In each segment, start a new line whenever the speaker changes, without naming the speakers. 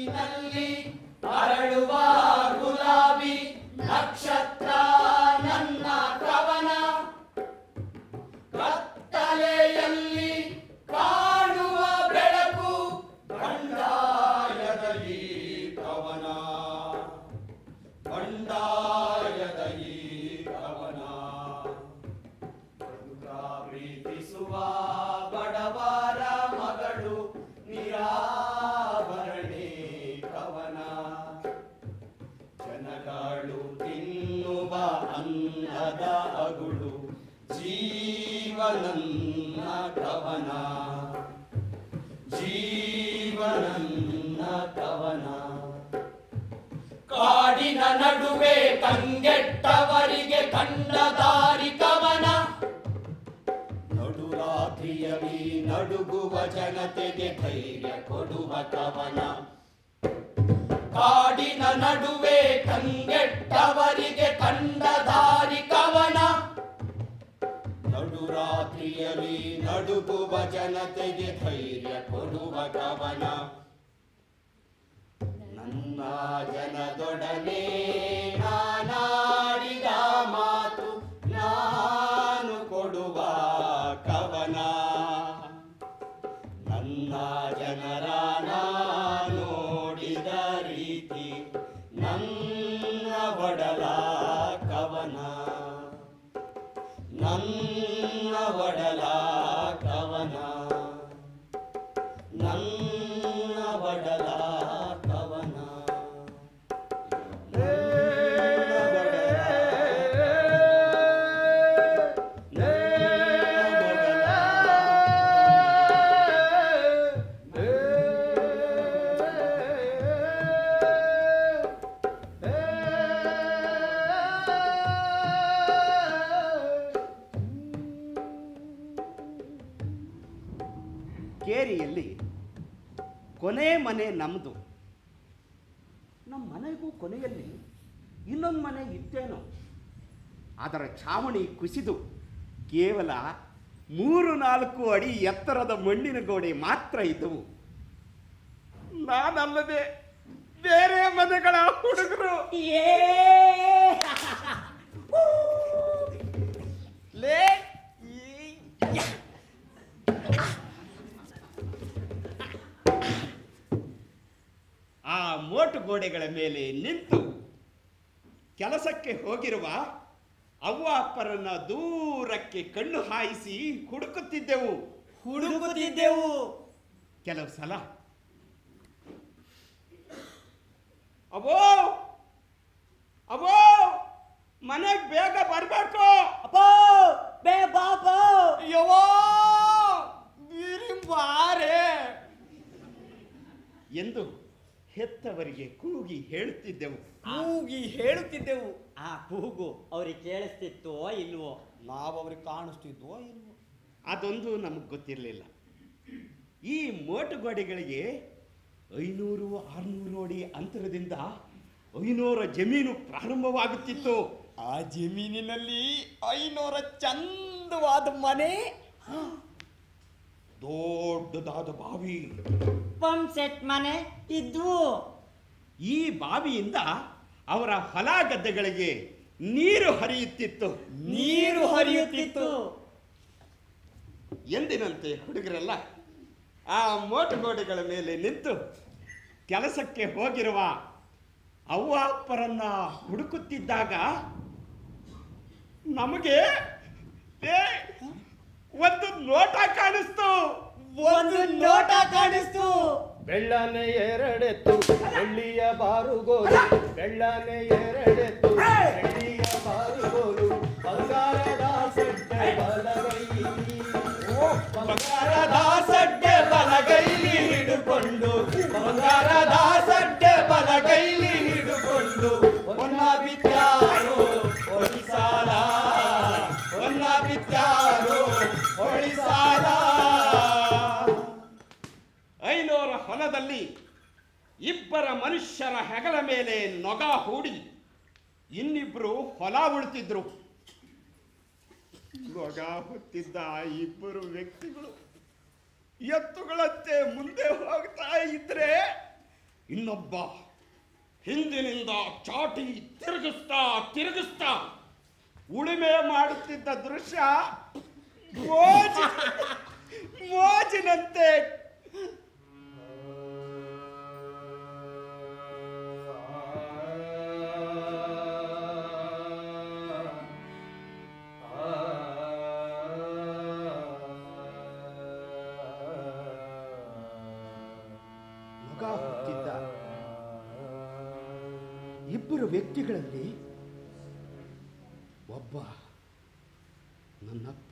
ನೀರಿನಲ್ಲಿ ಅರಳುವ ಗುಲಾಬಿ ನಕ್ಷತ್ರ ನನ್ನ ಕವನ ಕತ್ತಲೆಯಲ್ಲಿ ಕಾಣುವ ಬೆಳಕು ಬಂಡಾಯದ ಈ ಕವನ ಬಂಡಾಯದ ಈ ಕವನ ಬದುಕ ಪ್ರೀತಿಸುವ ಬಡವರ ಮಗಳು ನಿರಾಭರಣೆ ಕವನ ಜನಗಳು ತಿನ್ನುವ ಅನ್ನದ ಅಗುಳು ಜೀವನನ್ನ ಕವನ ಜೀವನನ್ನ ಕವನ ಕಾಡಿನ ನಡುವೆ ಕಂಗೆಟ್ಟವರಿಗೆ ಕಂಡ ದಾರಿ ಕವನ ನಡುರಾತ್ರಿಯಲ್ಲಿ ನಡುಗುವ ಜನತೆಗೆ ಧೈರ್ಯ ಕೊಡುವ ಕವನ ಕಾಡಿನ ನಡುವೆ ಕಂಗೆಟ್ಟವರಿಗೆ ಕಂಡ ದಾರಿ ಕವನ ನಡುರಾತ್ರಿಯಲ್ಲಿ ನಡುಗುವ ಜನತೆಗೆ ಧೈರ್ಯ ಕೊಡುವ ಕವನ ನನ್ನ ಜನದೊಡನೆ ನಾನಾಡಿದ ಮಾತು ನಾನು ಕೊಡುವ ಕವನ ನನ್ನ ಜನರ ನಾ ನೋಡಿದ ರೀತಿ ನನ್ನ ಒಡಲ ಕವನ ನನ್ನ ಒಡಲ ಕವನ ನನ್ನ ಒಡಲ ಕವನ ನನ್ನ ಒಡಲ
ಕೇರಿಯಲ್ಲಿ ಕೊನೆ ಮನೆ ನಮ್ಮದು ನಮ್ಮ ಮನೆಗೂ ಕೊನೆಯಲ್ಲಿ ಇನ್ನೊಂದು ಮನೆ ಇತ್ತೇನೋ ಅದರ ಛಾವಣಿ ಕುಸಿದು ಕೇವಲ ಮೂರು ನಾಲ್ಕು ಅಡಿ ಎತ್ತರದ ಮಣ್ಣಿನ ಗೋಡೆ ಮಾತ್ರ ಇದ್ದವು ನಾನಲ್ಲದೆ ಬೇರೆ ಮನೆಗಳ ಹುಡುಗರು ಲೇ ಈ- ಆ ಮೋಟು ಗೋಡೆಗಳ ಮೇಲೆ ನಿಂತು ಕೆಲಸಕ್ಕೆ ಹೋಗಿರುವ ಅವ್ವ ಅಪ್ಪರನ್ನ ದೂರಕ್ಕೆ ಕಣ್ಣು ಹಾಯಿಸಿ ಹುಡುಕುತ್ತಿದ್ದೆವು
ಹುಡುಕುತ್ತಿದ್ದೆವು
ಕೆಲವು ಸಲ ಅವೋ ಅವೋ ಮನೆಗೆ ಬೇಗ ಬರಬೇಕು
ಅಪ್ಪೋ ಬೇ ಬಾಪೋ ಯವ್ವೋ ಬಾರೆ
ಎಂದು ಹೆತ್ತವರಿಗೆ ಕೂಗಿ ಹೇಳುತ್ತಿದ್ದೆವು
ಕೂಗಿ ಹೇಳುತ್ತಿದ್ದೆವು ಆ ಕೂಗು ಅವ್ರಿಗೆ ಕೇಳಿಸ್ತಿತ್ತೋ ಇಲ್ವೋ ನಾವು ಅವ್ರಿಗೆ ಕಾಣಿಸ್ತಿದ್ವೋ ಇಲ್ವೋ
ಅದೊಂದು ನಮಗೆ ಗೊತ್ತಿರಲಿಲ್ಲ ಈ ಮೋಟು ಗೋಡೆಗಳಿಗೆ ಐನೂರು ಆರುನೂರು ಅಡಿ ಅಂತರದಿಂದ ಐನೂರ ಜಮೀನು ಪ್ರಾರಂಭವಾಗುತ್ತಿತ್ತು
ಆ ಜಮೀನಿನಲ್ಲಿ ಐನೂರ ಚಂದವಾದ ಮನೆ
ದೊಡ್ಡದಾದ ಬಾವಿ
ಪಂಪ್ ಸೆಟ್ ಮನೆ ಇದ್ವು
ಈ ಬಾವಿಯಿಂದ ಅವರ ಹೊಲ ಗದ್ದೆಗಳಿಗೆ ನೀರು ಹರಿಯುತ್ತಿತ್ತು
ನೀರು ಹರಿಯುತ್ತಿತ್ತು
ಎಂದಿನಂತೆ ಹುಡುಗರೆಲ್ಲ ಆ ಮೋಟು ಗೋಡೆಗಳ ಮೇಲೆ ನಿಂತು ಕೆಲಸಕ್ಕೆ ಹೋಗಿರುವ ಅವ್ವ ಅಪ್ಪರನ್ನ ಹುಡುಕುತ್ತಿದ್ದಾಗ ನಮಗೆ ಏ, ಒಂದು ನೋಟ ಕಾಣಿಸ್ತು
ಒಂದು ನೋಟ ಕಾಣಿಸ್ತು
ಬೆಳ್ಳನೆ ಎರಡೆತ್ತು ಬೆಳ್ಳಿಯ ಬಾರುಗೋಲು ಬೆಳ್ಳನೆ ಎರಡೆತ್ತು ಬೆಳ್ಳಿಯ ಬಾರುಗೋಲು ಬಂಗಾರದ ಸಡ್ಡೆ ಬಲಗೈ
ಬಂಗಾರದ ಸಡ್ಡೆ ಬಲಗೈಲಿ ಹಿಡುಕೊಂಡು ಬಂಗಾರದ ಸಡ್ಡೆ ಬಲಗೈಲಿ ಹಿಡುಕೊಂಡು ಒನ್ನ ಬಿದ್ದಾರು ಒಡಿಸಾಲ ಒನ್ನ ಬಿದ್ದಾರು ಒಡಿಸಾಲ
ಐನೂರ ಹೊಲದಲ್ಲಿ ಇಬ್ಬರ ಮನುಷ್ಯರ ಹೆಗಲ ಮೇಲೆ ನೊಗ ಹೂಡಿ ಇನ್ನಿಬ್ರು ಹೊಲ ಉಳ್ತಿದ್ರು ನೊಗ ಹೊತ್ತಿದ್ದ ಆ ಇಬ್ಬರು ವ್ಯಕ್ತಿಗಳು ಎತ್ತುಗಳಂತೆ ಮುಂದೆ ಹೋಗ್ತಾ ಇದ್ರೆ ಇನ್ನೊಬ್ಬ ಹಿಂದಿನಿಂದ ಚಾಟಿ ತಿರುಗಿಸ್ತಾ ತಿರುಗಿಸ್ತಾ ಉಳಿಮೆ ಮಾಡುತ್ತಿದ್ದ ದೃಶ್ಯ ಮೋಜಿ ಮೋಜಿನಂತೆ ಮಗ ಹುಟ್ಟಿದ್ದ ಇಬ್ಬರು ವ್ಯಕ್ತಿಗಳಲ್ಲಿ ಒಬ್ಬ ನನ್ನಪ್ಪ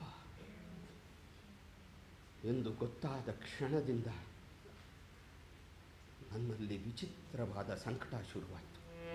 ಎಂದು ಗೊತ್ತಾದ ಕ್ಷಣದಿಂದ ನನ್ನಲ್ಲಿ ವಿಚಿತ್ರವಾದ ಸಂಕಟ ಶುರುವಾಯಿತು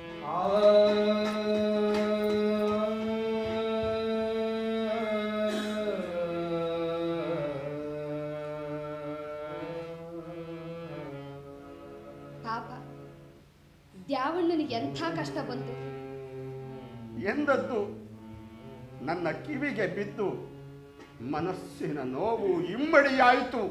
ಪಾಪ ದ್ಯಾವಣ್ಣನಿಗೆ ಎಂಥ ಕಷ್ಟ ಬಂತು
ಎಂದದ್ದು ನನ್ನ ಕಿವಿಗೆ ಬಿದ್ದು ಮನಸ್ಸಿನ ನೋವು ಇಮ್ಮಡಿಯಾಯಿತು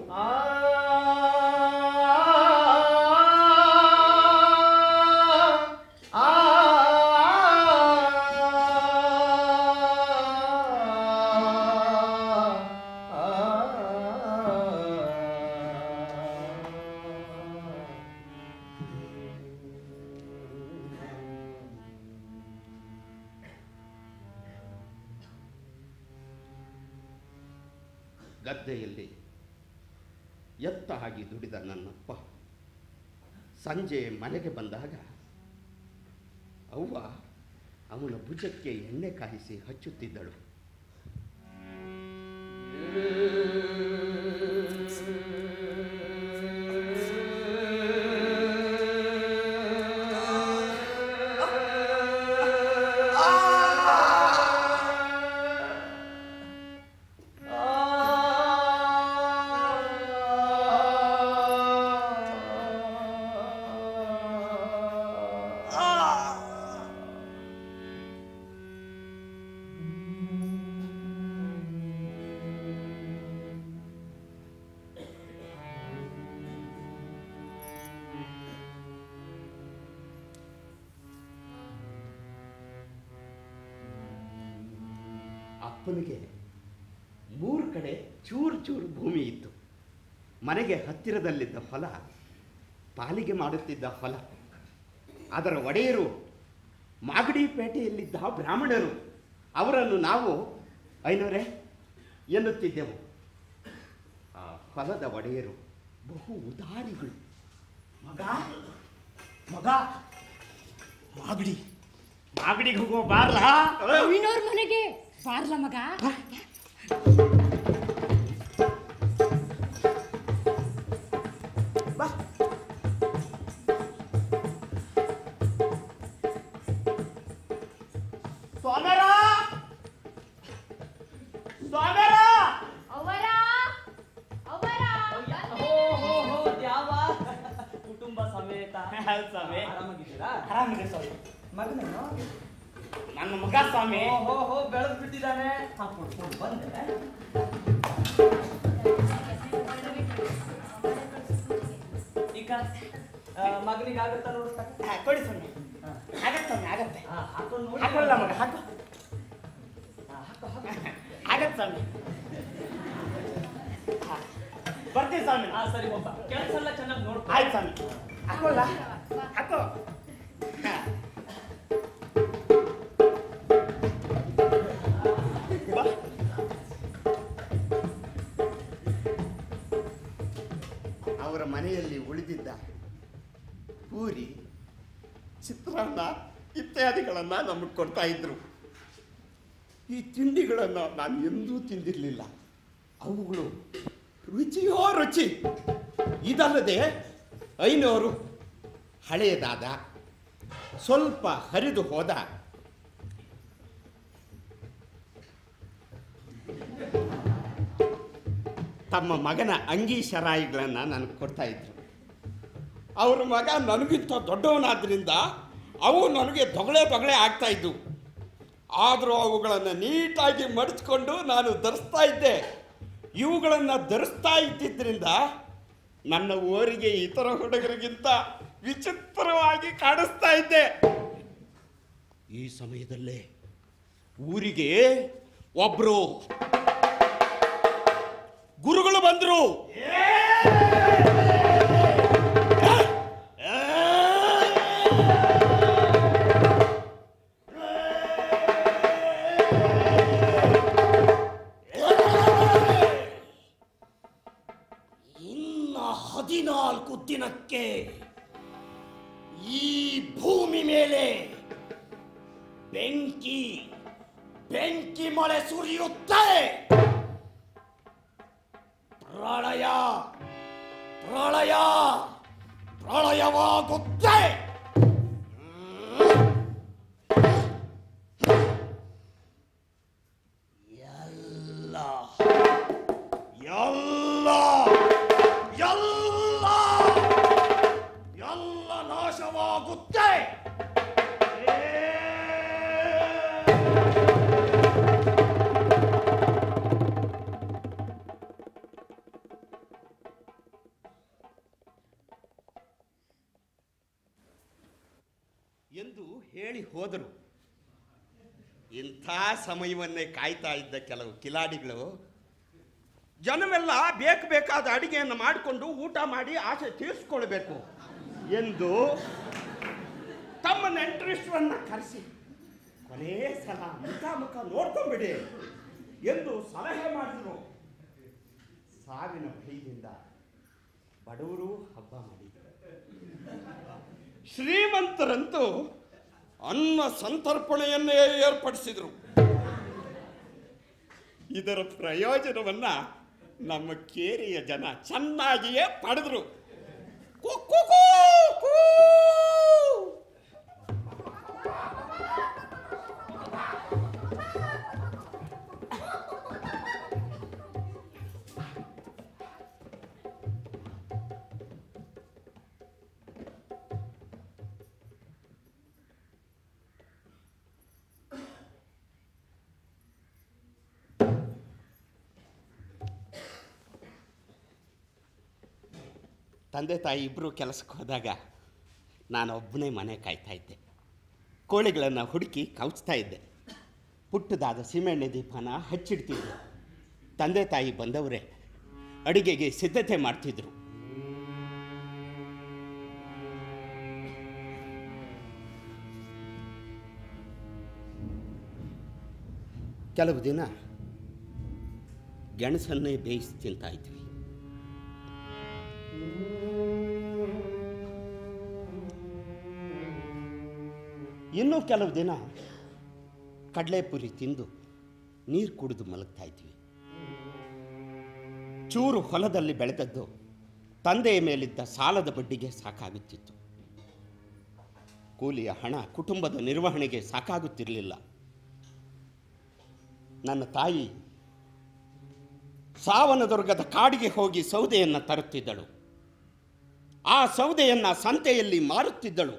ಗದ್ದೆಯಲ್ಲಿ ಎತ್ತ ಆಗಿ ದುಡಿದ ನನ್ನಪ್ಪ ಸಂಜೆ ಮನೆಗೆ ಬಂದಾಗ ಅವ್ವ ಅವನ ಭುಜಕ್ಕೆ ಎಣ್ಣೆ ಕಾಯಿಸಿ ಹಚ್ಚುತ್ತಿದ್ದಳು ಅಪ್ಪನಿಗೆ ಮೂರು ಕಡೆ ಚೂರು ಚೂರು ಭೂಮಿ ಇತ್ತು ಮನೆಗೆ ಹತ್ತಿರದಲ್ಲಿದ್ದ ಹೊಲ ಪಾಲಿಗೆ ಮಾಡುತ್ತಿದ್ದ ಹೊಲ ಅದರ ಒಡೆಯರು ಮಾಗಡಿ ಪೇಟೆಯಲ್ಲಿದ್ದ ಬ್ರಾಹ್ಮಣರು ಅವರನ್ನು ನಾವು ಐನೂರೇ ಎನ್ನುತ್ತಿದ್ದೆವು ಆ ಹೊಲದ ಒಡೆಯರು ಬಹು ಉದಾರಿಗಳು
ಮಗ ಮಗ ಮಾಗಡಿ
ಮಾಗಡಿಗೆ ಹೋಗೋ ಬಾರ್ಲಾ
ಅವಿನೋರ್ ಮನೆಗೆ ಬಾರ್ಲ ಮಗ
ಬಾ
ಸ್ವಾಮರ ಸ್ವಾಮರ
ಅವರ ಅವರ
ಹೋ ಹೋ ಹೋ ದ್ಯಾವ ಕುಟುಂಬ ಸಮೇತ
ಹೌದು ಸ್ವಾಮಿ
ಆರಾಮಾಗಿದ್ದೀರಾ
ಆರಾಮಿದೆ ಸ್ವಾಮಿ
ಮಗನೇನು
ನನ್ನ ಮಗ ಸ್ವಾಮಿ
ಹೋ ಹೋ ಹೋ ಬೆಳೆದು ಬಿಟ್ಟಿದ್ದಾನೆ ಹಾ ಕೊಡು ಕೊಡು ಬಂದೆ ಈಗ ಆ, ಮಗನಿಗೆ ಆಗುತ್ತಾ ನೋಡು ತಕ್ಕ
ಹಾ, ಕೊಡಿ ಸ್ವಾಮಿ ಆಗತ್ತೆ ಸ್ವಾಮಿ ಆಗತ್ತೆ
ಹಾ ಹಾಕೊಂಡು ನೋಡಿ
ಹಾಕೊಳ್ಳ ಮಗ ಹಾಕೋ
ಹಾ, ಹಾಕು ಹಾಕು
ಆಗತ್ತೆ ಸ್ವಾಮಿ ಹಾ. ಬರ್ತೀವಿ ಸ್ವಾಮಿ
ಹಾ ಸರಿ ಒಬ್ಬ ಕೆಲಸ ಎಲ್ಲ ಚೆನ್ನಾಗಿ ನೋಡ್ಕೊ
ಆಯ್ತು ಸ್ವಾಮಿ ಹಾಕೊಳ್ಳ ಹಾಕೋ ಹಾ. ಬಾ.
ಅವರ ಮನೆಯಲ್ಲಿ ಉಳಿದಿದ್ದ ಪೂರಿ ಚಿತ್ರಾನ್ನ ಇತ್ಯಾದಿಗಳನ್ನು ನಮಗೆ ಕೊಡ್ತಾ ಇದ್ರು ಈ ತಿಂಡಿಗಳನ್ನು ನಾನು ಎಂದೂ ತಿಂದಿರಲಿಲ್ಲ ಅವುಗಳು ರುಚಿಯೋ ರುಚಿ ಇದಲ್ಲದೆ ಐನೂರು ಹಳೆಯದಾದ ಸ್ವಲ್ಪ ಹರಿದು ಹೋದ ತಮ್ಮ ಮಗನ ಅಂಗಿ ಶರಾಯಿಗಳನ್ನು ನನಗೆ ಕೊಡ್ತಾ ಇದ್ರು ಅವ್ರ ಮಗ ನನಗಿಂತ ದೊಡ್ಡವನಾದ್ರಿಂದ ಅವು ನನಗೆ ತೊಗಳೆ ತೊಗಳೆ ಆಗ್ತಾ ಇದ್ವು ಆದರೂ ಅವುಗಳನ್ನು ನೀಟಾಗಿ ಮಡಿಚ್ಕೊಂಡು ನಾನು ಧರಿಸ್ತಾ ಇದ್ದೆ ಇವುಗಳನ್ನು ಧರಿಸ್ತಾ ಇದ್ದಿದ್ದರಿಂದ ನನ್ನ ಊರಿಗೆ ಇತರ ಹುಡುಗರಿಗಿಂತ ವಿಚಿತ್ರವಾಗಿ ಕಾಣಿಸ್ತಾ ಇದ್ದೆ ಈ ಸಮಯದಲ್ಲೇ ಊರಿಗೆ ಒಬ್ರು ಗುರುಗಳು ಬಂದ್ರು ಇನ್ನ ಹದಿನಾಲ್ಕು ದಿನಕ್ಕೆ ಈ ಭೂಮಿ ಮೇಲೆ ಬೆಂಕಿ ಬೆಂಕಿ ಮಳೆ ಸುರಿಯುತ್ತೆ ಪ್ರಳಯ ಪ್ರಳಯ ಪ್ರಳಯವಾಗುತ್ತೆ ಎಲ್ಲ ಎಲ್ಲ ಎಲ್ಲ ಎಲ್ಲ ನಾಶವಾಗುತ್ತೆ ಎಂದು ಹೇಳಿ ಹೋದರು ಇಂಥ ಸಮಯವನ್ನೇ ಕಾಯ್ತಾ ಇದ್ದ ಕೆಲವು ಕಿಲಾಡಿಗಳು ಜನವೆಲ್ಲ ಬೇಕು ಬೇಕಾದ ಅಡಿಗೆಯನ್ನು ಮಾಡಿಕೊಂಡು ಊಟ ಮಾಡಿ ಆಸೆ ತೀರಿಸ್ಕೊಳ್ಬೇಕು ಎಂದು ತಮ್ಮ ನೆಂಟರಿಷ್ಟರನ್ನ ಕರೆಸಿ ಕೊನೇ ಸಲ ಮುಖಾಮುಖ ನೋಡ್ಕೊಂಬಿಡಿ ಎಂದು ಸಲಹೆ ಮಾಡಿದರು ಸಾವಿನ ಭಯದಿಂದ ಬಡವರು ಹಬ್ಬ ಮಾಡಿದರು ಶ್ರೀಮಂತರಂತೂ ಅನ್ನ ಸಂತರ್ಪಣೆಯನ್ನೇ ಏರ್ಪಡಿಸಿದರು ಇದರ ಪ್ರಯೋಜನವನ್ನ ನಮ್ಮ ಕೇರಿಯ ಜನ ಚೆನ್ನಾಗಿಯೇ ಪಡೆದ್ರು ಕು, ಕು, ಕು, ಕು. ತಂದೆ ತಾಯಿ ಇಬ್ಬರು ಕೆಲಸಕ್ಕೆ ಹೋದಾಗ ನಾನು ಒಬ್ಬನೇ ಮನೆ ಕಾಯ್ತಾ ಇದ್ದೆ ಕೋಳಿಗಳನ್ನು ಹುಡುಕಿ ಕವುಚ್ತಾ ಇದ್ದೆ ಪುಟ್ಟದಾದ ಸೀಮೆಣ್ಣೆ ದೀಪನ ಹಚ್ಚಿಡ್ತಿದ್ದೆ ತಂದೆ ತಾಯಿ ಬಂದವರೇ ಅಡಿಗೆಗೆ ಸಿದ್ಧತೆ ಮಾಡ್ತಿದ್ರು ಕೆಲವು ದಿನ ಗೆಣಸನ್ನೇ ಬೇಯಿಸಿ ತಿಂತಾ ಇದ್ವಿ ಇನ್ನೂ ಕೆಲವು ದಿನ ಕಡಲೆಪುರಿ ತಿಂದು ನೀರು ಕುಡಿದು ಮಲಗ್ತಾ ಇದ್ವಿ ಚೂರು ಹೊಲದಲ್ಲಿ ಬೆಳೆದದ್ದು ತಂದೆಯ ಮೇಲಿದ್ದ ಸಾಲದ ಬಡ್ಡಿಗೆ ಸಾಕಾಗುತ್ತಿತ್ತು ಕೂಲಿಯ ಹಣ ಕುಟುಂಬದ ನಿರ್ವಹಣೆಗೆ ಸಾಕಾಗುತ್ತಿರಲಿಲ್ಲ ನನ್ನ ತಾಯಿ ಸಾವನದುರ್ಗದ ಕಾಡಿಗೆ ಹೋಗಿ ಸೌದೆಯನ್ನು ತರುತ್ತಿದ್ದಳು ಆ ಸೌದೆಯನ್ನು ಸಂತೆಯಲ್ಲಿ ಮಾರುತ್ತಿದ್ದಳು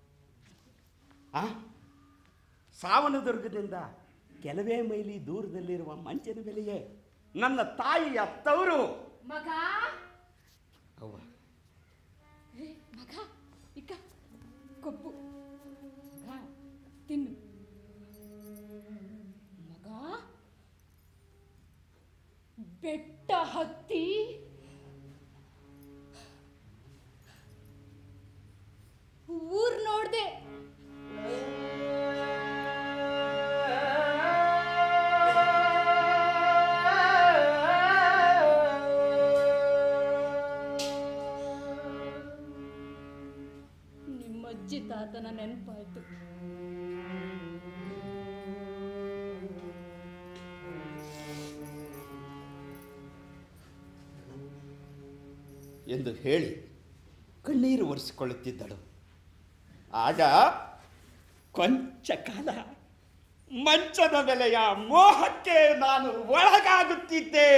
ಆ ಸಾವನದುರ್ಗದಿಂದ ಕೆಲವೇ ಮೈಲಿ ದೂರದಲ್ಲಿರುವ ಮಂಚನ ಬೆಲೆಯೇ ನನ್ನ ತಾಯಿಯ ತವರು
ಮಗ
ಅವ್ವ
ಏ, ಮಗ ಇಕ್ಕ ಕೊಬ್ಬು ಮಗ ತಿನ್ನು ಮಗ ಬೆಟ್ಟ ಹತ್ತಿ ಊರ್ ನೋಡ್ದೆ ನಿಮ್ಮಜ್ಜಿ ತಾತನ ನೆನಪಾಯ್ತು
ಎಂದು ಹೇಳಿ ಕಣ್ಣೀರು ಒರೆಸಿಕೊಳ್ಳುತ್ತಿದ್ದಳು ಆಗ ಕೊಂಚ ಕಾಲ ಮಂಚದ ಬೆಲೆಯ ಮೋಹಕ್ಕೆ ನಾನು ಒಳಗಾಗುತ್ತಿದ್ದೆ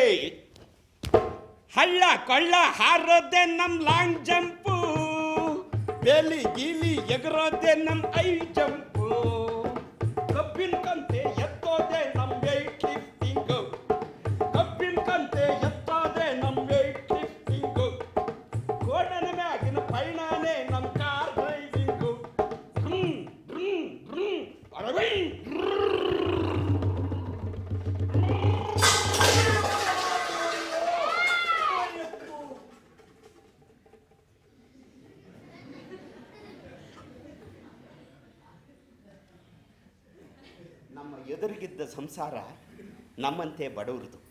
ಹಳ್ಳ ಕೊಳ್ಳ ಹಾರೋದೆ ನಮ್ ಲಾಂಗ್ ಜಂಪು ಬೇಲಿ ಗೀಲಿ ಎಗರೋದೆ ನಮ್ ಐ ಜಂಪು ಕಬ್ಬಿನ ಕಂತೆ ಎತ್ತೋದೆ ನಮ್ ವೇಟ್ ಲಿಫ್ಟಿಂಗು ಕಬ್ಬಿನ ಕಂತೆ ಎತ್ತೋದೆ ನಮ್ ವೇಟ್ ಲಿಫ್ಟಿಂಗು ಗೋಡನ ಮ್ಯಾಗಿನ ಪೈಣಾನೆ ನಮ್ ಕಾಲ ಎದುರಿಗಿದ್ದ ಸಂಸಾರ ನಮ್ಮಂತೆ ಬಡವರದು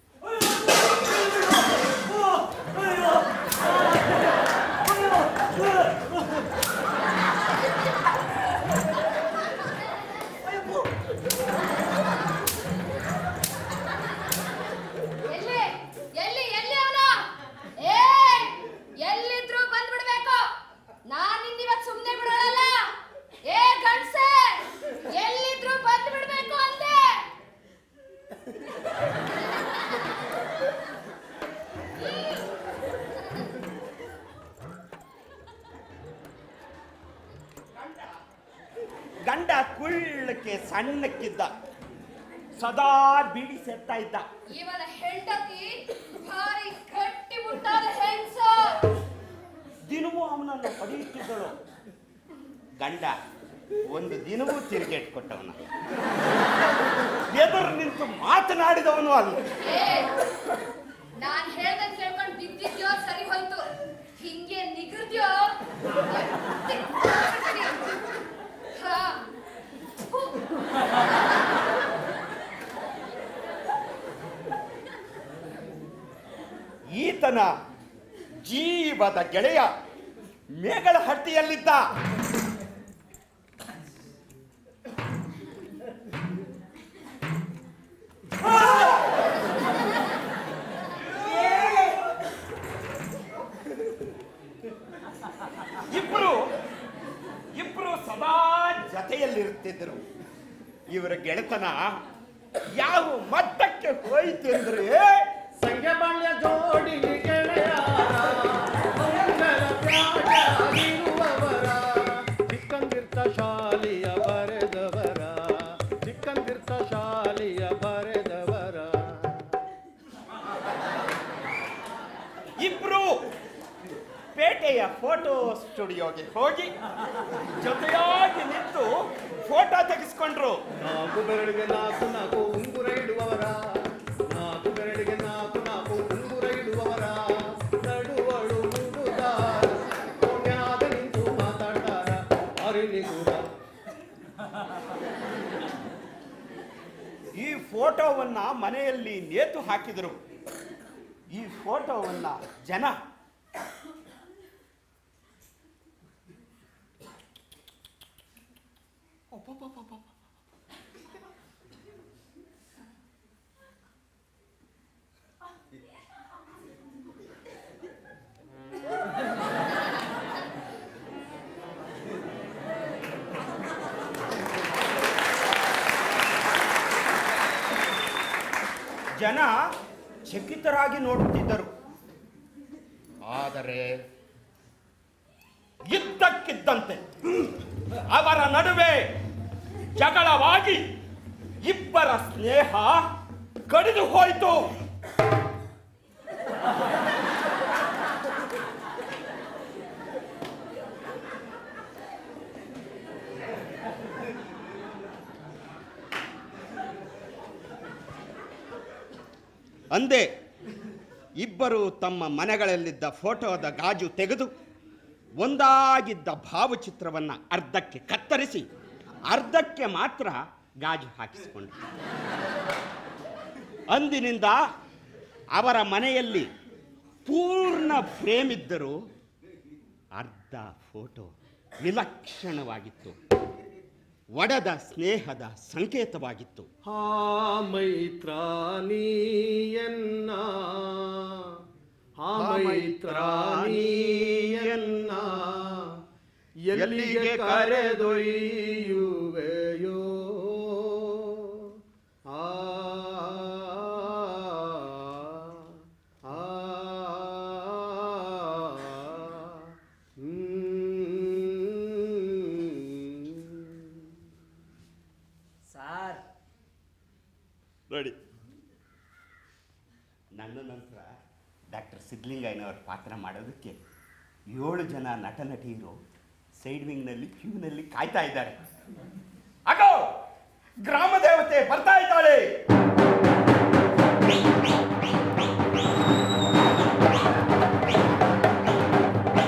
ಎಲ್ಲಿ ಎಲ್ಲಿ ಎಲ್ಲಿ ಅವನು ಏ ಎಲ್ಲಿದ್ರು ಬಂದ್ಬಿಡ್ಬೇಕು ನಾನ್ ನಿನ್ನಿವತ್ ಸುಮ್ನೆ ಬಿಡೋಳಲ್ಲ ಏ ಗಂಡ್ಸೆ ಎಲ್ಲಿದ್ರು ಬಂದ್ಬಿಡ್ಬೇಕು ಅಂದೆ
ಗಂಡ ಕುಳ್ಳಕ್ಕೆ ಸಣ್ಣಕ್ಕಿದ್ದ ಸದಾ ಬೀಡಿ ಸೇರ್ತಾ ಇದ್ದ
ಇವನ ಹೆಂಡತಿ ಭಾರಿ ಗಟ್ಟಿ ಮುಟ್ಟಾದ ಹೆಂಗ್ಸ
ದಿನವೂ ಅವನನ್ನು ಹೊಡೆಯುತ್ತಿದ್ದಳು ಗಂಡ ಒಂದು ದಿನವೂ ತಿರುಗೇಟ್ ಕೊಟ್ಟವನ ಎದುರು ನಿಂತು ಮಾತನಾಡಿದವನು ಅಲ್ಲ
ಏ ನಾನ್ ಹೇಳ್ದಂಗ್ ಕೇಳ್ಕೊಂಡ್ ಬಿದ್ದಿದ್ಯೋ ಸರಿ ಹೋಯ್ತು ಹಿಂಗೆ ನಿಗರ್ದ್ಯೋ ಹಾ ಥು.
ಈತನ ಜೀವದ ಗೆಳೆಯ ಮೇಗಳ ಹಟ್ಟಿಯಲ್ಲಿದ್ದ ಇಬ್ರು ಇಬ್ರು ಸದಾ ಜತೆಯಲ್ಲಿರುತ್ತಿದ್ದರು ಇವರ ಗೆಳೆತನ ಯಾವ ಮಟ್ಟಕ್ಕೆ ಹೋಯಿತು ಅಂದ್ರೆ
ಸಂಖ್ಯೆ ಬಾಳ್ಯ ಜೋಡಿ ಗೆಳೆಯ ಮಂಗಲ ಪ್ರಾಣರಾಗಿರುವವರ ಚಿಕ್ಕಂದಿರ್ತ ಶಾಲೆಯ ಬರೆದವರ ಚಿಕ್ಕಂದಿರ್ತ ಶಾಲೆಯ ಬರೆದವರ
ಇಬ್ರು ಪೇಟೆಯ ಫೋಟೋ ಸ್ಟುಡಿಯೋಗೆ ಹೋಗಿ ಜೊತೆಯಾಗಿ ನಿಂತು ಫೋಟೋ ತೆಗೆಸ್ಕೊಂಡ್ರು
ನಾಲ್ಕು ಬೆರಳಿಗೆ ನಾಲ್ಕು ನಾಲ್ಕು ಉಂಗುರ ಇಡುವವರ ನಾಲ್ಕು ಬೆರಳಿಗೆ ನಾಲ್ಕು ನಾಲ್ಕು ಉಂಗುರ ಇಡುವವರ ನಡುವಳು ಮುಡುದಾರ ಕೋಣ್ಯಾಗ ನಿಂತು ಮಾತಾಡ್ತಾರ ಅರಿನಿಗೂರ
ಈ ಫೋಟೋವನ್ನ ಮನೆಯಲ್ಲಿ ನೇತು ಹಾಕಿದರು ಈ ಫೋಟೋವನ್ನ ಜನ ಜನ ಚಕಿತರಾಗಿ ನೋಡುತ್ತಿದ್ದರು ಆದರೆ ಇದ್ದಕ್ಕಿದ್ದಂತೆ ಅವರ ನಡುವೆ ಜಗಳವಾಗಿ ಇಬ್ಬರ ಸ್ನೇಹ ಕಡಿದು ಹೋಯಿತು ಅಂದೇ ಇಬ್ಬರು ತಮ್ಮ ಮನೆಗಳಲ್ಲಿದ್ದ ಫೋಟೋದ ಗಾಜು ತೆಗೆದು ಒಂದಾಗಿದ್ದ ಭಾವಚಿತ್ರವನ್ನು ಅರ್ಧಕ್ಕೆ ಕತ್ತರಿಸಿ ಅರ್ಧಕ್ಕೆ ಮಾತ್ರ ಗಾಜು ಹಾಕಿಸಿಕೊಂಡರು ಅಂದಿನಿಂದ ಅವರ ಮನೆಯಲ್ಲಿ ಪೂರ್ಣ ಫ್ರೇಮ್ ಇದ್ದರೂ ಅರ್ಧ ಫೋಟೋ ವಿಲಕ್ಷಣವಾಗಿತ್ತು ಒಡೆದ ಸ್ನೇಹದ ಸಂಕೇತವಾಗಿತ್ತು
ಹಾ ಮೈತ್ರಾನಿಯನ್ನ ಹಾ ಮೈತ್ರಾನಿಯನ್ನ ಎಲ್ಲಿಗೆ ಕರೆದೊಯ್ಯುವೆಯೋ ಆ ಆ ಹ್ಮ್.
ಸಾರ್
ನೋಡಿ ನನ್ನ ನಂತರ ಡಾಕ್ಟರ್ ಸಿದ್ಲಿಂಗಯ್ಯನವರ ಪಾತ್ರ ಮಾಡೋದಕ್ಕೆ ಏಳು ಜನ ನಟ ನಟಿಯರು ಸೈಡ್ ವಿಂಗ್ನಲ್ಲಿ ಕ್ಯೂನಲ್ಲಿ ಕಾಯ್ತಾ ಇದ್ದಾರೆ ಅಗೋ ಗ್ರಾಮ ದೇವತೆ ಬರ್ತಾ ಇದ್ದಾಳೆ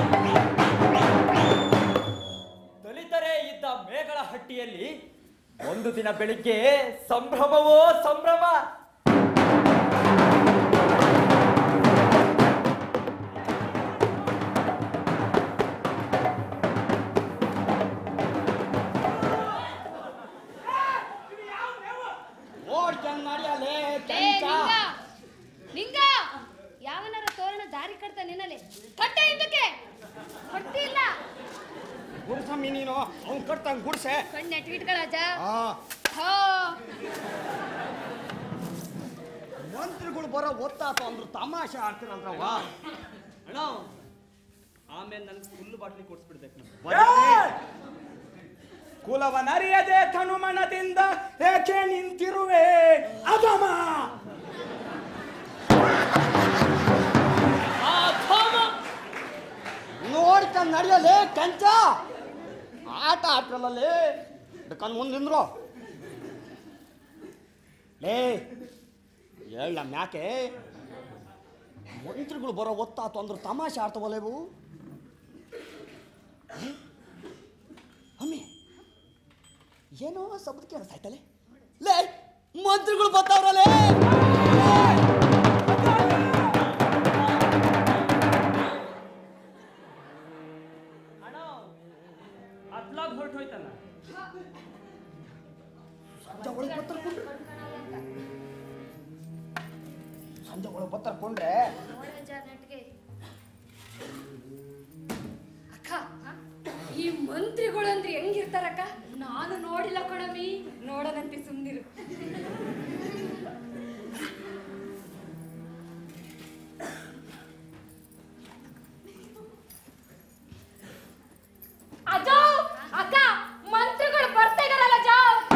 ದಲಿತರೇ ಇದ್ದ ಮೇಗಳ ಹಟ್ಟಿಯಲ್ಲಿ
ಒಂದು ದಿನ ಬೆಳಿಗ್ಗೆ ಸಂಭ್ರಮವೋ ಸಂಭ್ರಮ
ನೋಡ್ಕೊಂಡ್ ನಡಿಯಲೇ
ಲೇ,
ಕೆಂಚ
ನಿಂಗ ನಿಂಗ ಯಾವನಾರ ತೋರಣ ದಾರಿ ಕಟ್ತಾ ನಿನ್ನಲೆ ಕಟ್ಟೆ ಹಿಂದಕ್ಕೆ ಕೊಡ್ತಿಲ್ಲ
ಗುಡ್ಸಮ್ಮಿ ನೀನು ಅವ್ನ್ ಕಟ್ತಂಗ್ ಗುಡ್ಸೆ
ಕಣ್ಣು ನೆಟ್ಗಿಟ್ಗಳಾಜ
ಆ
ಹೋ
ಮಂತ್ರಿಗಳು ಬರೋ ಒತ್ತಾತು ಅಂದ್ರು ತಮಾಷೆ ಆಡ್ತಿರಲ್ರವ್ವ
ಅಣ್ಣ ಆಮೇಲೆ ನನ್ಗೆ ಫುಲ್ ಬಾಟ್ಲಿ ಕೊಡ್ಸ್ಬಿಡ್ಬೇಕು
ಕುಲವನರಿಯದೆ ತನುಮನದಿಂದ ಏಕೆ ನಿಂತಿರುವೆ ಅಧಮ
ನೋಡ್ಕೊಂಡ್ ನಡಿಯಲೇ ಕೆಂಚ ಆಟ ಆಡ್ತಿರಲ್ಲೇ ಕಣ್ ಮುಂದೆ ನಿಂದ್ರು ಲೇ ಹೇಳ ಮ್ಯಾಕೆ ಮಂತ್ರಿಗಳು ಬರೋ ಒತ್ತಾತು ಅಂದ್ರು ತಮಾಷೆ ಆಡ್ತವಲ್ಲ ಇವು ಹ್ಮ್? ಅಮ್ಮಿ ಏನೋ ಶಬ್ದ ಕೇಳಿಸ್ತಾಯ್ತಲೆ ಲೇ ಮಂತ್ರಿಗಳು ಬರ್ತಾವ್ರಲ್ಲೇ
ಅಣ್ಣ ಅತ್ಲಾಗ್ ಹೊರಟೋಯ್ತಲ್ಲ
ಸಂಜೆ ಒಳಗೆ ಬತ್ತರ್ಕೊಂಡ್ರೆ ಸಂಜೆ ಒಳಗೆ ಬತ್ತರ್ಕೊಂಡ್ರೆ
ನೋಡಜ್ಜ ನೆಟ್ಗೆ ಅಕ್ಕ ಈ ಮಂತ್ರಿಗಳು ಅಂದ್ರೆ ಹೆಂಗಿರ್ತಾರಕ್ಕ ನಾನು ನೋಡಿಲ್ಲ ಕಣಮಿ ನೋಡದಂತೆ ಸುಮ್ನಿರು ಅಜ್ಜೋ ಅಕ್ಕ ಮಂತ್ರಿಗಳು ಬರ್ತಾ ಇದಾರಲ್ಲ ಅಜ್ಜ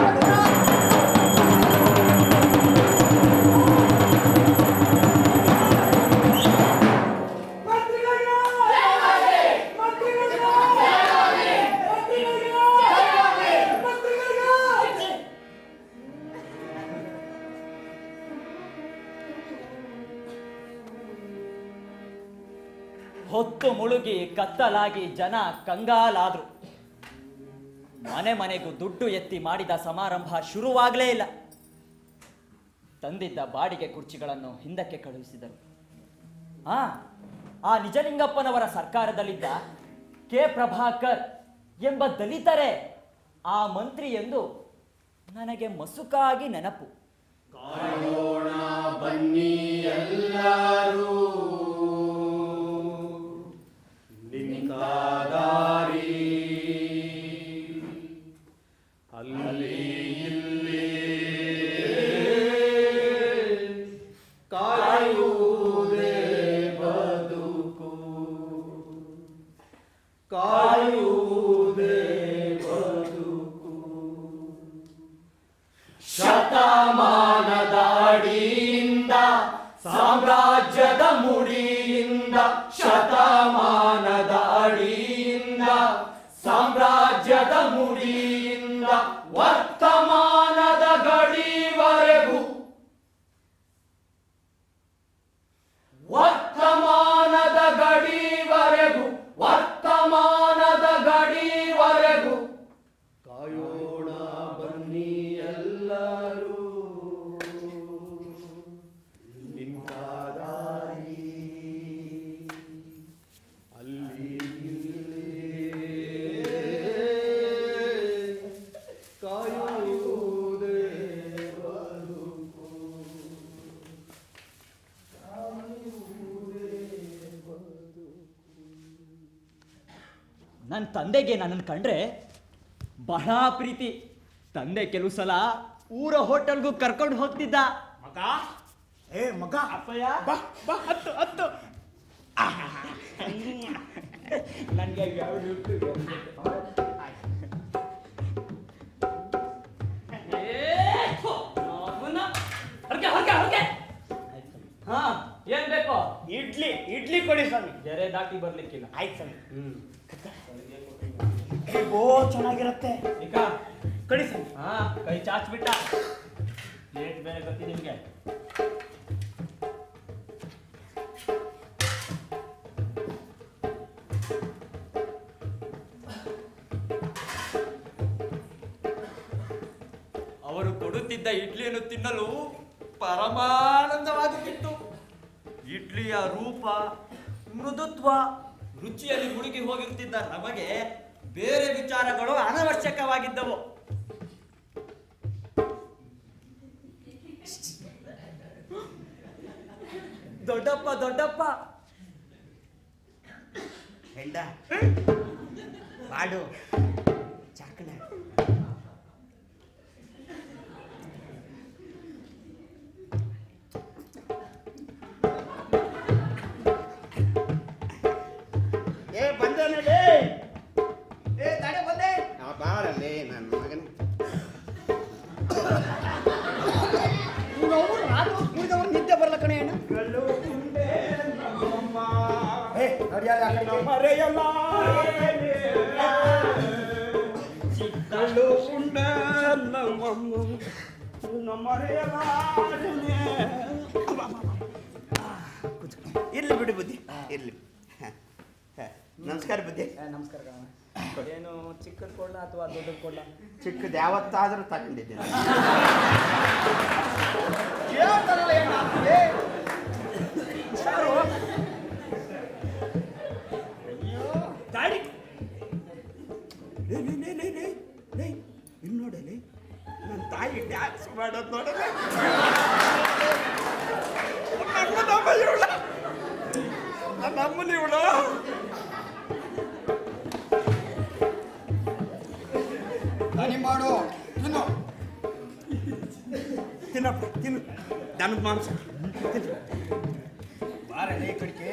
ಹೊತ್ತು ಮುಳುಗಿ ಕತ್ತಲಾಗಿ ಜನ ಕಂಗಾಲಾದ್ರು ಮನೆ ಮನೆಗೂ ದುಡ್ಡು ಎತ್ತಿ ಮಾಡಿದ ಸಮಾರಂಭ ಶುರುವಾಗಲೇ ಇಲ್ಲ ತಂದಿದ್ದ ಬಾಡಿಗೆ ಕುರ್ಚಿಗಳನ್ನು ಹಿಂದಕ್ಕೆ ಕಳುಹಿಸಿದರು ಆ ಆ ನಿಜಲಿಂಗಪ್ಪನವರ ಸರ್ಕಾರದಲ್ಲಿದ್ದ ಕೆ ಪ್ರಭಾಕರ್ ಎಂಬ ದಲಿತರೇ ಆ ಮಂತ್ರಿ ಎಂದು ನನಗೆ ಮಸುಕಾಗಿ ನೆನಪು
ಬನ್ನಿ ಎಲ್ಲರೂ ನಿಂತ ದಾರಿ ಅಲ್ಲಿ ಇಲ್ಲಿ ಕಾಯುವುದೇ ಬದುಕು ಕಾಯುವುದೇ ಬದುಕು ಶತಮಾನದ ಅಡಿಯಿಂದ ಸಾಮ್ರಾಜ್ಯದ ಮುಡಿಯಿಂದ ಶತಮಾನದ ಅಡಿಯಿಂದ ಸಾಮ್ರಾಜ್ಯದ ಮುಡಿಯಿಂದ ವರ್ತಮಾನದ ಗಡಿವರೆಗೂ ವರ್ತಮಾನದ ಗಡಿವರೆಗೂ ವರ್ತಮಾನದ ಗಡಿವರೆಗೂ ಕಾಯೋಣ ಬನ್ನಿ ಎಲ್ಲರೂ ನಿಂತ ದಾರಿ ಅಲ್ಲಿ ಇಲ್ಲಿ ಕಾಯುವುದೇ ಬದುಕು
ನನ್ನ ತಂದೆಗೆ ನನ್ನನ್ನು ಕಂಡ್ರೆ ಬಹಳ ಪ್ರೀತಿ ತಂದೆ ಕೆಲವು ಸಲ ಊರ ಹೋಟೆಲ್ಗೂ ಕರ್ಕೊಂಡು ಹೋಗ್ತಿದ್ದ
ಮಗ ಏ ಮಗ
ಅಪ್ಪಯ್ಯ
ಬಾ ಬಾ ಹತ್ತು ಹತ್ತು
ನನಗೆ ಹಾ ಏನ್ ಬೇಕು
ಇಡ್ಲಿ ಇಡ್ಲಿ ಕೊಡಿ ಸ್ವಾಮಿ
ಬೇರೆ ದಾಟಿ ಬರ್ಲಿಕ್ಕಿಲ್ಲ
ಆಯ್ತು ಸ್ವಾಮಿ ಓ ಚೆನ್ನಾಗಿರತ್ತೆ
ಈಗ
ಕಡಿ ಸ್ವಾಮಿ
ಹಾ ಕೈ ಚಾಚ್ಬಿಟ್ಟ ಲೇಟ್ ಬೇರೆ ಗೊತ್ತಿ ನಿಮ್ಗೆ ಉದುರುತ್ತಿದ್ದ ಇಡ್ಲಿಯನ್ನು ತಿನ್ನಲು ಪರಮಾನಂದವಾಗುತ್ತಿತ್ತು ಇಡ್ಲಿಯ ರೂಪ ಮೃದುತ್ವ ರುಚಿಯಲ್ಲಿ ಮುಳುಗಿ ಹೋಗಿರುತ್ತಿದ್ದ ನಮಗೆ ಬೇರೆ ವಿಚಾರಗಳು ಅನವಶ್ಯಕವಾಗಿದ್ದವು ದೊಡ್ಡಪ್ಪ ದೊಡ್ಡಪ್ಪ
ಹೆಂಡ ಬಾಡು ಚಾಕಣ ಏ ಬಂದೇನಲ್ಲಿ
ಏ ತಡೆ ಬಂದೆ
ಬಾರಲ್ಲಿ ನನ್ನ ಮಗನ
ನಾವು ರಾತ್ರಿ ಕುಡಿದವ್ರು ನಿದ್ದೆ ಬರಲ್ಲ ಕಣೆ ಅಣ್ಣ ಏ ನಡಿಯಲ್ಲ ಆ ಕಡೆಗೆ.
ಮರೆಯಲ್ಲ ಚಿಕ್ಕಳು ಉಂಡ ನಮ್ಮಮ್ಮ ಮರೆಯಲ್ಲ ಇರ್ಲಿ ಬಿಡು ಬುದ್ಧಿ ಇರ್ಲಿ ಹ, ಹ. ನಮಸ್ಕಾರ ಬುದ್ಧಿ
ಏ, ನಮಸ್ಕಾರ ಕಣಣ್ಣ.
ಏನು ಚಿಕ್ಕದ್ ಕೊಡ್ಲ ಅಥವಾ ದೊಡ್ಡದ್ ಕೊಡ್ಲ
ಚಿಕ್ಕದು ಯಾವತ್ತಾದ್ರೂ ತಗೊಂಡಿದ್ದೀನಿ
ಕೇಳ್ತಾರಲ್ಲ ಅಣ್ಣ, ಏ.
ದಾಡಿ ಲೇ, ಲೇ, ಲೇ, ಲೇ, ಲೇ, ಲೇ, ಇಲ್ಲಿ ನೋಡಲಿ ನನ್ನ ತಾಯಿ ಡ್ಯಾನ್ಸ್ ಮಾಡೋದು ನೋಡಲಿ ನನ್ನ ಅಮ್ಮ ಇವಳ ನನ್ನ ಅಮ್ಮನ ಇವಳು
ದನಿ ಮಾಡು ತಿನ್ನು
ತಿನ್ನಪ್ಪ ತಿನ್ನು ದನದ ಮಾಂಸ ತಿನ್ನು
ಬಾರಲೇ ಈ ಕಡೆಗೆ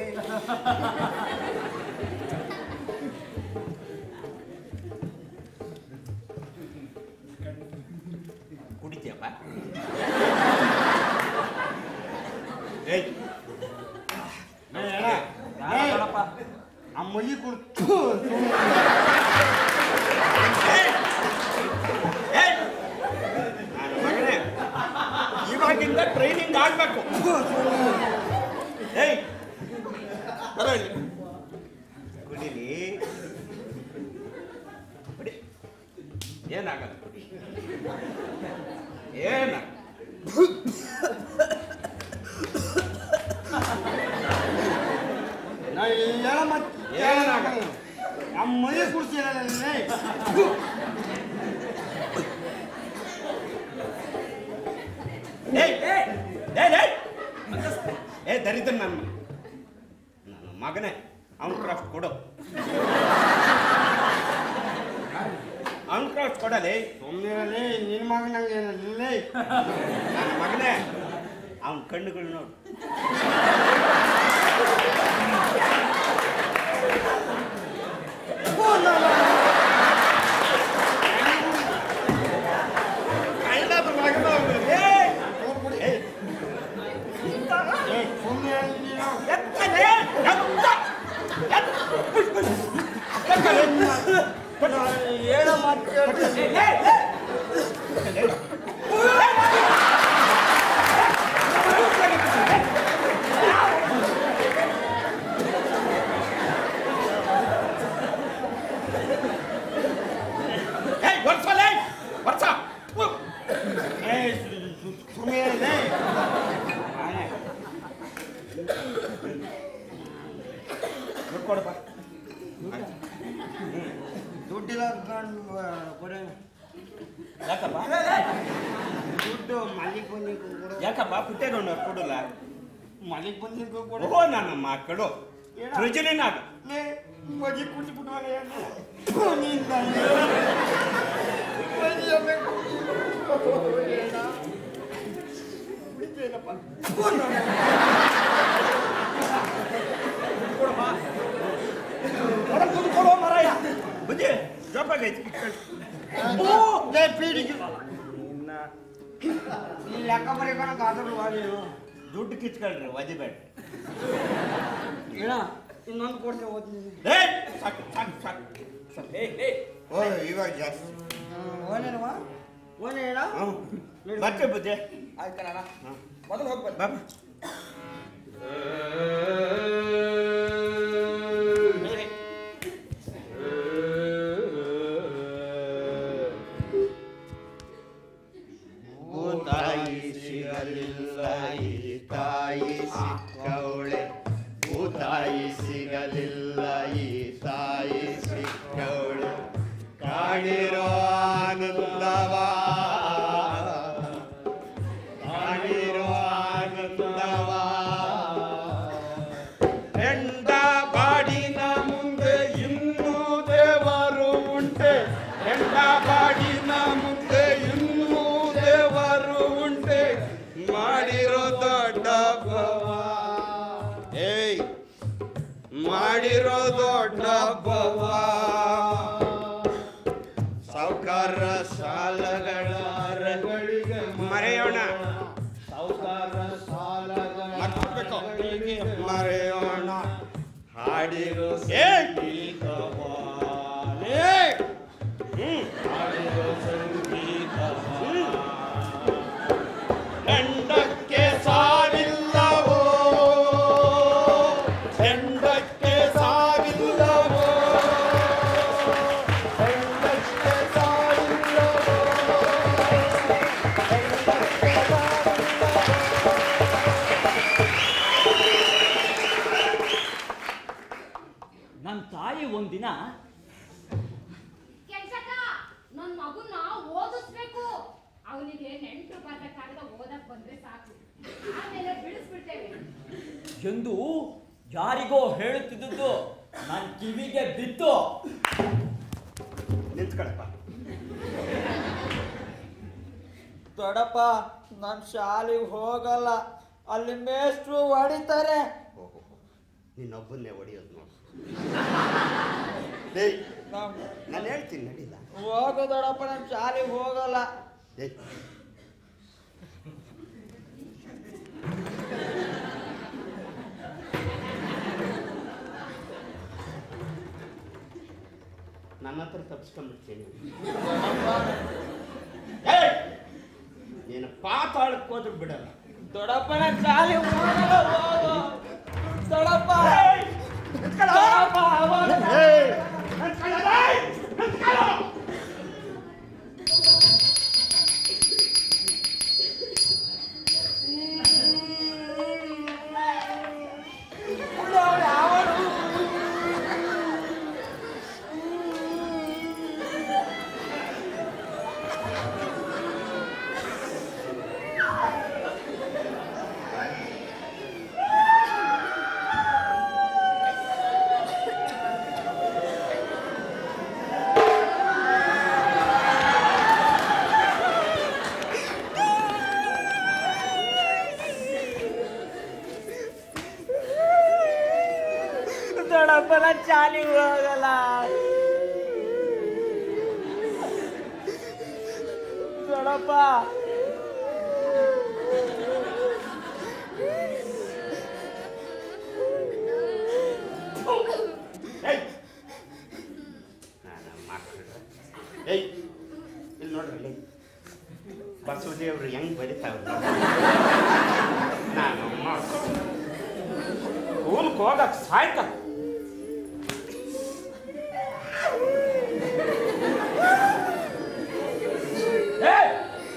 ಕುಡಿತೀಯಪ್ಪ ಏಯ್
ಯಾರಪ್ಪ
ಆ ಮಲಿ ಕುಡ್ತು
ಏಯ್! ನನ್ನ ಮಗನೇ ಇವಾಗಿಂದ ಟ್ರೈನಿಂಗ್ ಆಗ್ಬೇಕು ಏಯ್ ಬರೋ ಇಲ್ಲಿ ಕುಡೀಲಿ ಕುಡಿ ಏನಾಗಲ್ಲ ಕುಡಿ ಏನ
ನಾ ಎಲ್ಲ ಮತ್ತೆ
ಏನಾಗಲ್ಲ.
ಆ ಮಲಿ ಕುಡ್ತೀಯಲ್ಲ
ಏಯ್ ಏಯ್ ಏಯ್ ಏಯ್ ಏ ದರಿದ್ರ ನನ್ನ ನನ್ನ ಮಗನೇ ಅವ್ನ ಕ್ರಾಫ್ಟ್ ಕೊಡು ಅವ್ನ ಕ್ರಾಫ್ಟ್ ಕೊಡಲಿ
ಸುಮ್ಮನಿರಲಿ ನಿನ್ನ ಮಗನಂಗೆ ಏನಲ್ಲಿ
ನನ್ನ ಮಗನೇ ಅವನ ಕಣ್ಣುಗಳು ನೋಡು ಕಳ್ಳದ ಮಗನ ಅವ್ನು. ಏಯ್! ಏಯ್!
ಸುಮ್ಮನಿರಲಿ ನೀನು
ಎತ್ತಲೇ! ಎತ್ತ! ಎತ್ತ! ಎತ್ತಲೇ!
ಹೇಳೋ ಮಾತು ಕೇಳ್ತೀನಿ.
ಏಯ್! ಏಯ್! ಏಯ್ ವರ್ಷಲೇ ವರ್ಷ
ಏಯ್, ಸುಮ್ಮನಿರಲಿ
ದುಡ್ಡು ಕೊಡಪ್ಪ
ದುಡ್ಡಿಲ್ಲ ಕಣ್ ಕೊಡ
ಯಾಕಪ್ಪ
ದುಡ್ಡು ಮಲ್ಲಿಗೆ ಬಂದಿಗೂ ಕೊಡು
ಯಾಕಪ್ಪ ಪುಟ್ಟೇಗೌಡ ಕೊಡಲ್ಲ
ಮಲ್ಲಿಗೆ ಬಂದಿಗೂ ಕೊಡು
ಓ ನನ್ನ ಮಕ್ಕಳು ಸೃಜನಿನಾಗ
ಲೇ, ಮಗಿ ಕುಟ್ಬಿಟ್ವಲ್ಲ ನಿಂದ
ಕೊಡೋ ಮರಾಯ ಬುದ್ಧಿ ಜೋಪಾಗೈತಿ
ಲೇ ಪೀಡಿಗೆ ಈ ಲೆಕ್ಕ ಬರೀಕೊಳಕ್ ಆದರೂ ನೀನು
ದುಡ್ಡು ಕಿತ್ಕೊಳ್ರಿ ಒದಿಬೇಡ
ಏನ ಇನ್ನೊಂದು ಕೊಡ್ತೇವೆ ಓದ್ತೀನಿ
ಏ ಸಾಕು ಸಾಕು ಸಾಕು ಸಾಕು. ಏಯ್ ಏಯ್ ಓ ಇವಾಗ ಜಾಸ್ತಿ
ಓನೇನವ ಓನೇ ಹೇಳ
ಹ್ಞೂ ಬರ್ತೀವಿ ಬುದ್ಧಿ
ಆಯ್ತು ಕಣ
ಹಾಂ
ಮೊದಲು ಹೋಗ್ಬಾರ್ದು
ಬಾಬಾ ಕಾಣಿರೋ ಆನಂದವ ಕಾಣಿರೋ ಆನಂದವ ಎಂಡ ಬಾಡಿನ ಮುಂದೆ ಇನ್ನೂ ದೇವರು ಉಂಟೆ ಎಂಡ ಬಾಡಿನ ಮುಂದೆ ಇನ್ನೂ ದೇವರು ಉಂಟೆ ಮಾಡಿರೋ ದೊಡ್ಡ ಭವ ಏಯ್ ಮಾಡಿರೋ ದೊಡ್ಡ ಭವ ಸಾವುಕಾರ ಸಾಲಗಳ ಮರೆಯೋಣ
ಸಾವುಕಾರ ಸಾಲಗಳ
ಮರ್ತ್ಬಿಡ್ಬೇಕು. ಮರೆಯೋಣ ಹಾಡಿರೋ
ಏಯ್!
ಸಂಗೀತವ.
ಏಯ್!
ಹ್ಮ್.
ಹಾಡಿರೋ ಸಂಗೀತವ.
ಹೆಂಡಕ್ಕೆ ಸಾವಿಲ್ಲವೋ ಹೆಂಡಕ್ಕೆ ಸಾವಿಲ್ಲವೋ
ಹೆಂಡಕ್ಕೆ ಸಾವಿಲ್ಲವೋ.
ನನ್ನ ತಾಯಿ ಒಂದಿನ
ಕೆಲ್ಸಕ್ಕ ನನ್ ಮಗುನ ಓದಿಸ್ಬೇಕು ಅವನಿಗೆ ನೆಂಟ್ರು ಬರ್ಬೇಕಾಗದ ಓದಕ್ ಬಂದ್ರೆ ಸಾಕು ಆಮೇಲೆ ಬಿಡಿಸ್ಬಿಡ್ತೇವೆ
ಎಂದು ಯಾರಿಗೋ ಹೇಳುತ್ತಿದ್ದುದು ನನ್ನ ಕಿವಿಗೆ ಬಿತ್ತು
ನಿಂತ್ಕೊಳಪ್ಪ
ದೊಡ್ಡಪ್ಪ ನಾನು ಶಾಲೆಗೆ ಹೋಗಲ್ಲ ಅಲ್ಲಿ ಮೇಷ್ಟ್ರು ಹೊಡಿತಾರೆ
ಓಹೋ ನಿನ್ನೊಬ್ಬನ್ನೇ ಹೊಡಿಯೋದು ನೋಡು ಏಯ್ ನಾನು ಹೇಳ್ತೀನಿ ನಡೀಲ
ಹೋಗು ದೊಡ್ಡಪ್ಪ ನಾನು ಶಾಲೆಗೆ ಹೋಗಲ್ಲ
ಏಯ್ ನನ್ನ ಹತ್ರ ತಪ್ಪಿಸ್ಕೊಂಡ್ಬಿಡ್ತೀನಿ ಏಯ್! ನೀನು ಪಾತಾಳಕ್ಕೆ ಹೋದ್ರು ಬಿಡಲ್ಲ
ದೊಡ್ಡಪ್ಪ ನಾನು ಶಾಲೆಗೆ ಹೋಗಲ್ಲ ಹೋಗು ದೊಡ್ಡಪ್ಪ ದೊಡ್ಡಪ್ಪ, ಹೋಗಲ್ಲ. ದೊಡ್ಡಪ್ಪ ನಾನು ಶಾಲೆಗೆ ಹೋಗಲ್ಲ ದೊಡ್ಡಪ್ಪ
ಏಯ್ ನಾನು ಮಕ್ಕಳು ಏಯ್ ಇಲ್ಲಿ ನೋಡ್ರಿ ಇಲ್ಲಿ ಬಸವದೇವ್ರು ಹೆಂಗ್ ಬರಿತಾವ್ರು ನಾನು ಸ್ಕೂಲ್ಗೆ ಹೋಗಕ್ ಸಾಯ್ತ ಏಯ್!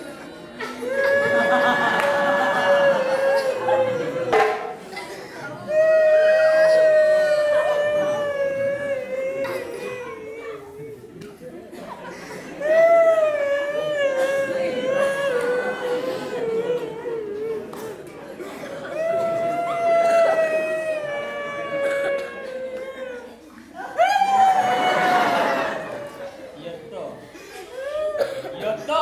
ಎತ್ತೋ ಎತ್ತೋ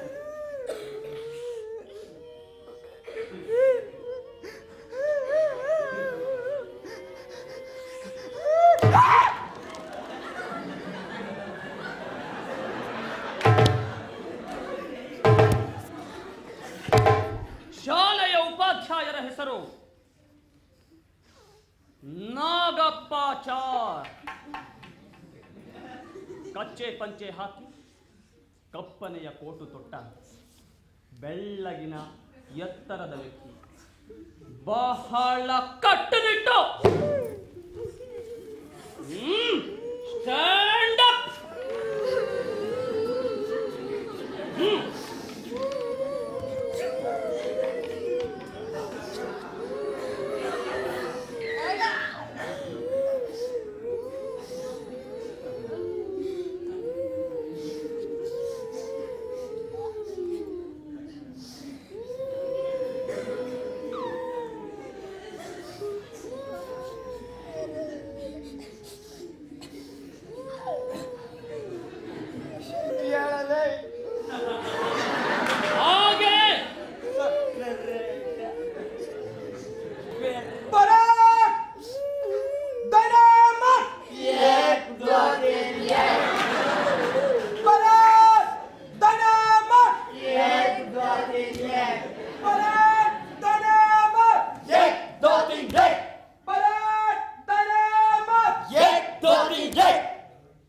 ಶಾಲೆಯ ಉಪಾಧ್ಯಾಯರ ಹೆಸರು ನಾಗಪ್ಪಾಚಾರ್ ಕಚ್ಚೆ ಪಂಚೆ ಹಾಕಿ ಕಪ್ಪನೆಯ ಕೋಟು ತೊಟ್ಟ ಬೆಳ್ಳಗಿನ ಎತ್ತರದ ವ್ಯಕ್ತಿ ಬಹಳ ಕಟ್ಟುನಿಟ್ಟು ಸ್ಟ್ಯಾಂಡ್ ಅಪ್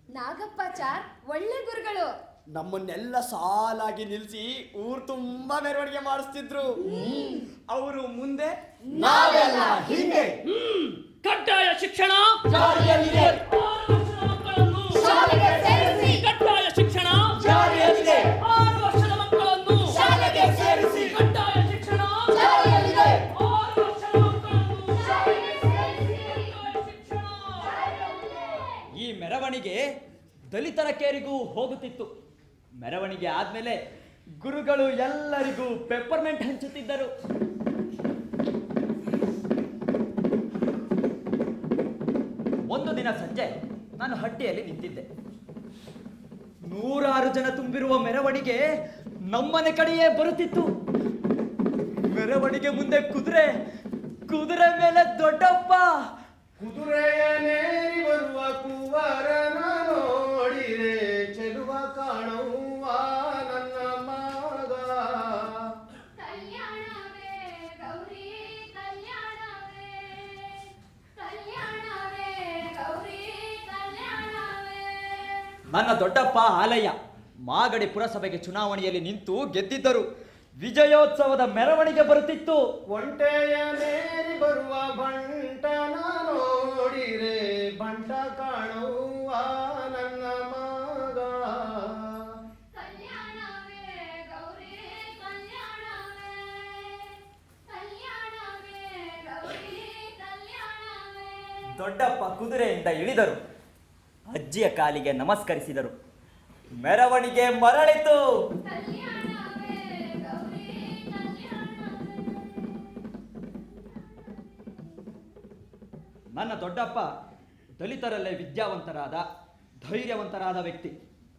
ನಾಗಪ್ಪಾಚಾರ್ ಒಳ್ಳೆ ಗುರುಗಳು
ನಮ್ಮನ್ನೆಲ್ಲ ಸಾಲಾಗಿ ನಿಲ್ಸಿ ಊರ್ ತುಂಬಾ ಮೆರವಣಿಗೆ ಮಾಡಿಸ್ತಿದ್ರು ಅವರು ಮುಂದೆ ನಾವೆಲ್ಲ ಹಿಂದೆ
ಕಡ್ಡಾಯ ಶಿಕ್ಷಣ
ಜಾರಿಯಲ್ಲಿದೆ.
ಆರು ವರ್ಷದ ಮಕ್ಕಳನ್ನು
ಶಾಲೆಗೆ ಸೇರಿಸಿ.
ಕಡ್ಡಾಯ ಶಿಕ್ಷಣ
ಜಾರಿಯಲ್ಲಿದೆ.
ಆರು ವರ್ಷದ ಮಕ್ಕಳನ್ನು
ಶಾಲೆಗೆ ಸೇರಿಸಿ.
ಕಡ್ಡಾಯ ಶಿಕ್ಷಣ
ಜಾರಿಯಲ್ಲಿದೆ.
ಆರು ವರ್ಷದ ಮಕ್ಕಳನ್ನು
ಶಾಲೆಗೆ ಸೇರಿಸಿ.
ಕಡ್ಡಾಯ ಶಿಕ್ಷಣ
ಈ ಮೆರವಣಿಗೆ ದಲಿತರ ಕೇರಿಗೂ ಹೋಗುತ್ತಿತ್ತು ಮೆರವಣಿಗೆ ಆದ್ಮೇಲೆ ಗುರುಗಳು ಎಲ್ಲರಿಗೂ ಪೆಪ್ಪರ್ಮೆಂಟ್ ಹಂಚುತ್ತಿದ್ದರು ಒಂದು ದಿನ ಸಂಜೆ ನಾನು ಹಟ್ಟಿಯಲ್ಲಿ ನಿಂತಿದ್ದೆ ನೂರಾರು ಜನ ತುಂಬಿರುವ ಮೆರವಣಿಗೆ ನಮ್ಮನೆ ಕಡೆಯೇ ಬರುತ್ತಿತ್ತು ಮೆರವಣಿಗೆ ಮುಂದೆ ಕುದುರೆ ಕುದುರೆ ಮೇಲೆ ದೊಡ್ಡಪ್ಪ
ಕುದುರೆಯ ನೇರಿ ಬರುವ ಕುವರನ ನೋಡಿರೆ ಚೆಲುವ ಕಾಣುವ ನನ್ನ ಮಗ
ಕಲ್ಯಾಣವೇ ಗೌರಿ ಕಲ್ಯಾಣವೇ ಕಲ್ಯಾಣವೇ ಗೌರಿ ಕಲ್ಯಾಣವೇ
ನನ್ನ ದೊಡ್ಡಪ್ಪ ಆಲಯ್ಯ ಮಾಗಡಿ ಪುರಸಭೆಗೆ ಚುನಾವಣೆಯಲ್ಲಿ ನಿಂತು ಗೆದ್ದಿದ್ದರು ವಿಜಯೋತ್ಸವದ ಮೆರವಣಿಗೆ ಬರುತ್ತಿತ್ತು
ಒಂಟೆಯ ನೇರಿ ಬರುವ ಬಂಟನ ನೋಡಿರೆ ಬಂಟ ಕಾಣುವ ನನ್ನ ಮಗ
ಕಲ್ಯಾಣವೇ ಗೌರಿ ಕಲ್ಯಾಣವೇ ಕಲ್ಯಾಣವೇ ಗೌರಿ ಕಲ್ಯಾಣವೇ
ದೊಡ್ಡಪ್ಪ ಕುದುರೆಯಿಂದ ಇಳಿದರು ಅಜ್ಜಿಯ ಕಾಲಿಗೆ ನಮಸ್ಕರಿಸಿದರು ಮೆರವಣಿಗೆ ಮರಳಿತು
ಕಲ್ಯಾಣವೇ ಗೌರಿ ಕಲ್ಯಾಣವೇ
ನನ್ನ ದೊಡ್ಡಪ್ಪ ದಲಿತರಲ್ಲೇ ವಿದ್ಯಾವಂತರಾದ ಧೈರ್ಯವಂತರಾದ ವ್ಯಕ್ತಿ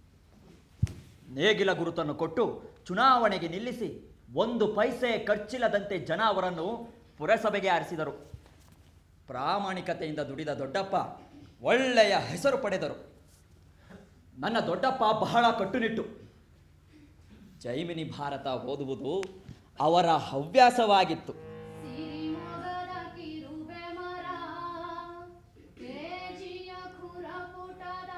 ನೇಗಿಲ ಗುರುತನ್ನು ಕೊಟ್ಟು ಚುನಾವಣೆಗೆ ನಿಲ್ಲಿಸಿ ಒಂದು ಪೈಸೆ ಖರ್ಚಿಲ್ಲದಂತೆ ಜನ ಅವರನ್ನು ಪುರಸಭೆಗೆ ಆರಿಸಿದರು ಪ್ರಾಮಾಣಿಕತೆಯಿಂದ ದುಡಿದ ದೊಡ್ಡಪ್ಪ ಒಳ್ಳೆಯ ಹೆಸರು ಪಡೆದರು ನನ್ನ ದೊಡ್ಡಪ್ಪ ಬಹಳ ಕಟ್ಟುನಿಟ್ಟು ಜೈಮಿನಿ ಭಾರತ ಓದುವುದು ಅವರ ಹವ್ಯಾಸವಾಗಿತ್ತು
ಸಿರಿಮೊಗದ ಕಿರುಬೆ ಮರ ತೇಜಿಯ ಖುರಪುಟದ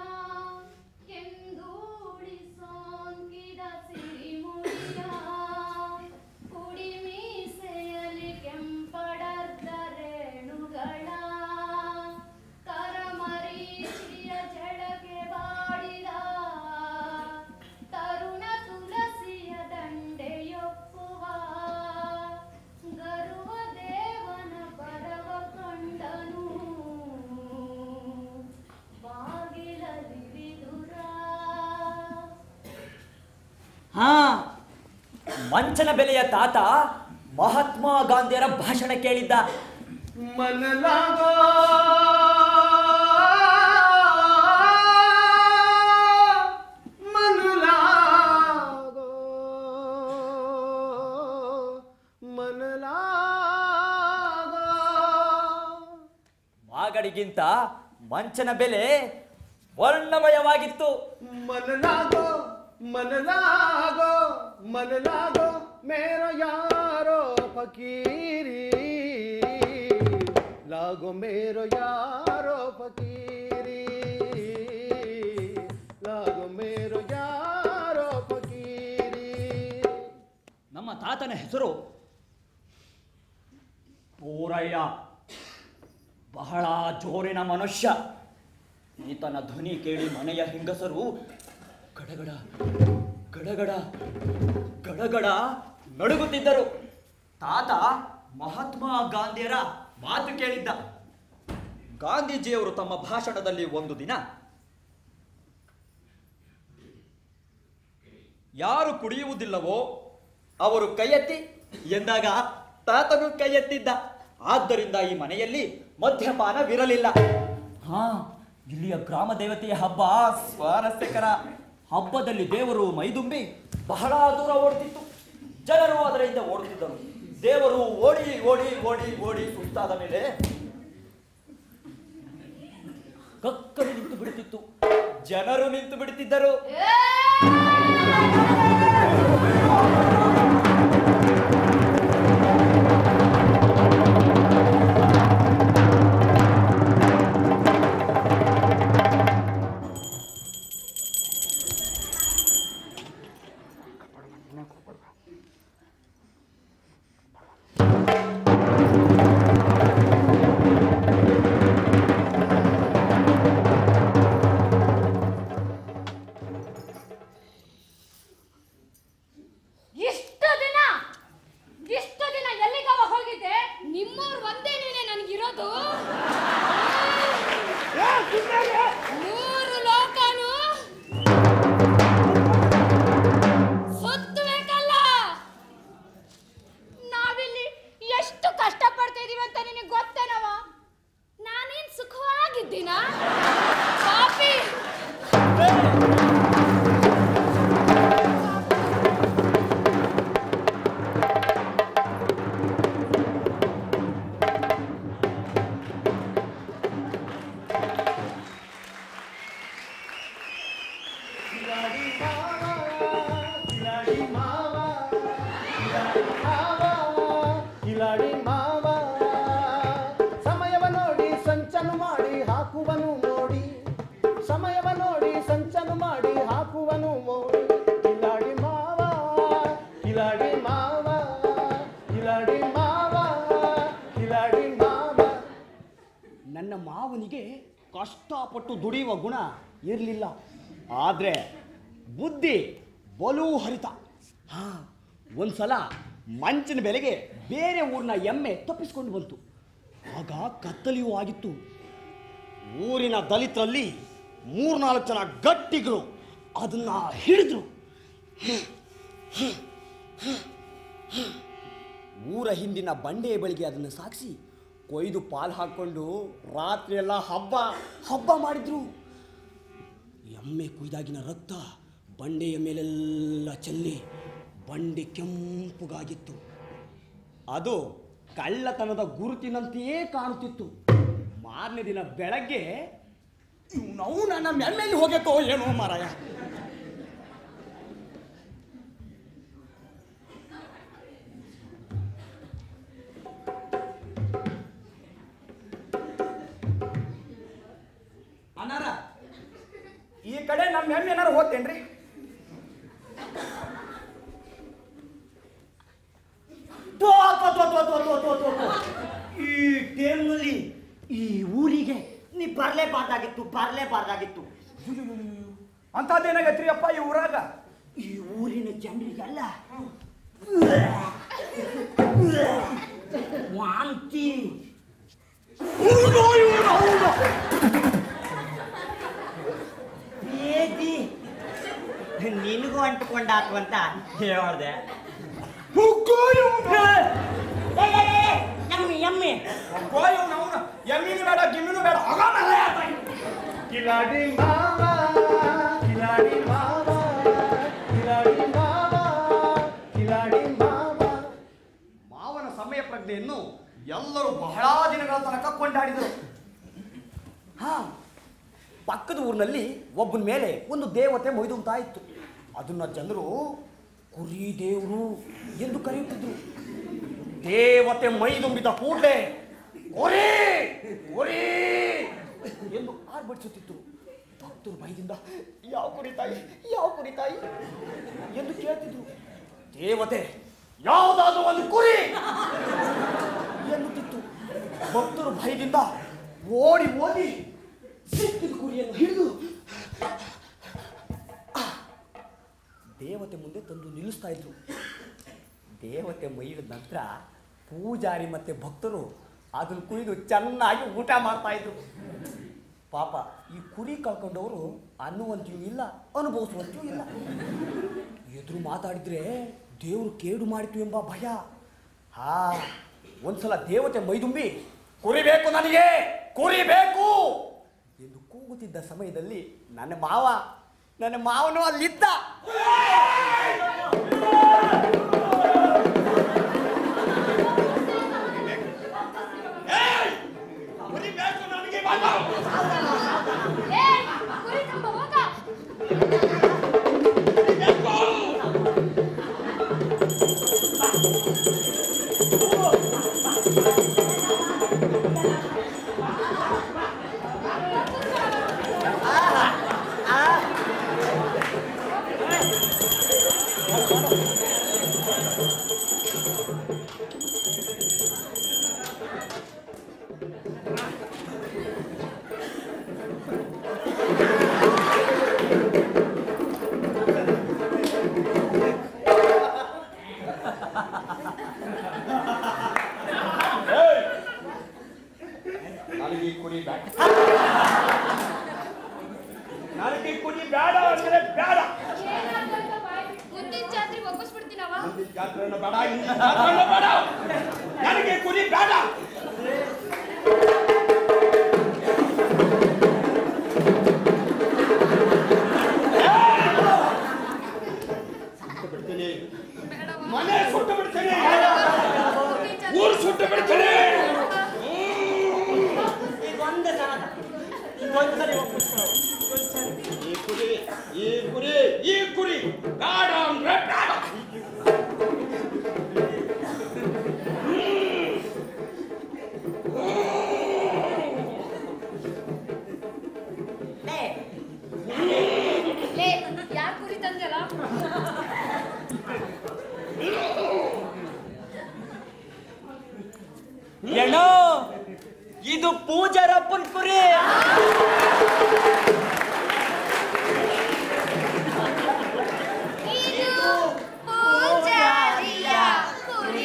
ಕೆಂದೂಡಿ ಸೋಂಕಿದ ಸಿರಿಮುಡಿಯ ಕುಡಿ ಮೀಸೆಯಲ್ಲಿ ಕೆಂಪಡರ್ದ ರೇಣುಗಳ ಕರಮರೀಚಿಯ ಜಡಗೆ ಬಾಡಿದ ತರುಣ ತುಳಸಿಯ ದಂಡೆಯೊಪ್ಪುವ ಗರುವ ದೇವನ ಪರವ ಕಂಡನು ಬಾಗಿಲದಿರಿದುರ
ಹಾ ಮಂಚನ ಬೆಲೆಯ ತಾತ ಮಹಾತ್ಮ ಗಾಂಧಿಯರ ಭಾಷಣ ಕೇಳಿದ್ದ
मन लागो मन लागो मन लागो
ಮಾಗಡಿಗಿಂತ ಮಂಚನ ಬೆಲೆ ವರ್ಣಮಯವಾಗಿತ್ತು
मन लागो मन लागो मन लागो मेरो यारो फकीरी लागो मेरो यारो फकीरी लागो मेरो यारो फकीरी
ನಮ್ಮ ತಾತನ ಹೆಸರು ಪೂರಯ್ಯ ಬಹಳ ಜೋರಿನ ಮನುಷ್ಯ ಈತನ ಧ್ವನಿ ಕೇಳಿ ಮನೆಯ ಹೆಂಗಸರು ಗಡಗಡ ಗಡಗಡ ಗಡಗಡ ನಡುಗುತ್ತಿದ್ದರು ತಾತ ಮಹಾತ್ಮ ಗಾಂಧಿಯರ ಮಾತು ಕೇಳಿದ್ದ ಗಾಂಧೀಜಿಯವರು ತಮ್ಮ ಭಾಷಣದಲ್ಲಿ ಒಂದು ದಿನ ಯಾರು ಕುಡಿಯುವುದಿಲ್ಲವೋ ಅವರು ಕೈ ಎತ್ತಿ ಎಂದಾಗ ತಾತನು ಕೈ ಎತ್ತಿದ್ದ ಆದ್ದರಿಂದ ಈ ಮನೆಯಲ್ಲಿ ಮದ್ಯಪಾನವಿರಲಿಲ್ಲ ಹಾ ಇಲ್ಲಿಯ ಗ್ರಾಮ ದೇವತೆಯ ಹಬ್ಬ ಸ್ವಾರಸ್ಯಕರ ಹಬ್ಬದಲ್ಲಿ ದೇವರು ಮೈದುಂಬಿ ಬಹಳ ದೂರ ಓಡುತ್ತಿತ್ತು ಜನರು ಅದರಿಂದ ಓಡುತ್ತಿದ್ದರು ದೇವರು ಓಡಿ ಓಡಿ ಓಡಿ ಓಡಿ ಸುಸ್ತಾದ ಮೇಲೆ ಕಕ್ಕನೆ ನಿಂತು ಬಿಡುತ್ತಿತ್ತು ಜನರು ನಿಂತು ಬಿಡುತ್ತಿದ್ದರು
ಕಿಲಾಡಿ ಮಾವ ಕಿಲಾಡಿ ಮಾವ ಕಿಲಾಡಿ ಮಾವ ಕಿಲಾಡಿ ಮಾವ ಸಮಯವ ನೋಡಿ ಸಂಚನು ಮಾಡಿ ಹಾಕುವನು ನೋಡಿ ಸಮಯವ ನೋಡಿ ಸಂಚನು ಮಾಡಿ ಹಾಕುವನು ಮೋಡಿ ಕಿಲಾಡಿ ಮಾವ ಕಿಲಾಡಿ ಮಾವ ಕಿಲಾಡಿ ಮಾವ ಕಿಲಾಡಿ ಮಾವ
ನನ್ನ ಮಾವನಿಗೆ ಕಷ್ಟಪಟ್ಟು ದುಡಿಯುವ ಗುಣ ಇರಲಿಲ್ಲ ಆದರೆ ಬುದ್ಧಿ ಬಲೂ ಹರಿತ ಹಾ ಒಂದ್ಸಲ ಮಂಚಿನ ಬೆಲೆಗೆ ಬೇರೆ ಊರಿನ ಎಮ್ಮೆ ತಪ್ಪಿಸ್ಕೊಂಡು ಬಂತು ಆಗ ಕತ್ತಲೆಯೂ ಆಗಿತ್ತು ಊರಿನ ದಲಿತರಲ್ಲಿ ಮೂರ್ನಾಲ್ಕು ಜನ ಗಟ್ಟಿಗರು ಅದನ್ನ ಹಿಡಿದ್ರು ಊರ ಹಿಂದಿನ ಬಂಡೆಯ ಬಳಿಗೆ ಅದನ್ನು ಸಾಗಿಸಿ ಕೊಯ್ದು ಪಾಲು ಹಾಕ್ಕೊಂಡು ರಾತ್ರಿ ಎಲ್ಲ ಹಬ್ಬ ಹಬ್ಬ ಮಾಡಿದ್ರು ಎಮ್ಮೆ ಕುಯ್ದಾಗಿನ ರಕ್ತ ಬಂಡೆಯ ಮೇಲೆಲ್ಲ ಚೆಲ್ಲಿ ಬಂಡೆ ಕೆಂಪುಗಾಗಿತ್ತು ಅದು ಕಳ್ಳತನದ ಗುರುತಿನಂತೆಯೇ ಕಾಣುತ್ತಿತ್ತು ಮಾರನೇ ದಿನ ಬೆಳಗ್ಗೆ ನಾವು ನನ್ನ ಮೆಲ್ಮೆಲ್ಲಿ ಹೋಗತ್ತೋ ಏನೋ ಮಾರಾಯ
ಅನಾರ ಈ ಕಡೆ ನಮ್ಮ ಹೆಮ್ಮೆ ಏನಾರು ಹೋಗ್ತೇನ್ರಿ
ತೋ, ತೋ, ತೋ, ತೋ, ತೋ, ತೋ, ತೋ, ತೋ, ತೋ. ಈ ಟೈಮ್ನಲ್ಲಿ ಈ ಊರಿಗೆ ನೀ ಬರಲೇಬಾರ್ದಾಗಿತ್ತು ಬರಲೇಬಾರ್ದಾಗಿತ್ತು
ಅಂಥದ್ದೇನಾಗೈತ್ರಿ ಅಪ್ಪ ಈ ಊರಾಗ
ಈ ಊರಿನ ಜನರಿಗೆಲ್ಲ ವಾಂತಿ ಬೇದಿ ನಿನಗೂ ಅಂಟ್ಕೊಂಡಾತು ಅಂತ ಹೇಳ್ದೆ ಎಮ್ಮೆ ಎಮ್ಮೆ
ಎಮ್ಮಿನೂ ಬೇಡ ಗಿಮ್ಮಿನೂ ಬೇಡ ಹೋಗ
ಕಿಲಾಡಿ ಮಾವ ಕಿಲಾಡಿ ಮಾವ ಕಿಲಾಡಿ ಮಾವ ಕಿಲಾಡಿ ಮಾವ
ಮಾವನ ಸಮಯ ಪ್ರಜ್ಞೆಯನ್ನು ಎಲ್ಲರೂ ಬಹಳ ದಿನಗಳ ತನಕ ಕೊಂಡಾಡಿದರು ಹಾ ಪಕ್ಕದ ಊರಿನಲ್ಲಿ ಒಬ್ಬನ ಮೇಲೆ ಒಂದು ದೇವತೆ ಮೊಯ್ದುಂತಾ ಇತ್ತು ಅದನ್ನ ಜನರು ಕುರಿ ದೇವರು ಎಂದು ಕರೆಯುತ್ತಿದ್ರು ದೇವತೆ ಮೈದುಂಬಿದ ಕೂಡಲೇ ಕುರಿ ಕುರಿ ಎಂದು ಆರ್ಭಟಿಸುತ್ತಿತ್ತು ಭಕ್ತರು ಭಯದಿಂದ ಯಾವ ಕುರಿ ತಾಯಿ ಯಾವ ಕುರಿ ತಾಯಿ ಎಂದು ಕೇಳ್ತಿದ್ರು ದೇವತೆ ಯಾವುದಾದ್ರೂ ಒಂದು ಕುರಿ ಎನ್ನುತ್ತಿತ್ತು ಭಕ್ತರು ಭಯದಿಂದ ಓಡಿ ಓಡಿ ಸಿಕ್ಕಿದ ಕುರಿಯನ್ನು ಹಿಡಿದು ಆ, ದೇವತೆ ಮುಂದೆ ತಂದು ನಿಲ್ಲಿಸ್ತಾ ಇದ್ರು ದೇವತೆ ಮೈದ ನಂತರ ಪೂಜಾರಿ ಮತ್ತೆ ಭಕ್ತರು ಅದನ್ನು ಕುಯ್ದು ಚೆನ್ನಾಗಿ ಊಟ ಮಾಡ್ತಾ ಇದ್ರು ಪಾಪ ಈ ಕುರಿ ಕಳ್ಕೊಂಡವರು ಅನ್ನುವಂತೆಯೂ ಇಲ್ಲ ಅನುಭವಿಸುವಂತೆಯೂ ಇಲ್ಲ ಎದುರು ಮಾತಾಡಿದ್ರೆ ದೇವರು ಕೇಡು ಮಾಡಿತು ಎಂಬ ಭಯ ಹಾ ಒಂದ್ಸಲ ದೇವತೆ ಮೈದುಂಬಿ ಕುರಿ ಬೇಕು ನನಗೆ ಕುರಿ ಬೇಕು ಎಂದು ಕೂಗುತ್ತಿದ್ದ ಸಮಯದಲ್ಲಿ ನನ್ನ ಮಾವ ನನ್ನ ಮಾವನು ಅಲ್ಲಿದ್ದ
ಏ ಕುರಿ ತುಂಬ ಹೋಗ
ನನಗೆ ಈ ಕುರಿ ಬೇಡ
ನನಗೆ ಈ ಕುರಿ ಬೇಡ ಅಂದ್ರೆ ಬೇಡ
ಮುಂದಿನ ಜಾತ್ರೆಗೆ ಒಪ್ಪಿಸ್ಬಿಡ್ತೀನವ
ಮುಂದಿನ ಜಾತ್ರೆನ ಬೇಡ ಹಿಂದಿನ ಜಾತ್ರೆನ ಬೇಡ ನನಗೆ ಈ ಕುರಿ ಬೇಡ
ಏ
ಕುರಿ ಈ ಕುರಿ ಈ ಕುರಿ ಬೇಡ ಅಂದ್ರೆ ಬೇಡ
ಲೇ ಯಾಕೆ ಕುರಿ ತಂದ್ಯಲ್ಲ
ಏನೋ ಇದು ಪೂಜಾರಪ್ಪನ್ ಕುರಿ
ಇದು ಪೂಜಾರಿಯ ಕುರಿ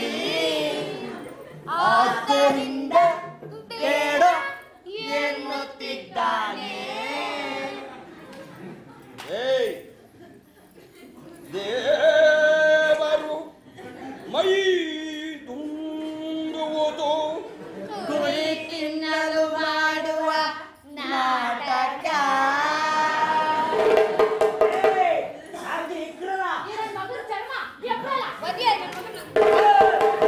ಆದ್ದರಿಂದ ಬೇಡ ಎನ್ನುತ್ತಿದ್ದಾನೆ
ಏಯ್ ದೇವರು ಮೈ ತುಂಬುವುದು
ಕುರಿ ತಿನ್ನಲು ಮಾಡುವ ನಾಟಕ ಇವ್ರನ್ ಮಗನ್ ಚರ್ಮ ಎಬ್ಬಲ್ಲ. ಬದಿಯ ನನ್ ಮಗನ್ನ.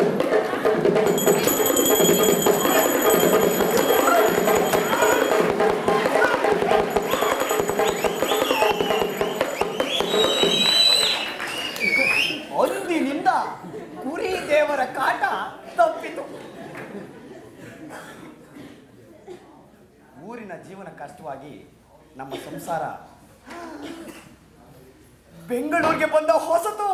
ಅಂದಿನಿಂದ ಕುರಿ ದೇವರ ಕಾಟ ತಪ್ಪಿತು ಊರಿನ ಜೀವನ ಕಷ್ಟವಾಗಿ ನಮ್ಮ ಸಂಸಾರ ಬೆಂಗಳೂರಿಗೆ ಬಂದ ಹೊಸತು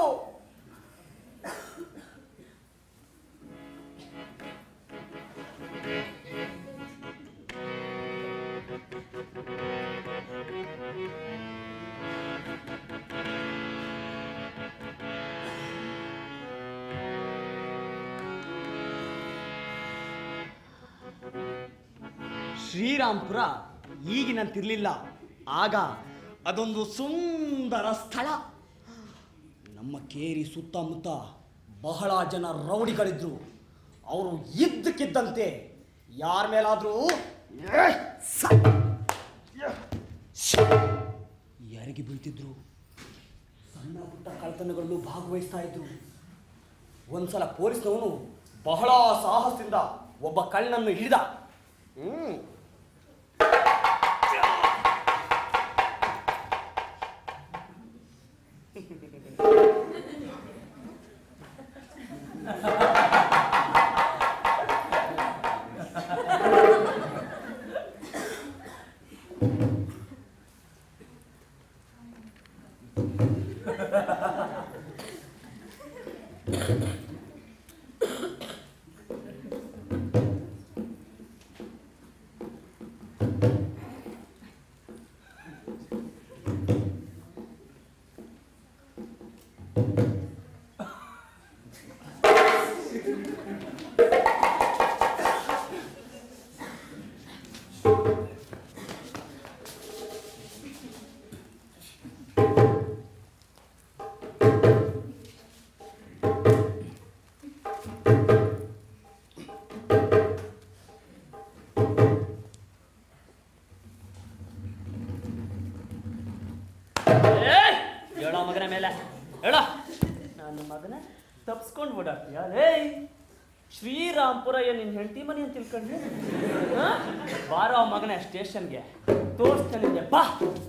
ಶ್ರೀರಾಮ್ಪುರ ಈಗಿನಂತಿರ್ಲಿಲ್ಲ ಆಗ ಅದೊಂದು ಸುಂದರ ಸ್ಥಳ ನಮ್ಮ ಕೇರಿ ಸುತ್ತಮುತ್ತ ಬಹಳ ಜನ ರೌಡಿಗಳಿದ್ರು ಅವರು ಇದ್ದಕ್ಕಿದ್ದಂತೆ ಯಾರ ಮೇಲಾದ್ರೂ ಯಾರಿಗೆ ಬೀಳ್ತಿದ್ರು ಸಣ್ಣ ಪುಟ್ಟ ಕಳ್ತನಗಳಲ್ಲೂ ಭಾಗವಹಿಸ್ತಾ ಇದ್ರು ಒಂದ್ಸಲ ಪೊಲೀಸ್ನವನು ಬಹಳ ಸಾಹಸದಿಂದ ಒಬ್ಬ ಕಳ್ಳನನ್ನು ಹಿಡಿದ ಹ್ಮ್
ಹೇಳೋ ಮಗನ ಮೇಲೆ ಹೇಳೋ ನನ್ನ ಮಗನ ತಪ್ಸ್ಕೊಂಡು ಓಡಾಡ್ತೀಯ ಲೇ ಶ್ರೀರಾಮ್ಪುರ ಏನ್ ನಿನ್ ಹೆಂಡತಿ ಮನೆ ಅಂತ ತಿಳ್ಕೊಂಡ್ರಿ ಹಾ? ಬಾರೋ ಮಗನ ಸ್ಟೇಷನ್ಗೆ ತೋರಿಸ್ತಾನೆ ನಿಂಗೆ, ಬಾ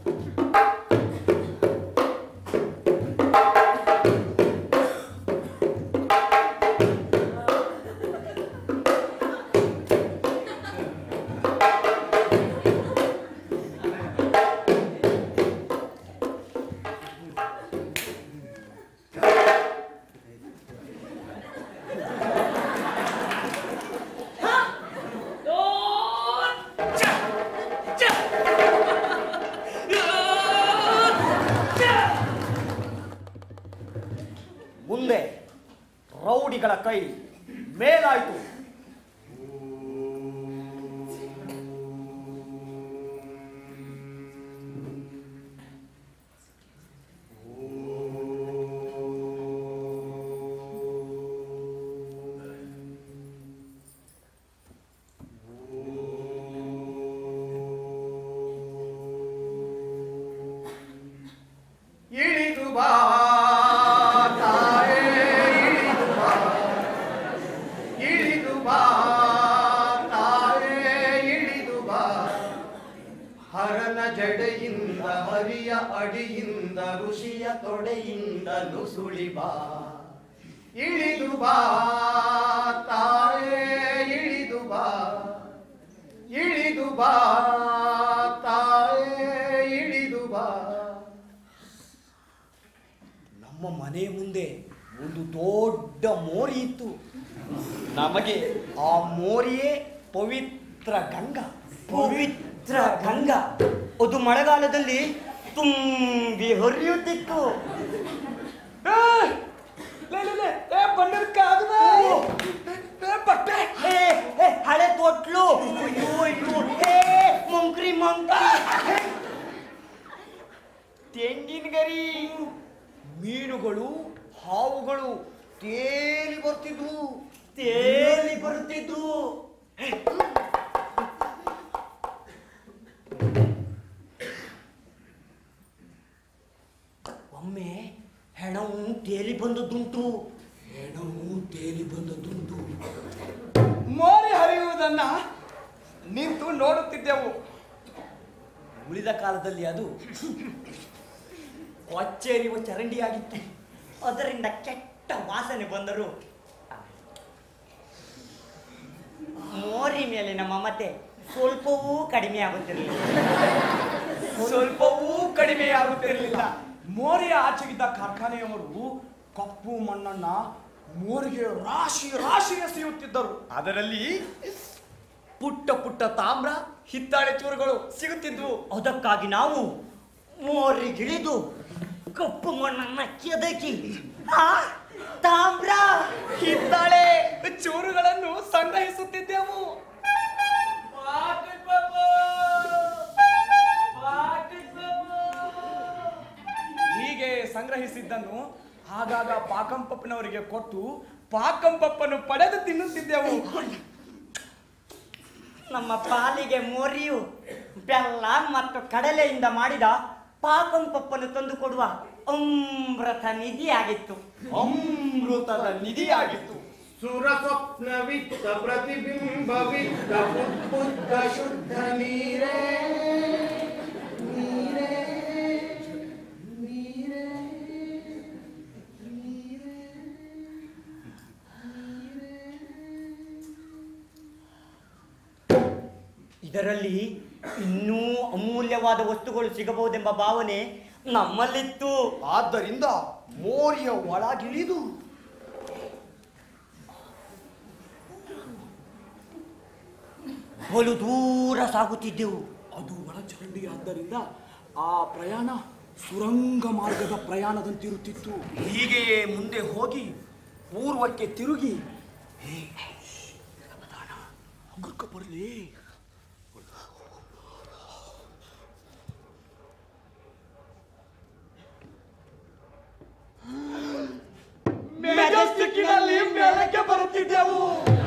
ಮುಂದೆ ರೌಡಿಗಳ ಕೈ ಮೇಲಾಯಿತು
ಇಳಿದು ಬಾ ತಾಯೇ ಇಳಿದು ಬಾ ಇಳಿದು ಹರಿಯ ಅಡಿಯಿಂದ ಋಷಿಯ ತೊಡೆಯಿಂದ ನುಸುಳಿ ಬಾ ಇಳಿದು ಬಾ ತಾಯೇ ಇಳಿದು ಬಾ ಇಳಿದು ಬಾ ತಾಯೇ ಇಳಿದು ಬಾ
ನಮ್ಮ ಮನೆ ಮುಂದೆ ಒಂದು ದೊಡ್ಡ ಮೋರಿ ಇತ್ತು ನಮಗೆ ಆ ಮೋರಿಯೇ ಪವಿತ್ರ ಗಂಗಾ
ಪವಿತ್ರ ಗಂಗಾ ಅದು ಮಳೆಗಾಲದಲ್ಲಿ ತುಂಬಿ ಹರಿಯುತ್ತಿತ್ತು ಏ, ಏ, ಹಳೆ ತೊಟ್ಲು ಅಯ್ಯೋ, ಅಯ್ಯೋ, ಏ, ಮಂಕ್ರಿ ಮಂಕ್ರಿ
ತೆಂಗಿನ ಗರಿ ಮೀನುಗಳು ಹಾವುಗಳು ತೇಲಿ ಬರ್ತಿದ್ವು
ತೇಲಿ ಬರುತ್ತಿದ್ದು ಒಮ್ಮೆ ಹೆಣವು ತೇಲಿ ಬಂದದ್ದುಂಟು
ಹೆಣವು ತೇಲಿ ಬಂದದ್ದುಂಟು
ಮೋರಿ ಹರಿಯುವುದನ್ನ ನಿಂತು ನೋಡುತ್ತಿದ್ದೆವು
ಉಳಿದ ಕಾಲದಲ್ಲಿ ಅದು ಕೊಚ್ಚೇರಿಯುವ ಚರಂಡಿಯಾಗಿತ್ತು
ಅದರಿಂದ ಕೆಟ್ಟ ವಾಸನೆ ಬಂದರು ಮೋರಿ ಮೇಲಿನ ಮಮತೆ ಸ್ವಲ್ಪವೂ ಕಡಿಮೆ ಆಗುತ್ತಿರಲಿಲ್ಲ
ಸ್ವಲ್ಪವೂ ಕಡಿಮೆಯಾಗುತ್ತಿರಲಿಲ್ಲ ಮೋರಿಯ ಆಚೆಗಿದ್ದ ಕಾರ್ಖಾನೆಯವರು ಕಪ್ಪು ಮಣ್ಣನ್ನ ಮೋರಿಗೆ ರಾಶಿ ರಾಶಿ ಎಸೆಯುತ್ತಿದ್ದರು
ಅದರಲ್ಲಿ ಪುಟ್ಟ ಪುಟ್ಟ ತಾಮ್ರ ಹಿತ್ತಾಳೆ ಚೂರುಗಳು ಸಿಗುತ್ತಿದ್ವು
ಅದಕ್ಕಾಗಿ ನಾವು ಮೋರಿಗಿಳಿದು ಕಪ್ಪು ಮಣ್ಣನ್ನ ಕೆದಕಿ ಆ, ತಾಮ್ರ
ಹಿತ್ತಾಳೆ ಚೂರುಗಳನ್ನು ಸಂಗ್ರಹಿಸುತ್ತಿದ್ದೆವು
ಹೀಗೆ ಸಂಗ್ರಹಿಸಿದ್ದನ್ನು ಆಗಾಗ ಪಾಕಂಪಪ್ಪನವರಿಗೆ ಕೊಟ್ಟು ಪಾಕಂಪಪ್ಪನು ಪಡೆದು ತಿನ್ನುತ್ತಿದ್ದೆವು
ನಮ್ಮ ಪಾಲಿಗೆ ಮೋರಿಯು ಬೆಲ್ಲ ಮತ್ತು ಕಡಲೆಯಿಂದ ಮಾಡಿದ ಪಾಕಂ ಪಪ್ಪನ್ನು ತಂದು ಕೊಡುವ ಅಮೃತ ನಿಧಿಯಾಗಿತ್ತು
ಅಮೃತದ ನಿಧಿಯಾಗಿತ್ತು
ಸುರ ಸ್ವಪ್ನವಿತ್ತ ಪ್ರತಿಬಿಂಬವಿತ್ತ ಉದ್ಬುದ್ಧ ಶುದ್ಧ ನೀರೇ ನೀರೇ ನೀರೇ
ಇದರಲ್ಲಿ ಇನ್ನೂ ಅಮೂಲ್ಯವಾದ ವಸ್ತುಗಳು ಸಿಗಬಹುದೆಂಬ ಭಾವನೆ ನಮ್ಮಲ್ಲಿತ್ತು
ಆದ್ದರಿಂದ ಮೋರಿಯ ಒಳಗಿಳಿದು
ಬಲು ದೂರ ಸಾಗುತ್ತಿದ್ದೆವು
ಅದು ಒಳಚರಂಡಿ ಆದ್ದರಿಂದ ಆ ಪ್ರಯಾಣ ಸುರಂಗ ಮಾರ್ಗದ ಪ್ರಯಾಣದಂತಿರುತ್ತಿತ್ತು
ಹೀಗೆಯೇ ಮುಂದೆ ಹೋಗಿ ಪೂರ್ವಕ್ಕೆ ತಿರುಗಿ
ಬರಲಿ ಮೆಜೆಸ್ಟಿಕ್ಕಿನಲ್ಲಿ ಮೇಲಕ್ಕೆ ಬರುತ್ತಿದ್ದೆವು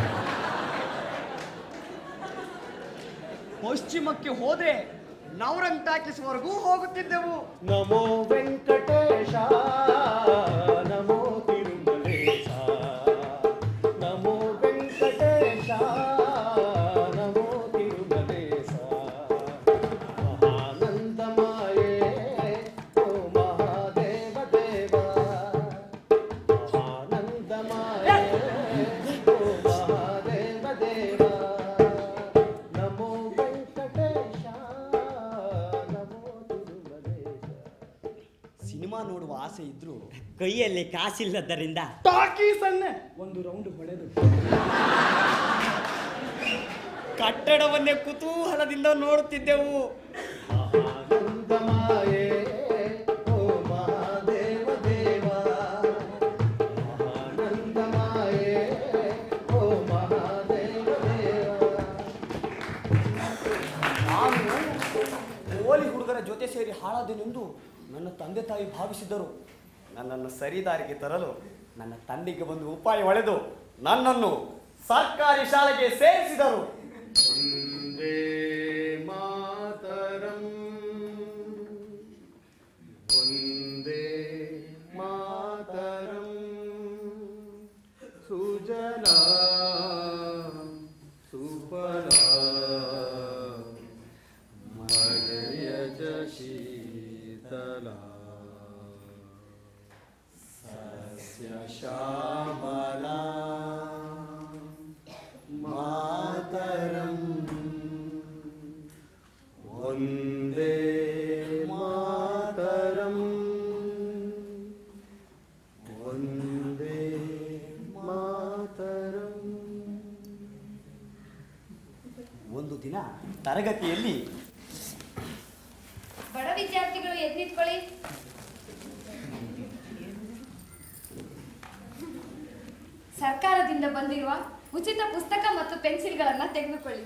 ಪಶ್ಚಿಮಕ್ಕೆ ಹೋದ್ರೆ ನವರಂಗ್ ಟಾಕಿಸ್ವರೆಗೂ ಹೋಗುತ್ತಿದ್ದೆವು
ನಮೋ ವೆಂಕಟೇಶ ನಮೋ ತಿರುಮಲೇಶ ನಮೋ ವೆಂಕಟೇಶ ನಮೋ ತಿರುಮಲೇಶ ಮಹಾನಂದಮಾಯೇ ಓ ಮಹಾದೇವ ದೇವ ಮಹಾನಂದಮಾಯೇ ಓ ಮಹಾದೇವ ದೇವ ನಮೋ ವೆಂಕಟೇಶ ನಮೋ ತಿರುಮಲೇಶ
ಸಿನಿಮಾ ನೋಡುವ ಆಸೆ ಇದ್ರು
ಕೈಯಲ್ಲಿ ಕಾಸಿಲ್ಲದರಿಂದ
ಟಾಕೀಸನ್ನೇ ಒಂದು ರೌಂಡ್ ಹೊಡೆದು
ಕಟ್ಟಡವನ್ನೇ ಕುತೂಹಲದಿಂದ ನೋಡುತ್ತಿದ್ದೆವು
ಆನಂದಮಾಯೇ ಓ ಮಹಾದೇವ ದೇವ ಆನಂದಮಾಯೇ ಓ ಮಹಾದೇವ ದೇವ
ನಾನು ಓಲಿ ಹುಡುಗರ ಜೊತೆ ಸೇರಿ ಹಾಳಾದೆನೆಂದು ನನ್ನ ತಂದೆ ತಾಯಿ ಭಾವಿಸಿದ್ದರು ನನ್ನನ್ನು ಸರಿದಾರಿಗೆ ತರಲು ನನ್ನ ತಂದೆಗೆ ಒಂದು ಉಪಾಯ ಹೊಳೆದು ನನ್ನನ್ನು ಸರ್ಕಾರಿ ಶಾಲೆಗೆ ಸೇರಿಸಿದರು
ವಂದೇ ಮಾತರಂ ವಂದೇ ಮಾತರಂ ಸುಜಲಾ ಸುಫಲಾ ಮಲಯಜ ಶೀತಲಾ ಮಾತಲ ಸಸ್ಯ ಶ್ಯಾಮಲ ಮಾತರಂ ಒಂದೇ ಮಾತರಂ ಒಂದೇ ಮಾತರಂ
ಒಂದು ದಿನ ತರಗತಿಯಲ್ಲಿ
ಬಡ ವಿದ್ಯಾರ್ಥಿಗಳು ಎದ್ದು ನಿಂತ್ಕೊಳ್ಳಿ ಸರ್ಕಾರದಿಂದ ಬಂದಿರುವ ಉಚಿತ ಪುಸ್ತಕ ಮತ್ತು ಪೆನ್ಸಿಲ್ಗಳನ್ನ ತೆಗೆದುಕೊಳ್ಳಿ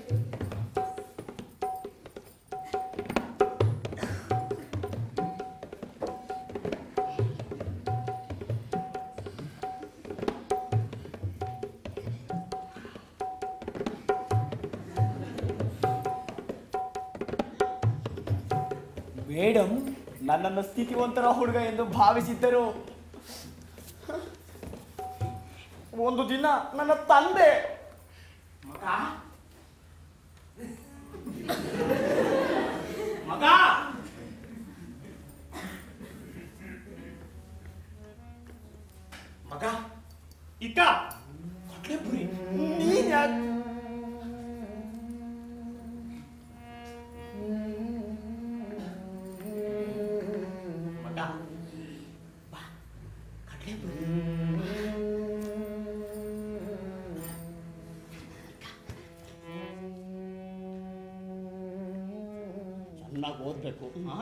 ಮೇಡಮ್ ನನ್ನನ್ನು ಸ್ಥಿತಿವಂತರ ಹುಡುಗ ಎಂದು ಭಾವಿಸಿದ್ದರು ಒಂದು ದಿನ ನನ್ನ ತಂದೆ
ಮಗ ಮಗ ಮಗ ಇಕ್ಕ ಕೊಟ್ಲೆಪುರಿ
ನೀನ್ ಯಾಕ್-
ಮಗ ಬಾ ಕಡ್ಲೆಪುರಿ ಚೆನ್ನಾಗಿ ಓದ್ಬೇಕು ಹಾ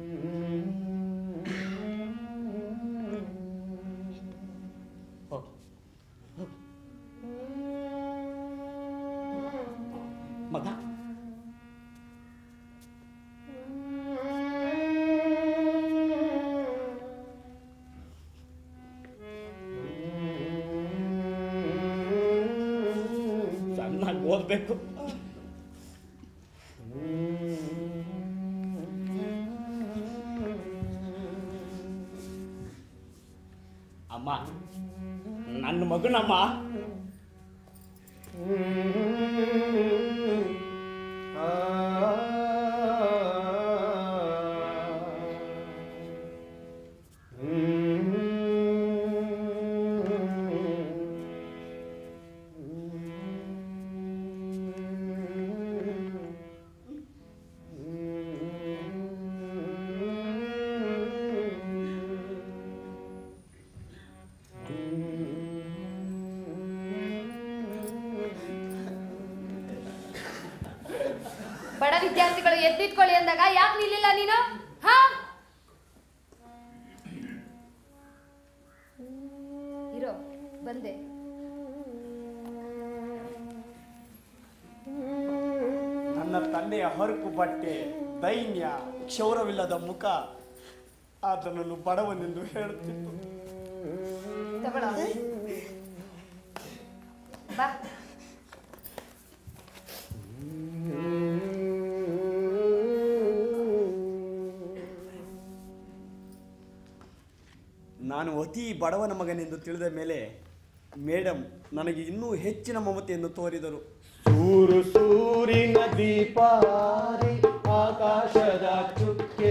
ಹೋಗು ಹೋಗು. ಮಗ ಚೆನ್ನಾಗಿ ಓದ್ಬೇಕು ಅಮ್ಮ ನನ್ನ ಮಗನಮ್ಮ
ಬಡ ವಿದ್ಯಾರ್ಥಿಗಳು ಎದ್ದು ನಿಂತ್ಕೊಳ್ಳಿ ಅಂದಾಗ ಯಾಕೆ ನಿಲ್ಲಿಲ್ಲ ನೀನು ಹಾ ಇರೋ ಬಂದೆ
ನನ್ನ ತಂದೆಯ ಹರಕು ಬಟ್ಟೆ ದೈನ್ಯ ಕ್ಷೌರವಿಲ್ಲದ ಮುಖ ಆತನನ್ನು ಬಡವನೆಂದು ಹೇಳುತ್ತಿತ್ತು
ತಗೊಳ್ಳೋ ಬಾ
ನಾನು ಅತಿ ಬಡವನ ಮಗನೆಂದು ತಿಳಿದ ಮೇಲೆ ಮೇಡಮ್ ನನಗೆ ಇನ್ನೂ ಹೆಚ್ಚಿನ ಮಮತೆಯನ್ನು ತೋರಿದರು
ಸೂರು ಸೂರಿನ ದೀಪಾರಿ ಆಕಾಶದ ಚುಕ್ಕೆ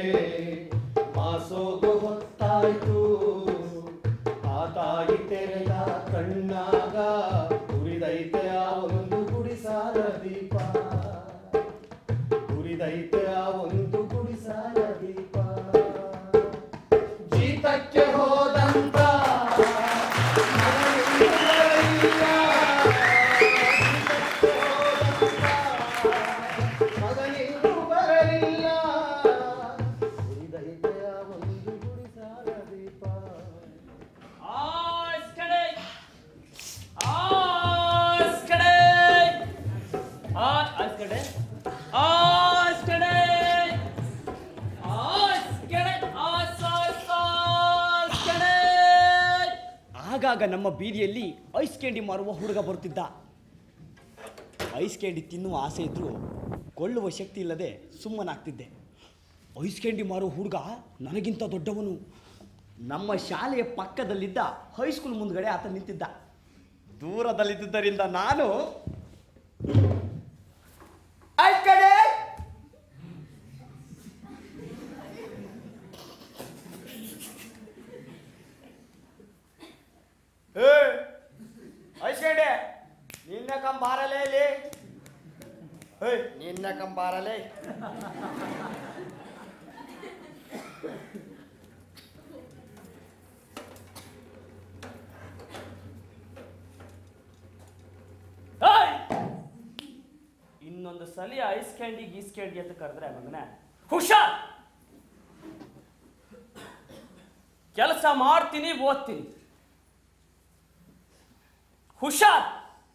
ಮಾಸೋದು ಹೊತ್ತಾಯ್ತು ಆ ತಾಯಿ ತೆರೆದ ಕಣ್ಣಾಗ ಉರಿದೈತೆ ಆ ಒಂದು ಗುಡಿಸಾಲ ದೀಪ ಉರಿದೈತೆ ಆ ಒಂದು ಗುಡಿಸಾಲ ದೀಪ ಜೀತಕ್ಕೆ ಹೋದಂತ ಮಗನಿಗೂ ಬರಲಿಲ್ಲ ಉರಿದೈತೆಯ ಒಂದು ಗುಡಿಸಾಲ ದೀಪ
ಆಯ್ಸ್ ಕಡೆ ಆಯ್ಸ್ ಕಡೆ ಆಯ್ಸ್ ಕಡೆ ಆಯ್ಸ್ ಕಡೆ ಆಯ್ಸ್ ಕಡೆ ಆಯ್ಸ್ ಆಯ್ಸ್ ಆಯ್ಸ್ ಕಡೆ
ಆಗಾಗ ನಮ್ಮ ಬೀದಿಯಲ್ಲಿ ಐಸ್ ಕ್ಯಾಂಡಿ ಮಾರುವ ಹುಡುಗ ಬರುತ್ತಿದ್ದ ಐಸ್ ಕ್ಯಾಂಡಿ ತಿನ್ನುವ ಆಸೆ ಇದ್ದರೂ ಕೊಳ್ಳುವ ಶಕ್ತಿ ಇಲ್ಲದೆ ಸುಮ್ಮನಾಗ್ತಿದ್ದೆ ಐಸ್ ಕ್ಯಾಂಡಿ ಮಾರುವ ಹುಡುಗ ನನಗಿಂತ ದೊಡ್ಡವನು ನಮ್ಮ ಶಾಲೆಯ ಪಕ್ಕದಲ್ಲಿದ್ದ ಹೈಸ್ಕೂಲ್ ಮುಂದ್ಗಡೆ ಆತ ನಿಂತಿದ್ದ ದೂರದಲ್ಲಿದ್ದುದರಿಂದ ನಾನು ಐಸ್ ಕಡೆ ಕಂಬಾರಲೇ ಇಲ್ಲಿ ಹೇಯ್ ನಿನ್ನ ಕಂಬಾರಲೇ
ಏಯ್! ಇನ್ನೊಂದು ಸಲ ಐಸ್ ಕ್ಯಾಂಡಿ ಗೀಸ್ ಕ್ಯಾಂಡಿ ಅಂತ ಕರೆದ್ರೆ ಮಗನ ಹುಷಾರ್ ಕೆಲಸ ಮಾಡ್ತೀನಿ ಓದ್ತೀನಿ ಹುಷಾರ್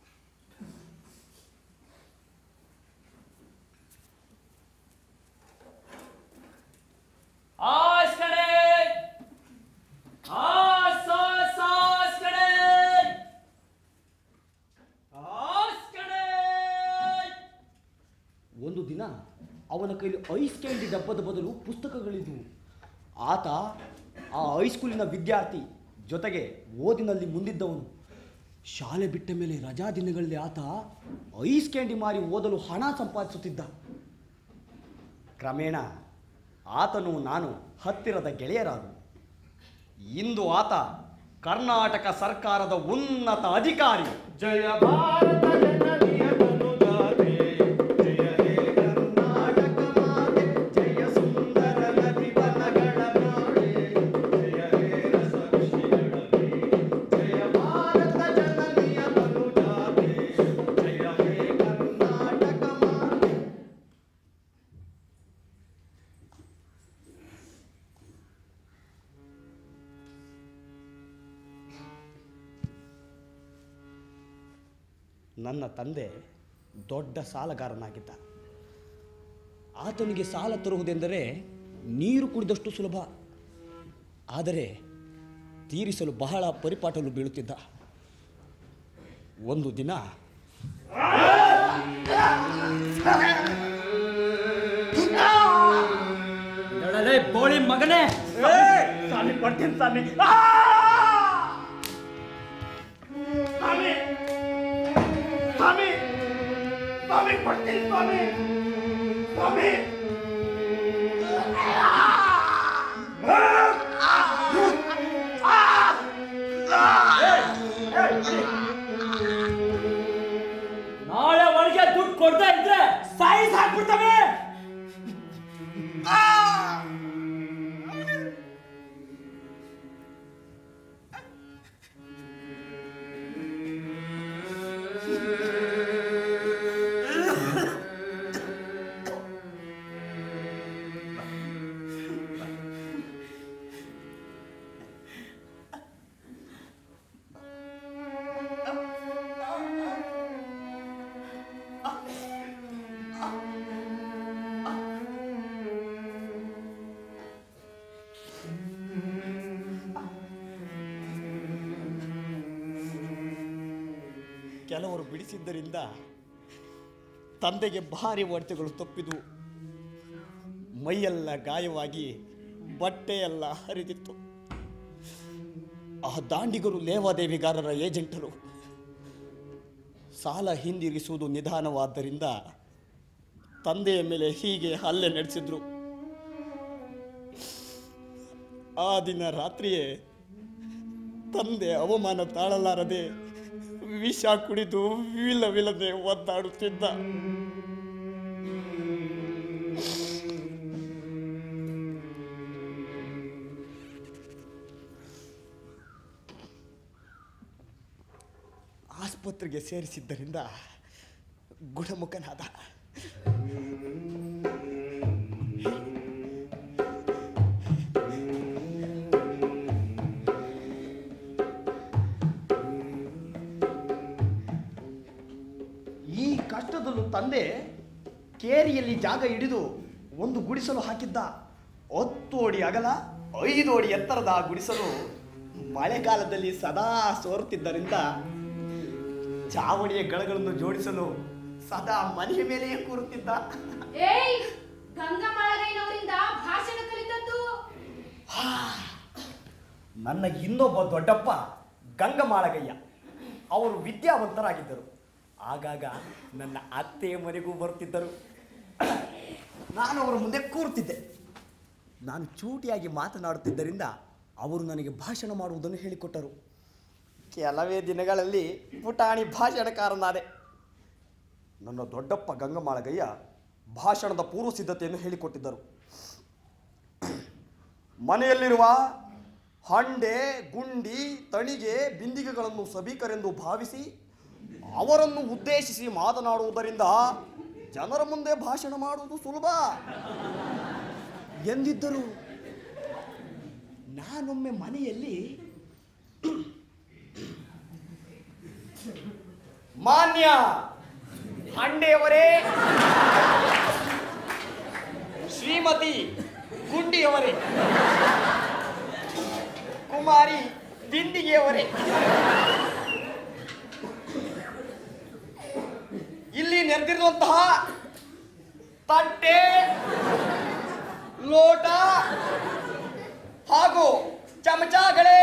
ಆಸ್ ಕಡೆ ಆಸ್ ಆಸ್ ಆಸ್ ಕಡೆ ಆಸ್ ಕಡೆ
ಒಂದು ದಿನ ಅವನ ಕೈಲಿ ಐಸ್ ಕ್ಯಾಂಡಿ ಡಬ್ಬದ ಬದಲು ಪುಸ್ತಕಗಳಿದ್ವು ಆತ ಆ ಹೈಸ್ಕೂಲಿನ ವಿದ್ಯಾರ್ಥಿ ಜೊತೆಗೆ ಓದಿನಲ್ಲಿ ಮುಂದಿದ್ದವನು ಶಾಲೆ ಬಿಟ್ಟ ಮೇಲೆ ರಜಾ ದಿನಗಳಲ್ಲಿ ಆತ ಐಸ್ ಕ್ಯಾಂಡಿ ಮಾರಿ ಓದಲು ಹಣ ಸಂಪಾದಿಸುತ್ತಿದ್ದ ಕ್ರಮೇಣ ಆತನು ನಾನು ಹತ್ತಿರದ ಗೆಳೆಯರಾದವು ಇಂದು ಆತ ಕರ್ನಾಟಕ ಸರ್ಕಾರದ ಉನ್ನತ ಅಧಿಕಾರಿ
ಜಯ ಭಾರತ ಜನನಿಯ ತನುಜಾತೆ ಜಯ ಹೇ ಕರ್ನಾಟಕ ಮಾತೆ ಜಯ ಸುಂದರ ನದಿ ವನಗಳ ನಾಡೆ ಜಯ ಹೇ ರಸ ಋಷಿಗಳ ಬೀಡೆ. ಜಯ ಭಾರತ ಜನನಿಯ ತನುಜಾತೆ ಜಯ ಹೇ ಕರ್ನಾಟಕ ಮಾತೆ
ನನ್ನ ತಂದೆ ದೊಡ್ಡ ಸಾಲಗಾರನಾಗಿದ್ದ ಆತನಿಗೆ ಸಾಲ ತರುವುದೆಂದರೆ ನೀರು ಕುಡಿದಷ್ಟು ಸುಲಭ ಆದರೆ ತೀರಿಸಲು ಬಹಳ ಪರಿಪಾಟಲು ಬೀಳುತ್ತಿದ್ದ ಒಂದು ದಿನ
ಎಡಲೇ ಬೋಳಿ ಮಗನೇ
ಸ್ವಾಮಿ ಕೊಡ್ತೀನಿ ಸ್ವಾಮಿ ಸ್ವಾಮಿ ಸ್ವಾಮಿ ಸ್ವಾಮಿ ಕೊಡ್ತೀನಿ ಸ್ವಾಮಿ ಸ್ವಾಮಿ
ನಾಳೆ ಒಳಗೆ ದುಡ್ಡು ಕೊಡ್ತಾ ಇದ್ರೆ ಸಾಯಿಸ್ ಹಾಕ್ಬಿಡ್ತವೆ
ಕೆಲವರು ಬಿಡಿಸಿದ್ದರಿಂದ ತಂದೆಗೆ ಭಾರಿ ಹೊಡೆತಗಳು ತಪ್ಪಿದವು ಮೈಯೆಲ್ಲ ಗಾಯವಾಗಿ ಬಟ್ಟೆಯೆಲ್ಲ ಹರಿದಿತ್ತು ಆ ದಾಂಡಿಗರು ಲೇವಾದೇವಿಗಾರರ ಏಜೆಂಟರು ಸಾಲ ಹಿಂದಿರಿಸುವುದು ನಿಧಾನವಾದ್ದರಿಂದ ತಂದೆಯ ಮೇಲೆ ಹೀಗೆ ಹಲ್ಲೆ ನಡೆಸಿದ್ರು ಆ ದಿನ ರಾತ್ರಿಯೇ ತಂದೆ ಅವಮಾನ ತಾಳಲಾರದೆ ವಿಷ ಕುಡಿದು ವಿಲವಿಲ್ಲದೆ ಒದ್ದಾಡುತ್ತಿದ್ದ ಆಸ್ಪತ್ರೆಗೆ ಸೇರಿಸಿದ್ದರಿಂದ ಗುಣಮುಖನಾದ ಈ ಕಷ್ಟದಲ್ಲೂ ತಂದೆ ಕೇರಿಯಲ್ಲಿ ಜಾಗ ಹಿಡಿದು ಒಂದು ಗುಡಿಸಲು ಹಾಕಿದ್ದ ಹತ್ತು ಅಡಿ ಅಗಲ ಐದು ಅಡಿ ಎತ್ತರದ ಆ ಗುಡಿಸಲು ಮಳೆಗಾಲದಲ್ಲಿ ಸದಾ ಸೋರುತ್ತಿದ್ದರಿಂದ ಚಾವಣಿಯ ಗಳಗಳನ್ನು ಜೋಡಿಸಲು ಸದಾ ಮನೆಯ ಮೇಲೆಯೇ ಕೂರುತ್ತಿದ್ದ
ಏಯ್ ಗಂಗಮಾಳಗೈನವರಿಂದ ಭಾಷಣ ಕಲಿತದ್ದು
ನನ್ನ ಇನ್ನೊಬ್ಬ ದೊಡ್ಡಪ್ಪ ಗಂಗಮಾಳಗಯ್ಯ ಅವರು ವಿದ್ಯಾವಂತರಾಗಿದ್ದರು ಆಗಾಗ ನನ್ನ ಅತ್ತೆಯ ಮನೆಗೂ ಬರುತ್ತಿದ್ದರು ನಾನು ಅವರ ಮುಂದೆ ಕೂರುತ್ತಿದ್ದೆ ನಾನು ಚೂಟಿಯಾಗಿ ಮಾತನಾಡುತ್ತಿದ್ದರಿಂದ ಅವರು ನನಗೆ ಭಾಷಣ ಮಾಡುವುದನ್ನು ಹೇಳಿಕೊಟ್ಟರು ಕೆಲವೇ ದಿನಗಳಲ್ಲಿ ಪುಟಾಣಿ ಭಾಷಣಕಾರನಾದೆ
ನನ್ನ ದೊಡ್ಡಪ್ಪ ಗಂಗಮಾಳಗಯ್ಯ ಭಾಷಣದ ಪೂರ್ವ ಸಿದ್ಧತೆಯನ್ನು ಹೇಳಿಕೊಟ್ಟಿದ್ದರು ಮನೆಯಲ್ಲಿರುವ ಹಂಡೆ ಗುಂಡಿ ತಣಿಗೆ ಬಿಂದಿಗೆಗಳನ್ನು ಸಭಿಕರೆಂದು ಭಾವಿಸಿ ಅವರನ್ನು ಉದ್ದೇಶಿಸಿ ಮಾತನಾಡುವುದರಿಂದ ಜನರ ಮುಂದೆ ಭಾಷಣ ಮಾಡುವುದು ಸುಲಭ ಎಂದಿದ್ದರು ನಾನೊಮ್ಮೆ ಮನೆಯಲ್ಲಿ ಮಾನ್ಯ ಹಂಡೆಯವರೇ ಶ್ರೀಮತಿ ಗುಂಡಿಯವರೇ ಕುಮಾರಿ ಬಿಂದಿಗೆಯವರೇ ಇಲ್ಲಿ ನೆರೆದಿರುವಂತಹ ತಟ್ಟೆ ಲೋಟ ಹಾಗೂ ಚಮಚಗಳೇ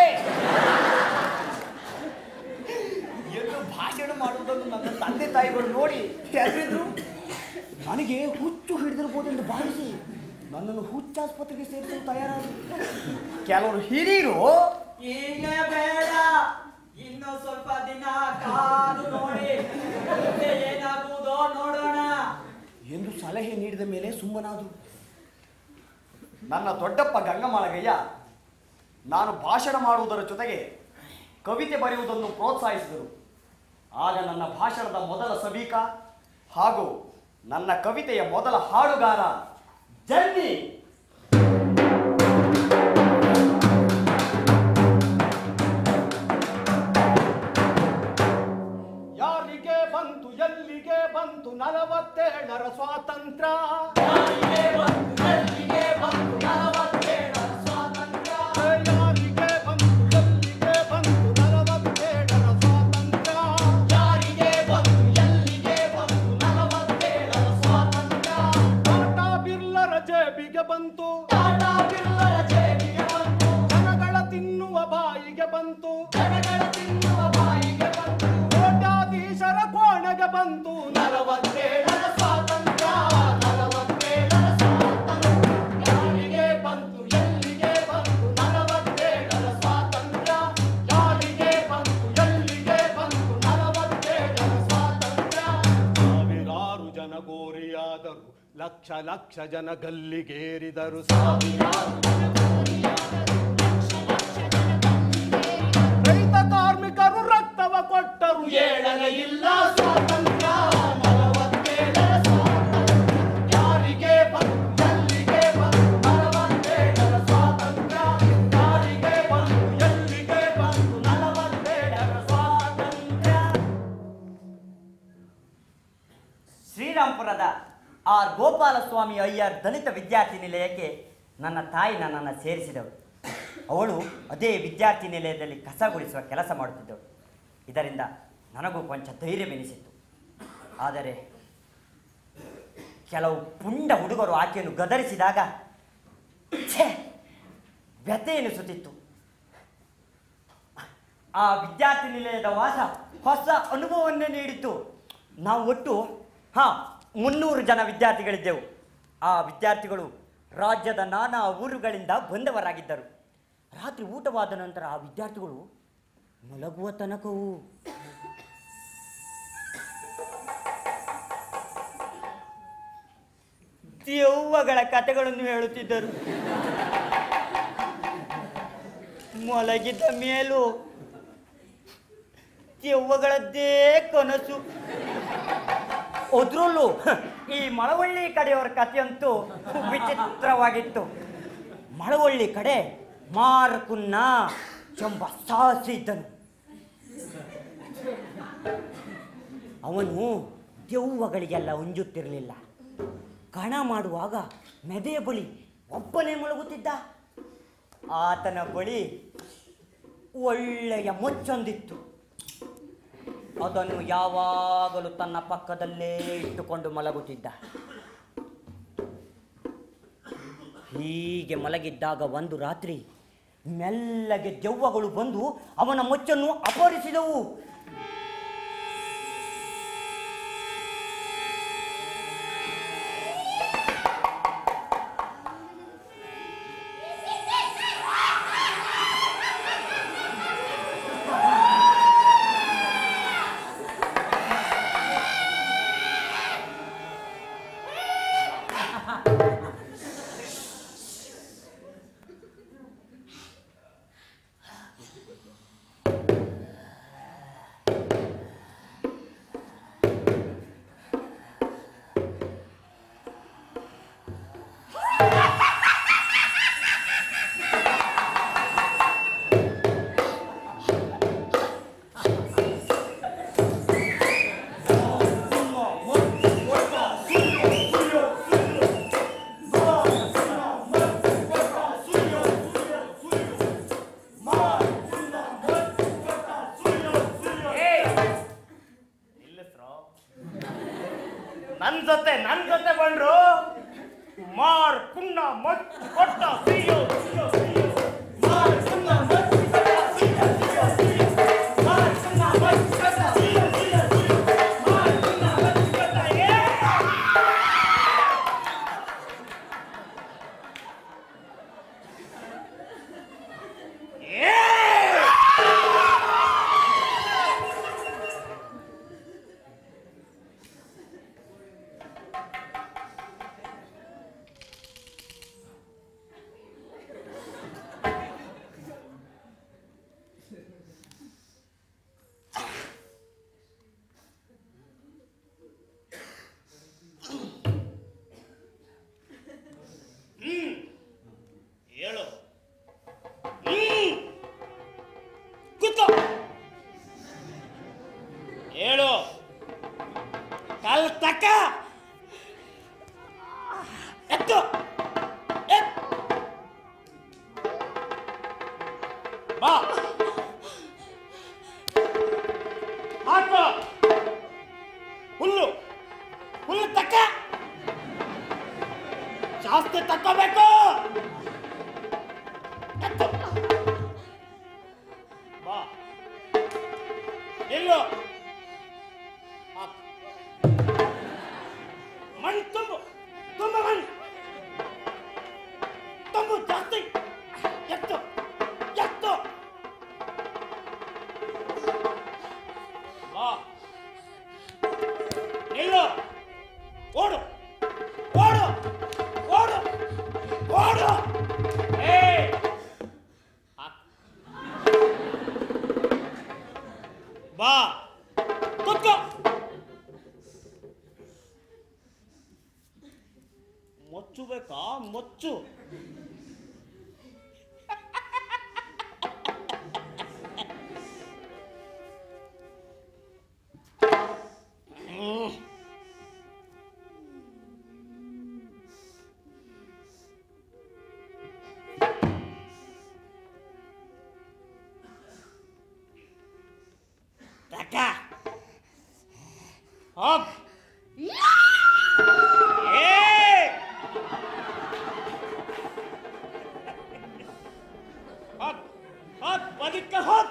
ಎಂದು ಭಾಷಣ ಮಾಡುವುದನ್ನು ನನ್ನ ತಂದೆ ತಾಯಿಗಳು ನೋಡಿ ಹೆದರಿದ್ರು ನನಗೆ ಹುಚ್ಚು ಹಿಡಿದಿರ್ಬೋದೆಂದು ಭಾವಿಸಿ ನನ್ನನ್ನು ಹುಚ್ಚಾಸ್ಪತ್ರೆಗೆ ಸೇರಿಸಲು ತಯಾರಾದರು ಕೆಲವರು ಹಿರಿಯರು
ಈಗ ಬೇಡ ಇನ್ನು ಸ್ವಲ್ಪ ದಿನ ಕಾದು ನೋಡಿ ಮುಂದೆ ಏನಾಗುವುದೋ ನೋಡೋಣ
ಎಂದು ಸಲಹೆ ನೀಡಿದ ಮೇಲೆ ಸುಮ್ಮನಾದರು ನನ್ನ ದೊಡ್ಡಪ್ಪ ಗಂಗಮಾಳಗಯ್ಯ ನಾನು ಭಾಷಣ ಮಾಡುವುದರ ಜೊತೆಗೆ ಕವಿತೆ ಬರೆಯುವುದನ್ನು ಪ್ರೋತ್ಸಾಹಿಸಿದರು ಆಗ ನನ್ನ ಭಾಷಣದ ಮೊದಲ ಸಭೀಕ ಹಾಗೂ ನನ್ನ ಕವಿತೆಯ ಮೊದಲ ಹಾಡುಗಾರ ಜನ್ನಿ
ಯಾರಿಗೆ ಬಂತು ಎಲ್ಲಿಗೆ ಬಂತು ನಲವತ್ತೇಳರ ಸ್ವಾತಂತ್ರ್ಯ ಯಾರಿಗೆ ಬಂತು ಎಲ್ಲಿಗೆ ಬಂತು ನಲವತ್ತೇಳರ ಸ್ವಾತಂತ್ರ್ಯ ಟಾಟಾ ಬಿರ್ಲರ ಜೇಬಿಗೆ ಬಂತು ಜನಗಳ ತಿನ್ನುವ ಬಾಯಿಗೆ ಬಂತು ಕೋಟ್ಯಾಧೀಶರ ಕೋಣೆಗೆ ಬಂತು ನಲವತ್ತೇಳರ ಸ್ವಾತಂತ್ರ್ಯ ನಲವತ್ತೇಳರ ಸ್ವಾತಂತ್ರ್ಯ ಯಾರಿಗೆ ಬಂತು ಎಲ್ಲಿಗೆ ಬಂತು ನಲವತ್ತೇಳರ ಸ್ವಾತಂತ್ರ್ಯ ಯಾರಿಗೆ ಬಂತು ಎಲ್ಲಿಗೆ ಬಂತು ನಲವತ್ತೇಳರ ಸ್ವಾತಂತ್ರ್ಯ ಸಾವಿರಾರು ಜನ ಗೋರಿಯಾದರು ಲಕ್ಷ ಲಕ್ಷ ಜನ ಗಲ್ಲಿಗೇರಿದರು ಸಾವಿರಾರು ರೈತ ಕಾರ್ಮಿಕರು ರಕ್ತವ ಕೊಟ್ಟರು ಏಳನೇ ಇಲ್ಲ ಸ್ವಾತಂತ್ರ್ಯ ನಲವತ್ತೇಳರ ಸ್ವಾತಂತ್ರ್ಯ ಯಾರಿಗೆ ಬಂತು ಎಲ್ಲಿಗೆ ಬಂತು ನಲವತ್ತೇಳರ ಸ್ವಾತಂತ್ರ್ಯ ಯಾರಿಗೆ ಬಂತು ಎಲ್ಲಿಗೆ ಬಂತು ನಲವತ್ತೇಳರ ಸ್ವಾತಂತ್ರ್ಯ
ಶ್ರೀರಾಂಪುರದ ಆರ್ ಗೋಪಾಲಸ್ವಾಮಿ ಅಯ್ಯರ್ ದಲಿತ ವಿದ್ಯಾರ್ಥಿ ನಿಲಯಕ್ಕೆ ನನ್ನ ತಾಯಿ ನನ್ನನ್ನು ಸೇರಿಸಿದಳು ಅವಳು ಅದೇ ವಿದ್ಯಾರ್ಥಿ ನಿಲಯದಲ್ಲಿ ಕಸ ಗುಡಿಸುವ ಕೆಲಸ ಮಾಡುತ್ತಿದ್ದಳು ಇದರಿಂದ ನನಗೂ ಕೊಂಚ ಧೈರ್ಯವೆನಿಸಿತ್ತು ಆದರೆ ಕೆಲವು ಪುಂಡ ಹುಡುಗರು ಆಕೆಯನ್ನು ಗದರಿಸಿದಾಗ ಛೇ ವ್ಯಥೆ ಎನಿಸುತ್ತಿತ್ತು ಆ ವಿದ್ಯಾರ್ಥಿ ನಿಲಯದ ವಾಸ ಹೊಸ ಅನುಭವವನ್ನೇ ನೀಡಿತ್ತು ನಾವು ಒಟ್ಟು ಹಾಂ ಮುನ್ನೂರು ಜನ ವಿದ್ಯಾರ್ಥಿಗಳಿದ್ದೆವು ಆ ವಿದ್ಯಾರ್ಥಿಗಳು ರಾಜ್ಯದ ನಾನಾ ಊರುಗಳಿಂದ ಬಂದವರಾಗಿದ್ದರು ರಾತ್ರಿ ಊಟವಾದ ನಂತರ ಆ ವಿದ್ಯಾರ್ಥಿಗಳು ಮಲಗುವ ತನಕವೂ ದೆವ್ವಗಳ ಕಥೆಗಳನ್ನು ಹೇಳುತ್ತಿದ್ದರು ಮಲಗಿದ್ದ ಮೇಲೂ ದೆವ್ವಗಳದ್ದೇ ಕನಸು ಅದ್ರಲ್ಲೂ ಈ ಮಳವಳ್ಳಿ ಕಡೆಯವರ ಕಥೆಯಂತೂ ವಿಚಿತ್ರವಾಗಿತ್ತು ಮಳವಳ್ಳಿ ಕಡೆ ಮಾರಕುನ್ನ ಎಂಬ ಸಾಹಸಿ ಇದ್ದನು ಅವನು ದೆವ್ವಗಳಿಗೆಲ್ಲ ಉಂಜುತ್ತಿರಲಿಲ್ಲ ಕಣ ಮಾಡುವಾಗ ಮೆದೆಯ ಬಳಿ ಒಬ್ಬನೇ ಮಲಗುತ್ತಿದ್ದ ಆತನ ಬಳಿ ಒಳ್ಳೆಯ ಮೊಚ್ಚೊಂದಿತ್ತು ಅದನ್ನು ಯಾವಾಗಲೂ ತನ್ನ ಪಕ್ಕದಲ್ಲೇ ಇಟ್ಟುಕೊಂಡು ಮಲಗುತ್ತಿದ್ದ ಹೀಗೆ ಮಲಗಿದ್ದಾಗ ಒಂದು ರಾತ್ರಿ ಮೆಲ್ಲಗೆ ದೆವ್ವಗಳು ಬಂದು ಅವನ ಮೊಚ್ಚನ್ನು ಅಪಹರಿಸಿದವು
ಬಾ ಹಾಕೋ ಹುಲ್ಲು ಹುಲ್ಲು ತಕ್ಕ ಜಾಸ್ತಿ ತಕ್ಕೋಬೇಕು ಎತ್ತು. ಬಾ ನಿಲ್ಲು ಹಾಕು. ಮಣ್ಣು ತುಂಬು ತುಂಬ ಮಣ್ಣು ತುಂಬು ಜಾಸ್ತಿ ಎತ್ತು ಎತ್ತು ಬಾ ನಿಲ್ಲು ಓಡು ಓಡು ಓಡು ಓಡು ಏ ಬಾ ಕೂತ್ಕೋ ಮೊಚ್ಚು ಬೇಕಾ ಮೊಚ್ಚು ಹ್ಮ್. ತಕ. ಹೋಗ್. ಏ! ಹೋಗ್. ಹೋಗ್, ಬದುಕ ಹೋಗ್.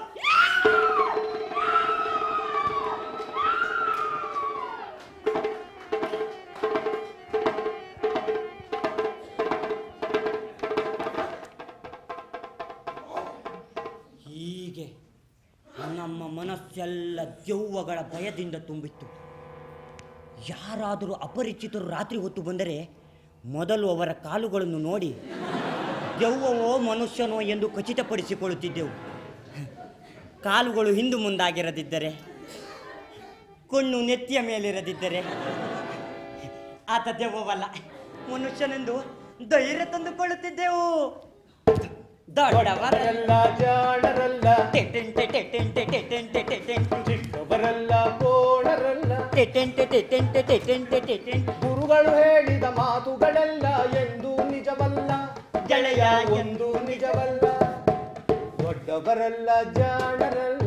ಹೀಗೆ ನಮ್ಮ ಮನಸ್ಸೆಲ್ಲ ದೆವ್ವಗಳ ಭಯದಿಂದ ತುಂಬಿತ್ತು ಯಾರಾದರೂ ಅಪರಿಚಿತರು ರಾತ್ರಿ ಹೊತ್ತು ಬಂದರೆ ಮೊದಲು ಅವರ ಕಾಲುಗಳನ್ನು ನೋಡಿ ದೆವ್ವವೋ ಮನುಷ್ಯನೋ ಎಂದು ಖಚಿತಪಡಿಸಿಕೊಳ್ಳುತ್ತಿದ್ದೆವು ಕಾಲುಗಳು ಹಿಂದು ಮುಂದಾಗಿರದಿದ್ದರೆ ಕಣ್ಣು ನೆತ್ತಿಯ ಮೇಲಿರದಿದ್ದರೆ ಆತ ದೆವ್ವವಲ್ಲ ಮನುಷ್ಯನೆಂದು ಧೈರ್ಯ ತಂದುಕೊಳ್ಳುತ್ತಿದ್ದೆವು ದೊಡ್ಡವರೆಲ್ಲ
ಜಾಣರಲ್ಲ
ಟೆಟೆಂಟೆ ಟೆಟೆಂಟೆ ಟೆಟೆಂಟೆ ಟೆಟೆಂಟೆ
ಚಿಕ್ಕವರಲ್ಲ ಕೋಣರಲ್ಲ
ಟೆಟೆಂಟೆ ಟೆಟೆಂಟೆ ಟೆಟೆಂಟೆ ಟೆಟೆಂಟೆ
ಗುರುಗಳು ಹೇಳಿದ ಮಾತುಗಳೆಲ್ಲ ಎಂದು ನಿಜವಲ್ಲ
ಗೆಳೆಯ
ಒಂದು ನಿಜವಲ್ಲ ದೊಡ್ಡವರಲ್ಲ ಜಾಣರಲ್ಲ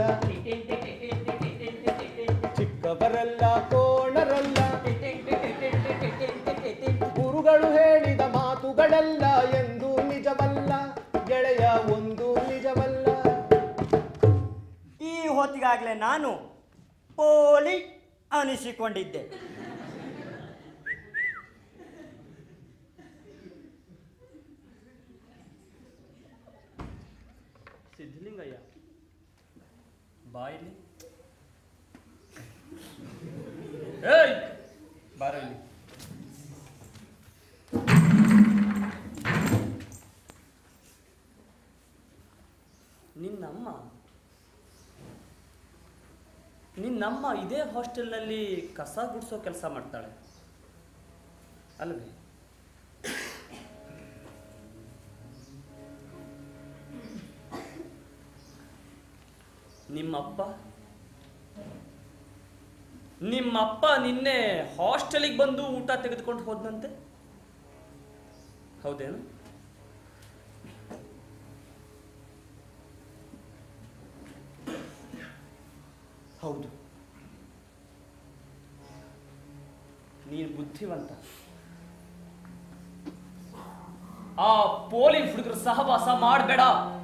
ಚಿಕ್ಕವರಲ್ಲ ಕೋಣರಲ್ಲ ಗುರುಗಳು ಹೇಳಿದ ಮಾತುಗಳೆಲ್ಲ ಎಂದು ನಿಜವಲ್ಲ ಗೆಳೆಯ ಒಂದು ನಿಜವಲ್ಲ
ಈ ಹೊತ್ತಿಗಾಗಲೇ ನಾನು ಪೋಲಿ ಅನಿಸಿಕೊಂಡಿದ್ದೆ
ಸಿದ್ಧಲಿಂಗಯ್ಯ ಬಾಯಿಲಿ ಏಯ್ ಬಾರ ಇಲ್ಲಿ ನಿನ್ನಮ್ಮ ನಿನ್ನಮ್ಮ ಇದೇ ಹಾಸ್ಟೆಲ್ನಲ್ಲಿ ಕಸ ಗುಡಿಸೋ ಕೆಲಸ ಮಾಡ್ತಾಳೆ ಅಲ್ವೇ ನಿಮ್ಮಪ್ಪ ನಿಮ್ಮಪ್ಪ ನಿನ್ನೆ ಹಾಸ್ಟೆಲಿಗೆ ಬಂದು ಊಟ ತೆಗೆದುಕೊಂಡು ಹೋದ್ನಂತೆ ಹೌದೇನು ಹೌದು ನೀನು ಬುದ್ಧಿವಂತ ಆ ಪೋಲಿ ಹುಡುಗರು ಸಹವಾಸ ಮಾಡಬೇಡ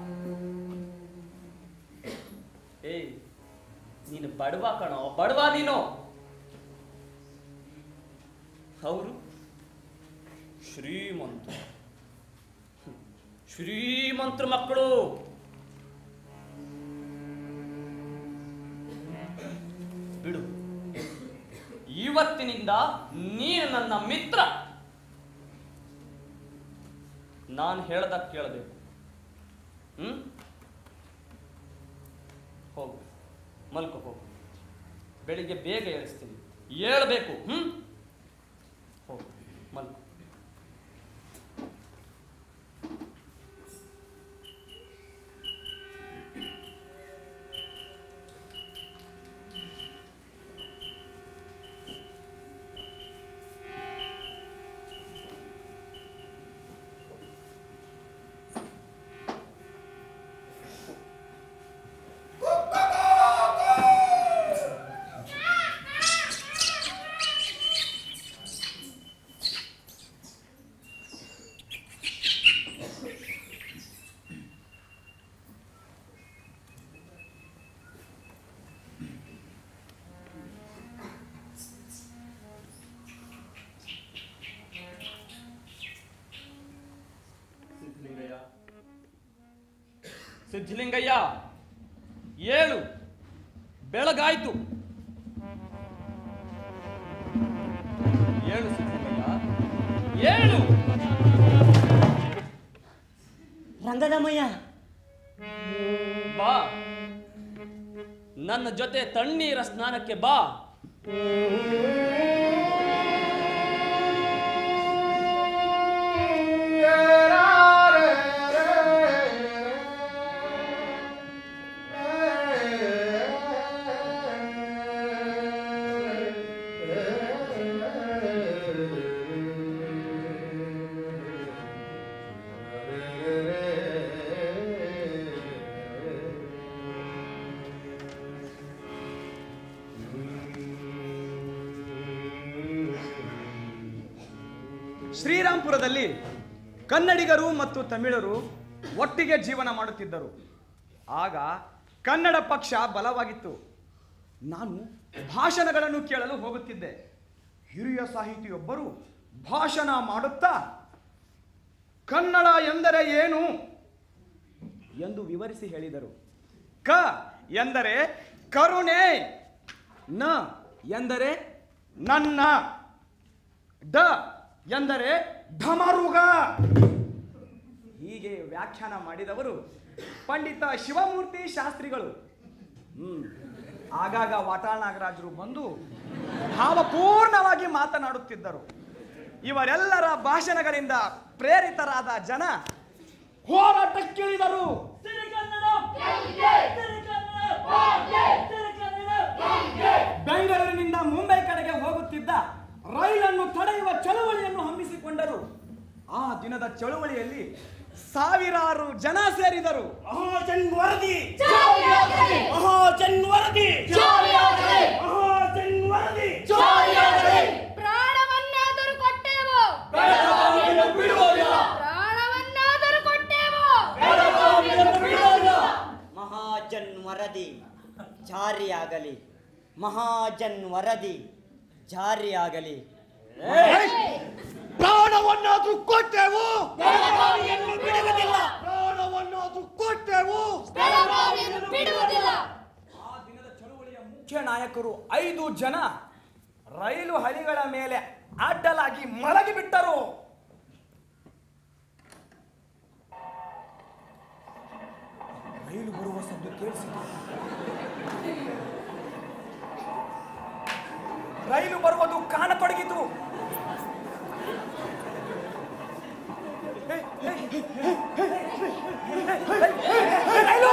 ಏಯ್ ನೀನು ಬಡವ ಕಣೋ ಬಡವ ನೀನು ಅವರು ಶ್ರೀಮಂತ ಹ್ಮ್. ಶ್ರೀಮಂತರ ಮಕ್ಕಳು ಬಿಡು ಇವತ್ತಿನಿಂದ ನೀನು ನನ್ನ ಮಿತ್ರ ನಾನು ಹೇಳ್ದ ಕೇಳಬೇಕು ಹ್ಮ್ ಹೋಗು ಮಲ್ಕೋ ಹೋಗು ಬೆಳಿಗ್ಗೆ ಬೇಗ ಏಳಿಸ್ತೀನಿ ಏಳಬೇಕು ಹ್ಮ್ ಹೋಗು ಮಲ್ಕೋ
ಸಿದ್ಧಲಿಂಗಯ್ಯ ಏಳು ಬೆಳಗಾಯ್ತು ಏಳು ಸಿದ್ಧಲಿಂಗಯ್ಯ ಏಳು
ರಂಗದಮಯ್ಯ
ಬಾ ನನ್ನ ಜೊತೆ ತಣ್ಣೀರ ಸ್ನಾನಕ್ಕೆ ಬಾ
ಶ್ರೀರಾಂಪುರದಲ್ಲಿ ಕನ್ನಡಿಗರು ಮತ್ತು ತಮಿಳರು ಒಟ್ಟಿಗೆ ಜೀವನ ಮಾಡುತ್ತಿದ್ದರು ಆಗ ಕನ್ನಡ ಪಕ್ಷ ಬಲವಾಗಿತ್ತು ನಾನು ಭಾಷಣಗಳನ್ನು ಕೇಳಲು ಹೋಗುತ್ತಿದ್ದೆ ಹಿರಿಯ ಸಾಹಿತಿಯೊಬ್ಬರು ಭಾಷಣ ಮಾಡುತ್ತಾ ಕನ್ನಡ ಎಂದರೆ ಏನು ಎಂದು ವಿವರಿಸಿ ಹೇಳಿದರು ಕ ಎಂದರೆ ಕರುಣೆ ನ ಎಂದರೆ ನನ್ನ ಡ ಎಂದರೆ ಢಮರುಗ ಹೀಗೆ ವ್ಯಾಖ್ಯಾನ ಮಾಡಿದವರು ಪಂಡಿತ ಶಿವಮೂರ್ತಿ ಶಾಸ್ತ್ರಿಗಳು ಹ್ಮ್ ಆಗಾಗ ವಾಟಾಳ್ ನಾಗರಾಜರು ಬಂದು ಭಾವಪೂರ್ಣವಾಗಿ ಮಾತನಾಡುತ್ತಿದ್ದರು ಇವರೆಲ್ಲರ ಭಾಷಣಗಳಿಂದ ಪ್ರೇರಿತರಾದ ಜನ ಹೋರಾಟಕ್ಕಿಳಿದರು ಬೆಂಗಳೂರಿನಿಂದ ಮುಂಬೈ ಕಡೆಗೆ ಹೋಗುತ್ತಿದ್ದ ರೈಲನ್ನು ತಡೆಯುವ ಚಳವಳಿಯನ್ನು ಹಮ್ಮಿಸಿಕೊಂಡರು ಆ ದಿನದ ಚಳವಳಿಯಲ್ಲಿ ಸಾವಿರಾರು ಜನ ಸೇರಿದರು ಮಹಾಜನ್ ವರದಿ ಮಹಾಜನ್ ವರದಿ ಮಹಾಜನ್ ವರದಿ
ಪ್ರಾಣವನ್ನಾದರೂ ಕೊಟ್ಟೆವು ಪ್ರಾಣವನ್ನಾದರೂ ಕೊಟ್ಟೆವು
ಮಹಾಜನ್ ವರದಿ ಜಾರಿಯಾಗಲಿ ಮಹಾಜನ್ ವರದಿ ಜಾರಿಯಾಗಲಿ
ಪ್ರಾಣವನ್ನಾದ್ರೂ ಕೊಟ್ಟೆವು ಪ್ರಾಣವನ್ನಾದ್ರೂ ಕೊಟ್ಟೆವು
ಬೆಳಗಾವಿಯನ್ನು ಬಿಡುವುದಿಲ್ಲ
ಆ ದಿನದ ಚಳುವಳಿಯ ಮುಖ್ಯ ನಾಯಕರು ಐದು ಜನ ರೈಲು ಹಳಿಗಳ ಮೇಲೆ ಅಡ್ಡಲಾಗಿ ಮಲಗಿ ಬಿಟ್ಟರು ರೈಲು ಬರುವ ಸದ್ದು ಕೇಳಿಸಿತು ರೈಲು ಬರುವುದು ಕಾಣತೊಡಗಿತು ರೈಲು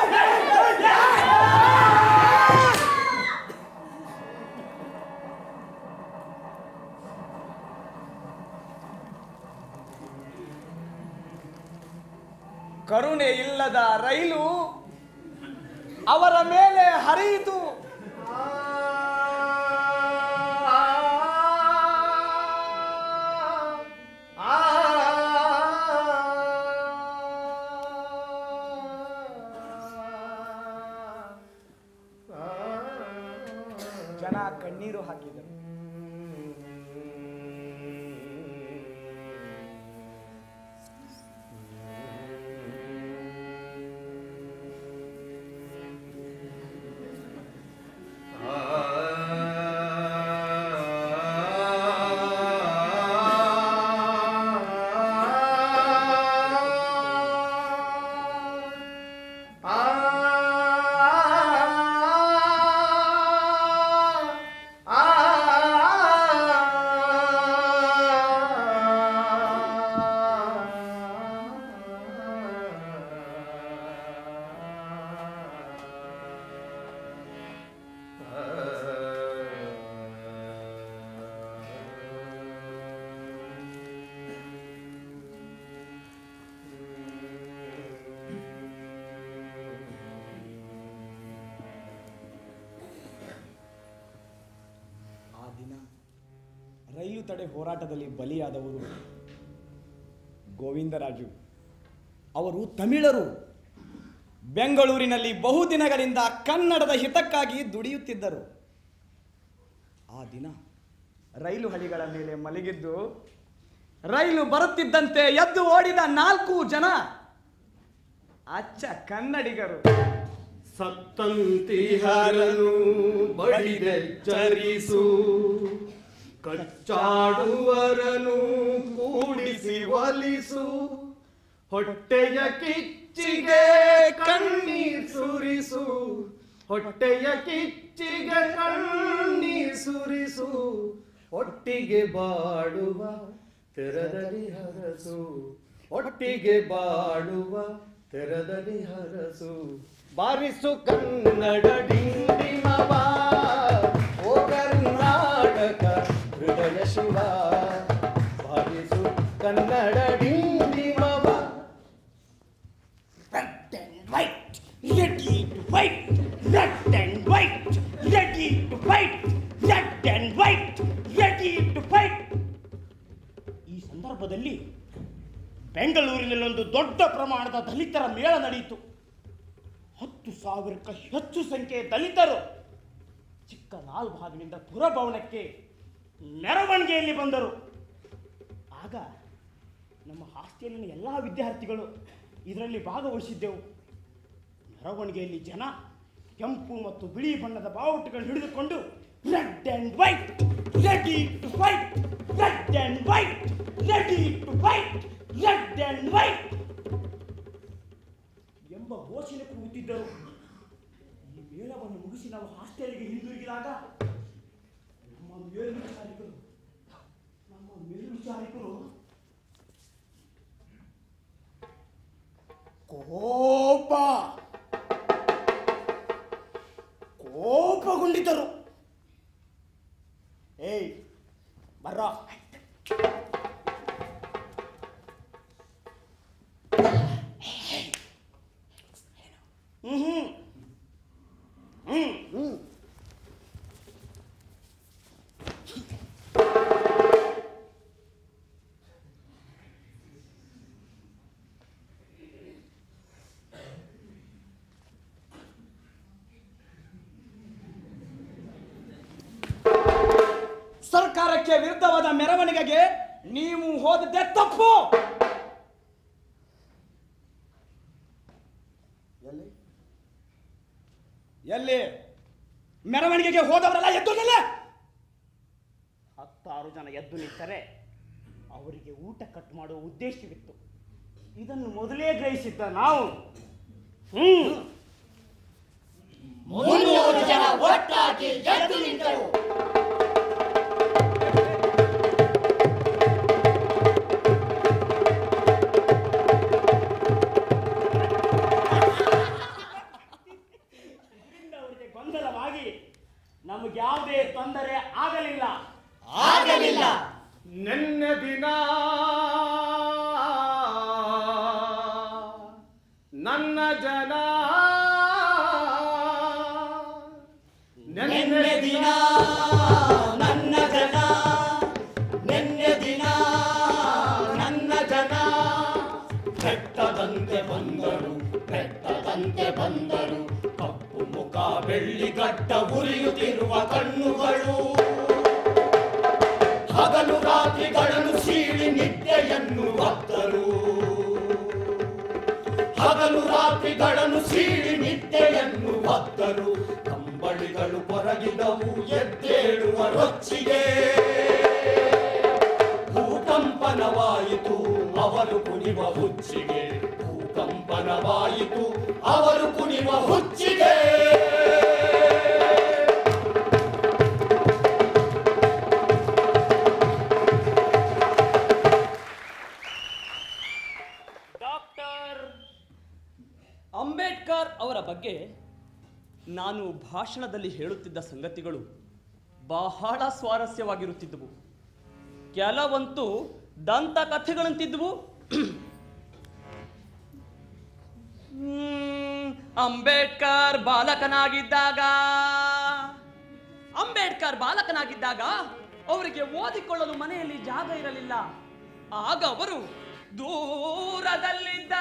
ಕರುಣೆ ಇಲ್ಲದ ರೈಲು ಅವರ ಮೇಲೆ ಹರಿಯಿತು ಜನ ಕಣ್ಣೀರು ಹಾಕಿದರು ಆ ದಿನ ರೈಲು ತಡೆ ಹೋರಾಟದಲ್ಲಿ ಬಲಿಯಾದವರು ಗೋವಿಂದರಾಜು ಅವರು ತಮಿಳರು ಬೆಂಗಳೂರಿನಲ್ಲಿ ಬಹುದಿನಗಳಿಂದ ಕನ್ನಡದ ಹಿತಕ್ಕಾಗಿ ದುಡಿಯುತ್ತಿದ್ದರು ಆ ದಿನ ರೈಲು ಹಳಿಗಳ ಮೇಲೆ ಮಲಗಿದ್ದು ರೈಲು ಬರುತ್ತಿದ್ದಂತೆ ಎದ್ದು ಓಡಿದ ನಾಲ್ಕು ಜನ
ಅಚ್ಚ ಕನ್ನಡಿಗರು
ಸತ್ತಂತಿಹರನು ಬಡಿದೆಚ್ಚರಿಸು ಕಚ್ಚಾಡುವರನು ಕೂಡಿಸಿ ಒಲಿಸು ಹೊಟ್ಟೆಯ ಕಿಚ್ಚಿಗೆ ಕಣ್ಣೀರ್ ಸುರಿಸು ಹೊಟ್ಟೆಯ ಕಿಚ್ಚಿಗೆ ಕಣ್ಣೀರ್ ಸುರಿಸು ಒಟ್ಟಿಗೆ ಬಾಡುವ ತೆರದಲ್ಲಿ ಹರಸು ಒಟ್ಟಿಗೆ ಬಾಡುವ ತೆರದಲ್ಲಿ ಹರಸು ಬಾರಿಸು ಕನ್ನಡ ಡಿಂಡಿಮವ ಓ ಕರ್ನಾಟಕ ಹೃದಯ ಶಿವ ಬಾರಿಸು ಕನ್ನಡ ಡಿಂಡಿಮವ
red and white ready to fight red and white ready to fight red and white ready to fight ಈ ಸಂದರ್ಭದಲ್ಲಿ ಬೆಂಗಳೂರಿನಲ್ಲೊಂದು ದೊಡ್ಡ ಪ್ರಮಾಣದ ದಲಿತರ ಮೇಳ ನಡೆಯಿತು ಹತ್ತು ಸಾವಿರಕ್ಕೆ ಹೆಚ್ಚು ಸಂಖ್ಯೆಯ ದಲಿತರು ಚಿಕ್ಕ ಲಾಲ್ ಬಾಗ್ನಿಂದ ಪುರಭವನಕ್ಕೆ ಮೆರವಣಿಗೆಯಲ್ಲಿ ಬಂದರು ಆಗ ನಮ್ಮ ಹಾಸ್ಟೆಲಿನ ಎಲ್ಲ ವಿದ್ಯಾರ್ಥಿಗಳು ಇದರಲ್ಲಿ ಭಾಗವಹಿಸಿದ್ದೆವು ಮೆರವಣಿಗೆಯಲ್ಲಿ ಜನ ಕೆಂಪು ಮತ್ತು ಬಿಳಿ ಬಣ್ಣದ ಬಾವುಟಗಳು ಹಿಡಿದುಕೊಂಡು red and white ready to fight red and white ready to fight red and white ಎಂಬ ಘೋಷಣೆ ಕೂಗುತ್ತಿದ್ದರು ಈ ಮೇಳವನ್ನು ಮುಗಿಸಿ ನಾವು ಹಾಸ್ಟೆಲ್ಗೆ ಹಿಂದಿರುಗಿದಾಗ ನಮ್ಮ ಮೇಲ್ವಿಚಾರಕರು ನಮ್ಮ ಮೇಲ್ವಿಚಾರಕರು ಕೋಪ ಕೋಪಗೊಂಡಿದ್ದರು ಏಯ್ ಬರ್ರ ಹ್ಮ್ ಹ್ಮ್ ಹ್ಮ್
ಸರ್ಕಾರಕ್ಕೆ ವಿರುದ್ಧವಾದ ಮೆರವಣಿಗೆಗೆ ನೀವು ಹೋದದ್ದೇ ತಪ್ಪು
ಎಲ್ಲಿ
ಎಲ್ಲಿ ಮೆರವಣಿಗೆಗೆ ಹೋದವರೆಲ್ಲ ಎದ್ದು ನಿಲ್ಲ
ಹತ್ತಾರು ಜನ ಎದ್ದು ನಿಂತರೆ ಅವರಿಗೆ ಊಟ ಕಟ್ ಮಾಡುವ ಉದ್ದೇಶವಿತ್ತು ಇದನ್ನು ಮೊದಲೇ ಗ್ರಹಿಸಿದ್ದ ನಾವು ಹ್ಮ್ ಮುನ್ನೂರು ಜನ ಒಟ್ಟಾಗಿ ಎದ್ದು ನಿಂತರು ಇದರಿಂದ ಅವರಿಗೆ ಗೊಂದಲವಾಗಿ ನಮಗೆ ಯಾವುದೇ ತೊಂದರೆ ಆಗಲಿಲ್ಲ ಆಗಲಿಲ್ಲ
ನನ್ನ ದಿನ ನನ್ನ ಜನ
ನೆನ್ನೆ ದಿನ ನನ್ನ ಜನ ನೆನ್ನೆ ದಿನ ನನ್ನ ಜನ ಬೆಟ್ಟದಂತೆ ಬಂದರು ಬೆಟ್ಟದಂತೆ ಬಂದರು ಕಪ್ಪು ಮುಖ ಬೆಳ್ಳಿ ಗಡ್ಡ ಉರಿಯುತ್ತಿರುವ ಕಣ್ಣುಗಳು ಹಗಲು ರಾತ್ರಿಗಳನ್ನು ಸೀಳಿ ನಿದ್ದೆಯನ್ನು ಹೊತ್ತರು ಹಗಲು ರಾತ್ರಿಗಳನ್ನು ಸೀಳಿ ನಿದ್ದೆಯನ್ನು ಹೊತ್ತರು ಕಂಬಳಿಗಳು ಕೊರಗಿದವು ಎದ್ದೇಳುವ ರೊಚ್ಚಿಗೆ ಭೂಕಂಪನವಾಯಿತು ಅವರು ಕುಣಿವ ಹುಚ್ಚಿಗೆ ಭೂಕಂಪನವಾಯಿತು ಅವರು ಕುಣಿವ ಹುಚ್ಚಿಗೆ
ಡಾಕ್ಟರ್ ಅಂಬೇಡ್ಕರ್ ಅವರ ಬಗ್ಗೆ ನಾನು ಭಾಷಣದಲ್ಲಿ ಹೇಳುತ್ತಿದ್ದ ಸಂಗತಿಗಳು ಬಹಳ ಸ್ವಾರಸ್ಯವಾಗಿರುತ್ತಿದ್ದವು ಕೆಲವಂತೂ ದಂತಕಥೆಗಳಂತಿದ್ವು ಹ್ಮ್, ಅಂಬೇಡ್ಕರ್ ಬಾಲಕನಾಗಿದ್ದಾಗ ಅಂಬೇಡ್ಕರ್ ಬಾಲಕನಾಗಿದ್ದಾಗ ಅವರಿಗೆ ಓದಿಕೊಳ್ಳಲು ಮನೆಯಲ್ಲಿ ಜಾಗ ಇರಲಿಲ್ಲ ಆಗ ಅವರು ದೂರದಲ್ಲಿದ್ದ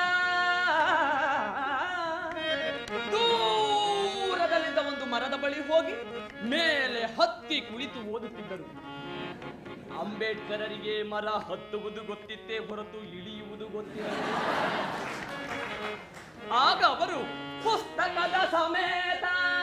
ದೂರದಲ್ಲಿದ್ದ ಒಂದು ಮರದ ಬಳಿ ಹೋಗಿ ಮೇಲೆ ಹತ್ತಿ ಕುಳಿತು ಓದುತ್ತಿದ್ದರು ಅಂಬೇಡ್ಕರರಿಗೆ ಮರ ಹತ್ತುವುದು ಗೊತ್ತಿತ್ತೇ ಹೊರತು ಇಳಿಯುವುದು ಗೊತ್ತಿರಲಿಲ್ಲ ಆಗ ಅವರು ಪುಸ್ತಕದ ಸಮೇತ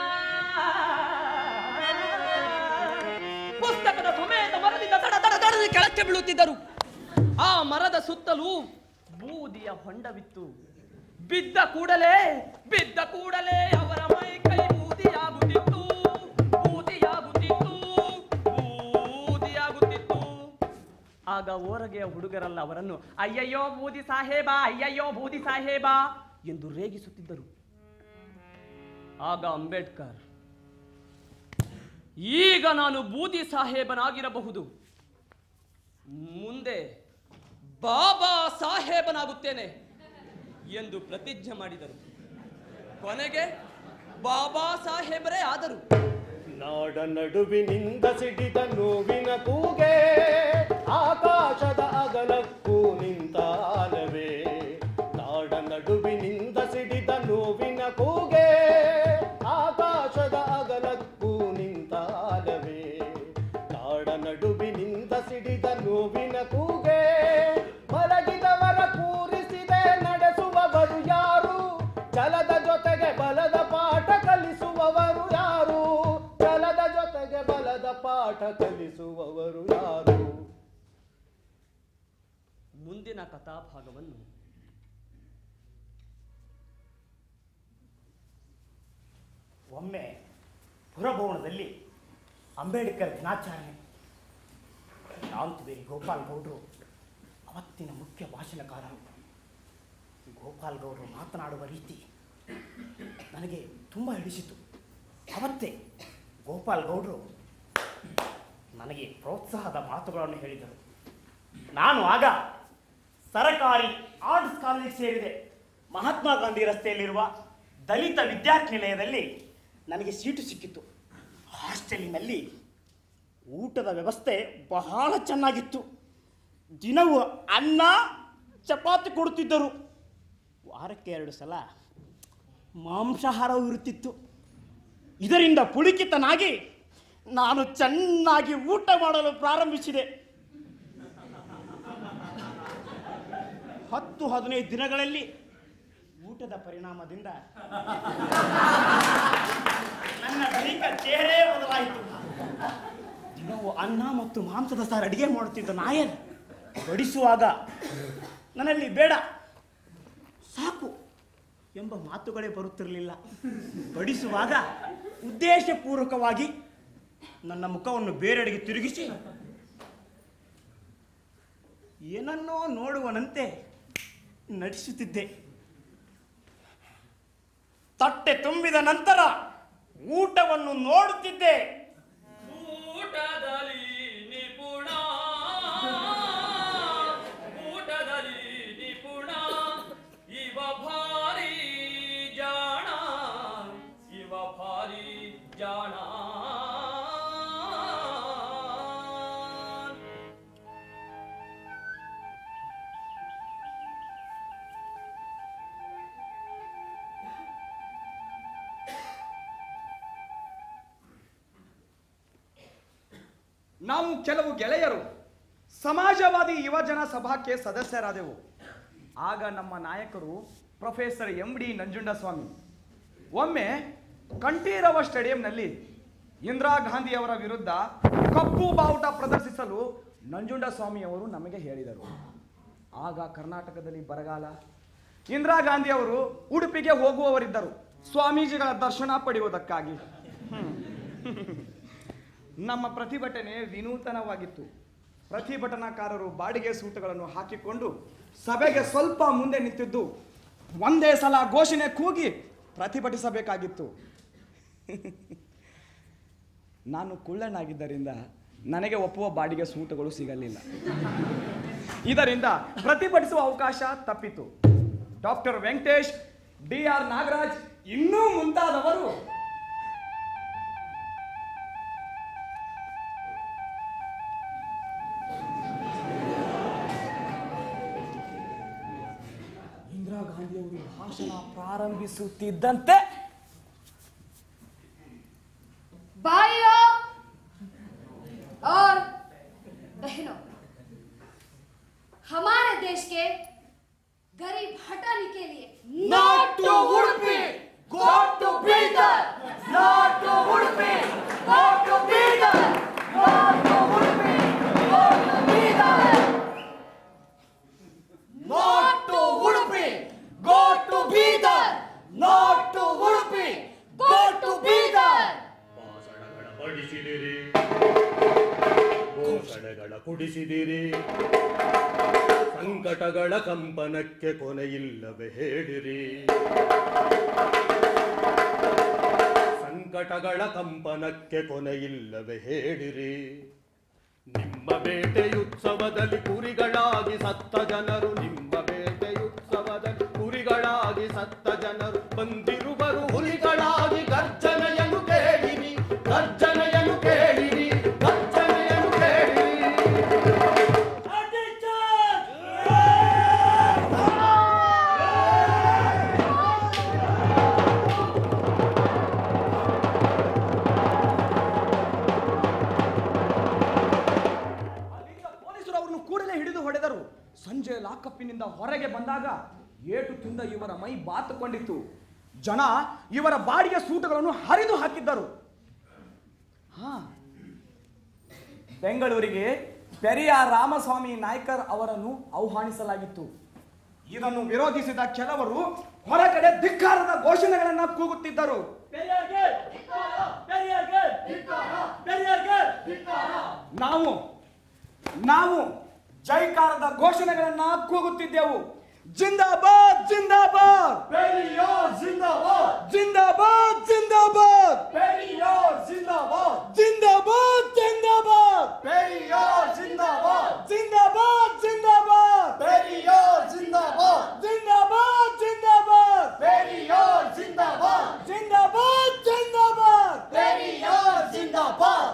ಪುಸ್ತಕದ ಸಮೇತ ಮರದಿಂದ ತಡ ತಡ ತಡದಿ ಕೆಳಕ್ಕೆ ಬೀಳುತ್ತಿದ್ದರು ಆ ಮರದ ಸುತ್ತಲೂ ಬೂದಿಯ ಹೊಂಡವಿತ್ತು ಬಿದ್ದ ಕೂಡಲೇ ಬಿದ್ದ ಕೂಡಲೇ ಅವರ ಮೈ ಕೈ ಬೂದಿಯಾಗುತ್ತಿತ್ತು ಬೂದಿಯಾಗುತ್ತಿತ್ತು ಬೂದಿಯಾಗುತ್ತಿತ್ತು ಆಗ ಓರಗೆಯ ಹುಡುಗರಲ್ಲ ಅವರನ್ನು ಅಯ್ಯಯ್ಯೋ ಬೂದಿ ಸಾಹೇಬ ಅಯ್ಯಯ್ಯೋ ಬೂದಿ ಸಾಹೇಬ ಎಂದು ರೇಗಿಸುತ್ತಿದ್ದರು ಆಗ ಅಂಬೇಡ್ಕರ್ ಈಗ ನಾನು ಬೂದಿ ಸಾಹೇಬನಾಗಿರಬಹುದು ಮುಂದೆ ಬಾಬಾ ಸಾಹೇಬನಾಗುತ್ತೇನೆ ಎಂದು ಪ್ರತಿಜ್ಞೆ ಮಾಡಿದರು ಕೊನೆಗೆ ಬಾಬಾ ಸಾಹೇಬರೇ ಆದರು
ನಾಡ ನಡುವಿನಿಂದ ಸಿಡಿದ ನೋವಿನ ಕೂಗೆ ಆಕಾಶದ ಅಗಲಕ್ಕೂ ನಿಂತಾಲವೇ ನಾಡ ನಡುವಿನಿಂದ ಸಿಡಿದ ನೋವಿನ ಕೂಗೆ ಆಕಾಶದ ಅಗಲಕ್ಕೂ ನಿಂತಾಲವೇ ನಾಡ ನಡುವಿನಿಂದ ಸಿಡಿದ ನೋವಿನ ಕೂಗೆ ಮಲಗಿದವರ ಕೂರಿಸಿದೆ ನಡೆಸುವವರು ಯಾರು ಛಲದ ಜೊತೆಗೆ ಬಲದ ಪಾಠ ಕಲಿಸುವವರು ಯಾರು ಛಲದ ಜೊತೆಗೆ ಬಲದ ಪಾಠ ಕಲಿಸುವವರು ಯಾರು
ಮುಂದಿನ ಕಥಾಭಾಗವನ್ನು
ಒಮ್ಮೆ ಪುರಭವನದಲ್ಲಿ ಅಂಬೇಡ್ಕರ್ ದಿನಾಚರಣೆ ಶಾಂತವೇರಿ ಗೋಪಾಲ್ ಗೌಡರು ಅವತ್ತಿನ ಮುಖ್ಯ ಭಾಷಣಕಾರರು ಗೋಪಾಲ್ ಗೌಡರು ಮಾತನಾಡುವ ರೀತಿ ನನಗೆ ತುಂಬ ಹಿಡಿಸಿತು ಅವತ್ತೇ ಗೋಪಾಲ್ ಗೌಡರು ನನಗೆ ಪ್ರೋತ್ಸಾಹದ ಮಾತುಗಳನ್ನು ಹೇಳಿದರು ನಾನು ಆಗ ಸರಕಾರಿ ಆರ್ಟ್ಸ್ ಕಾಲೇಜ್ ಸೇರಿದೆ ಮಹಾತ್ಮ ಗಾಂಧಿ ರಸ್ತೆಯಲ್ಲಿರುವ ದಲಿತ ವಿದ್ಯಾರ್ಥಿ ನಿಲಯದಲ್ಲಿ ನನಗೆ ಸೀಟು ಸಿಕ್ಕಿತ್ತು ಹಾಸ್ಟೆಲಿನಲ್ಲಿ ಊಟದ ವ್ಯವಸ್ಥೆ ಬಹಳ ಚೆನ್ನಾಗಿತ್ತು ದಿನವೂ ಅನ್ನ ಚಪಾತಿ ಕೊಡುತ್ತಿದ್ದರು ವಾರಕ್ಕೆ ಎರಡು ಸಲ ಮಾಂಸಾಹಾರವೂ ಇರುತ್ತಿತ್ತು ಇದರಿಂದ ಪುಳಿಕಿತನಾಗಿ ನಾನು ಚೆನ್ನಾಗಿ ಊಟ ಮಾಡಲು ಪ್ರಾರಂಭಿಸಿದೆ ಹತ್ತು ಹದಿನೈದು ದಿನಗಳಲ್ಲಿ ಊಟದ ಪರಿಣಾಮದಿಂದ ನನ್ನ ದೈಹಿಕ ಚೇಹರೆ ಬದಲಾಯಿತು ದಿನವೂ ಅನ್ನ ಮತ್ತು ಮಾಂಸದ ಸಾರು ಅಡಿಗೆ ಮಾಡುತ್ತಿದ್ದ ನಾಯರ್ ಬಡಿಸುವಾಗ ನನ್ನಲ್ಲಿ ಬೇಡ ಸಾಕು ಎಂಬ ಮಾತುಗಳೇ ಬರುತ್ತಿರಲಿಲ್ಲ ಬಡಿಸುವಾಗ ಉದ್ದೇಶಪೂರ್ವಕವಾಗಿ ನನ್ನ ಮುಖವನ್ನು ಬೇರೆಡೆಗೆ ತಿರುಗಿಸಿ ಏನನ್ನೋ ನೋಡುವನಂತೆ ನಟಿಸುತ್ತಿದ್ದೆ ತಟ್ಟೆ ತುಂಬಿದ ನಂತರ ಊಟವನ್ನು ನೋಡುತ್ತಿದ್ದೆ
ಊಟದಲ್ಲಿ ನಿಪುಣ ಊಟದಲ್ಲಿ ನಿಪುಣ ಇವ ಭಾರಿ ಜಾಣ ಇವ ಭಾರಿ ಜಾಣ
ನಾವು ಕೆಲವು ಗೆಳೆಯರು ಸಮಾಜವಾದಿ ಯುವಜನ ಸಭಾಕ್ಕೆ ಸದಸ್ಯರಾದೆವು ಆಗ ನಮ್ಮ ನಾಯಕರು ಪ್ರೊಫೆಸರ್ ಎಂ ಡಿ ನಂಜುಂಡಸ್ವಾಮಿ ಒಮ್ಮೆ ಕಂಠೀರವ ಸ್ಟೇಡಿಯಂನಲ್ಲಿ ಇಂದಿರಾ ಗಾಂಧಿಯವರ ವಿರುದ್ಧ ಕಪ್ಪು ಬಾವುಟ ಪ್ರದರ್ಶಿಸಲು ನಂಜುಂಡಸ್ವಾಮಿಯವರು ನಮಗೆ ಹೇಳಿದರು ಆಗ ಕರ್ನಾಟಕದಲ್ಲಿ ಬರಗಾಲ ಇಂದಿರಾ ಗಾಂಧಿಯವರು ಉಡುಪಿಗೆ ಹೋಗುವವರಿದ್ದರು ಸ್ವಾಮೀಜಿಗಳ ದರ್ಶನ ಪಡೆಯುವುದಕ್ಕಾಗಿ ಹ್ಮ್. ನಮ್ಮ ಪ್ರತಿಭಟನೆ ವಿನೂತನವಾಗಿತ್ತು ಪ್ರತಿಭಟನಾಕಾರರು ಬಾಡಿಗೆ ಸೂಟುಗಳನ್ನು ಹಾಕಿಕೊಂಡು ಸಭೆಗೆ ಸ್ವಲ್ಪ ಮುಂದೆ ನಿಂತಿದ್ದು ಒಂದೇ ಸಲ ಘೋಷಣೆ ಕೂಗಿ ಪ್ರತಿಭಟಿಸಬೇಕಾಗಿತ್ತು ನಾನು ಕುಳ್ಳನಾಗಿದ್ದರಿಂದ ನನಗೆ ಒಪ್ಪುವ ಬಾಡಿಗೆ ಸೂಟುಗಳು ಸಿಗಲಿಲ್ಲ ಇದರಿಂದ ಪ್ರತಿಭಟಿಸುವ ಅವಕಾಶ ತಪ್ಪಿತು doctor Venkatesh D R Nagaraj ಇನ್ನೂ ಮುಂತಾದವರು ಇಂದಿರಾ ಗಾಂಧಿಯವರು ಭಾಷಣ ಪ್ರಾರಂಭಿಸುತ್ತಿದ್ದಂತೆ
भाइयों और बहनों हमारे देश के गरीब हटाने के लिए
Not to Udupi, go to Bidar. Not to Udupi, go to Bidar. Not to Udupi, go to Bidar. Not to Udupi, go to Bidar. Not to Udupi, go to Bidar.
ಭಾಷಣಗಳ ಬಡಿಸಿದಿರಿ ಘೋಷಣೆಗಳ ಕುಡಿಸಿದಿರಿ ಸಂಕಟಗಳ ಕಂಪನಕ್ಕೆ ಕೊನೆಯಿಲ್ಲವೇ ಹೇಳಿರಿ ಸಂಕಟಗಳ ಕಂಪನಕ್ಕೆ ಕೊನೆಯಿಲ್ಲವೇ ಹೇಳಿರಿ ನಿಮ್ಮ ಬೇಟೆಯುತ್ಸವದಲ್ಲಿ ಕುರಿಗಳಾಗಿ ಸತ್ತ ಜನರು ನಿಮ್ಮ ಬೇಟೆಯುತ್ಸವದಲ್ಲಿ ಕುರಿಗಳಾಗಿ ಸತ್ತ ಜನರು ಬಂದಿರುವರು ಹುಲಿಗಳಾಗಿ ಗರ್ಜನೆಯನ್ನು ಕೇಳಿರಿ ಗರ್ಜನೆಯನ್ನು ಕೇಳಿರಿ ಗರ್ಜನೆಯನ್ನು ಕೇಳಿರಿ
ಅಲ್ಲಿಂದ ಪೊಲೀಸರು ಅವರನ್ನು ಕೂಡಲೇ ಹಿಡಿದು ಹೊಡೆದರು ಸಂಜೆ ಲಾಕಪ್ಪಿನಿಂದ ಹೊರಗೆ ಬಂದಾಗ ಏಟು ತಿಂದ ಇವರ ಮೈ ಬಾತುಕೊಂಡಿತ್ತು ಜನ ಇವರ ಬಾಡಿಗೆ ಸೂಟುಗಳನ್ನು ಹರಿದು ಹಾಕಿದ್ದರು ಹಾ ಬೆಂಗಳೂರಿಗೆ ಪೆರಿಯ ರಾಮಸ್ವಾಮಿ ನಾಯ್ಕರ್ ಅವರನ್ನು ಆಹ್ವಾನಿಸಲಾಗಿತ್ತು ಇದನ್ನು ವಿರೋಧಿಸಿದ ಕೆಲವರು ಹೊರಗಡೆ ಧಿಕ್ಕಾರದ ಘೋಷಣೆಗಳನ್ನ ಕೂಗುತ್ತಿದ್ದರು ನಾವು ನಾವು ಜೈಕಾರದ ಘೋಷಣೆಗಳನ್ನ ಕೂಗುತ್ತಿದ್ದೆವು ಜಿಂದಾಬಾದ್ ಜಿಂದಾಬಾದ್ ಜಿಂದಾಬಾದ್ ಜಿಂದಾಬಾದ್ ಜಿಂದಾಬಾದ್ ಜಿಂದಾಬಾದ್ ಜಿಂದಾಬಾದ್ ಜಿಂದಾಬಾದ್ ಜಿಂದಾಬಾದ್ ಜಿಂದಾಬಾದ್ ಜಿಂದಾಬಾದ್ ಜಿಂದಾಬಾದ್ ಜಿಂದಾಬಾದ್ ಜಿಂದಾಬಾದ್ ಜಿಂದಾಬಾದ್ ಜಿಂದಾಬಾದ್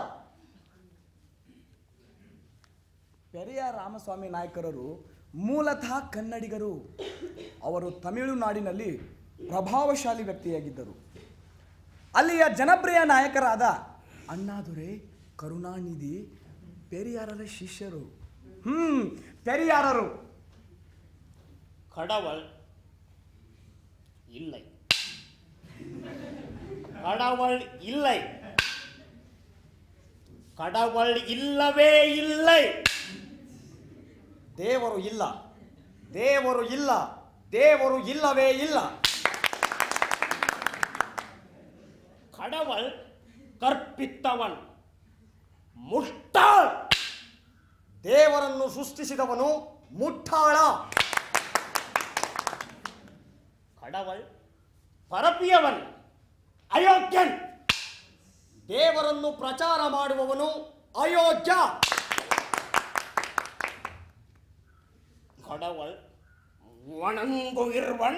ಪೆರಿಯ ರಾಮಸ್ವಾಮಿ ನಾಯ್ಕರರು ಮೂಲತಃ ಕನ್ನಡಿಗರು ಅವರು ತಮಿಳುನಾಡಿನಲ್ಲಿ ಪ್ರಭಾವಶಾಲಿ ವ್ಯಕ್ತಿಯಾಗಿದ್ದರು ಅಲ್ಲಿಯ ಜನಪ್ರಿಯ ನಾಯಕರಾದ ಅಣ್ಣಾದುರೈ ಕರುಣಾನಿಧಿ ಪೆರಿಯಾರರ ಶಿಷ್ಯರು ಹ್ಮ್ ಪೆರಿಯಾರರು
கடவுள் இல்லை கடவுள் இல்லை கடவுள் இல்லவே இல்லை
ದೇವರು ಇಲ್ಲ ದೇವರು ಇಲ್ಲ ದೇವರು ಇಲ್ಲವೇ ಇಲ್ಲ
கடவுள் கற்பித்தவன் முட்டாள்
ದೇವರನ್ನು ಸೃಷ್ಟಿಸಿದವನು ಮುಟ್ಟಾಳ
கடவுள் பரப்பியவன் அயோக்கியன்
ದೇವರನ್ನು ಪ್ರಚಾರ ಮಾಡುವವನು ಅಯೋಗ್ಯ
கடவுள் வணங்குகிறவன்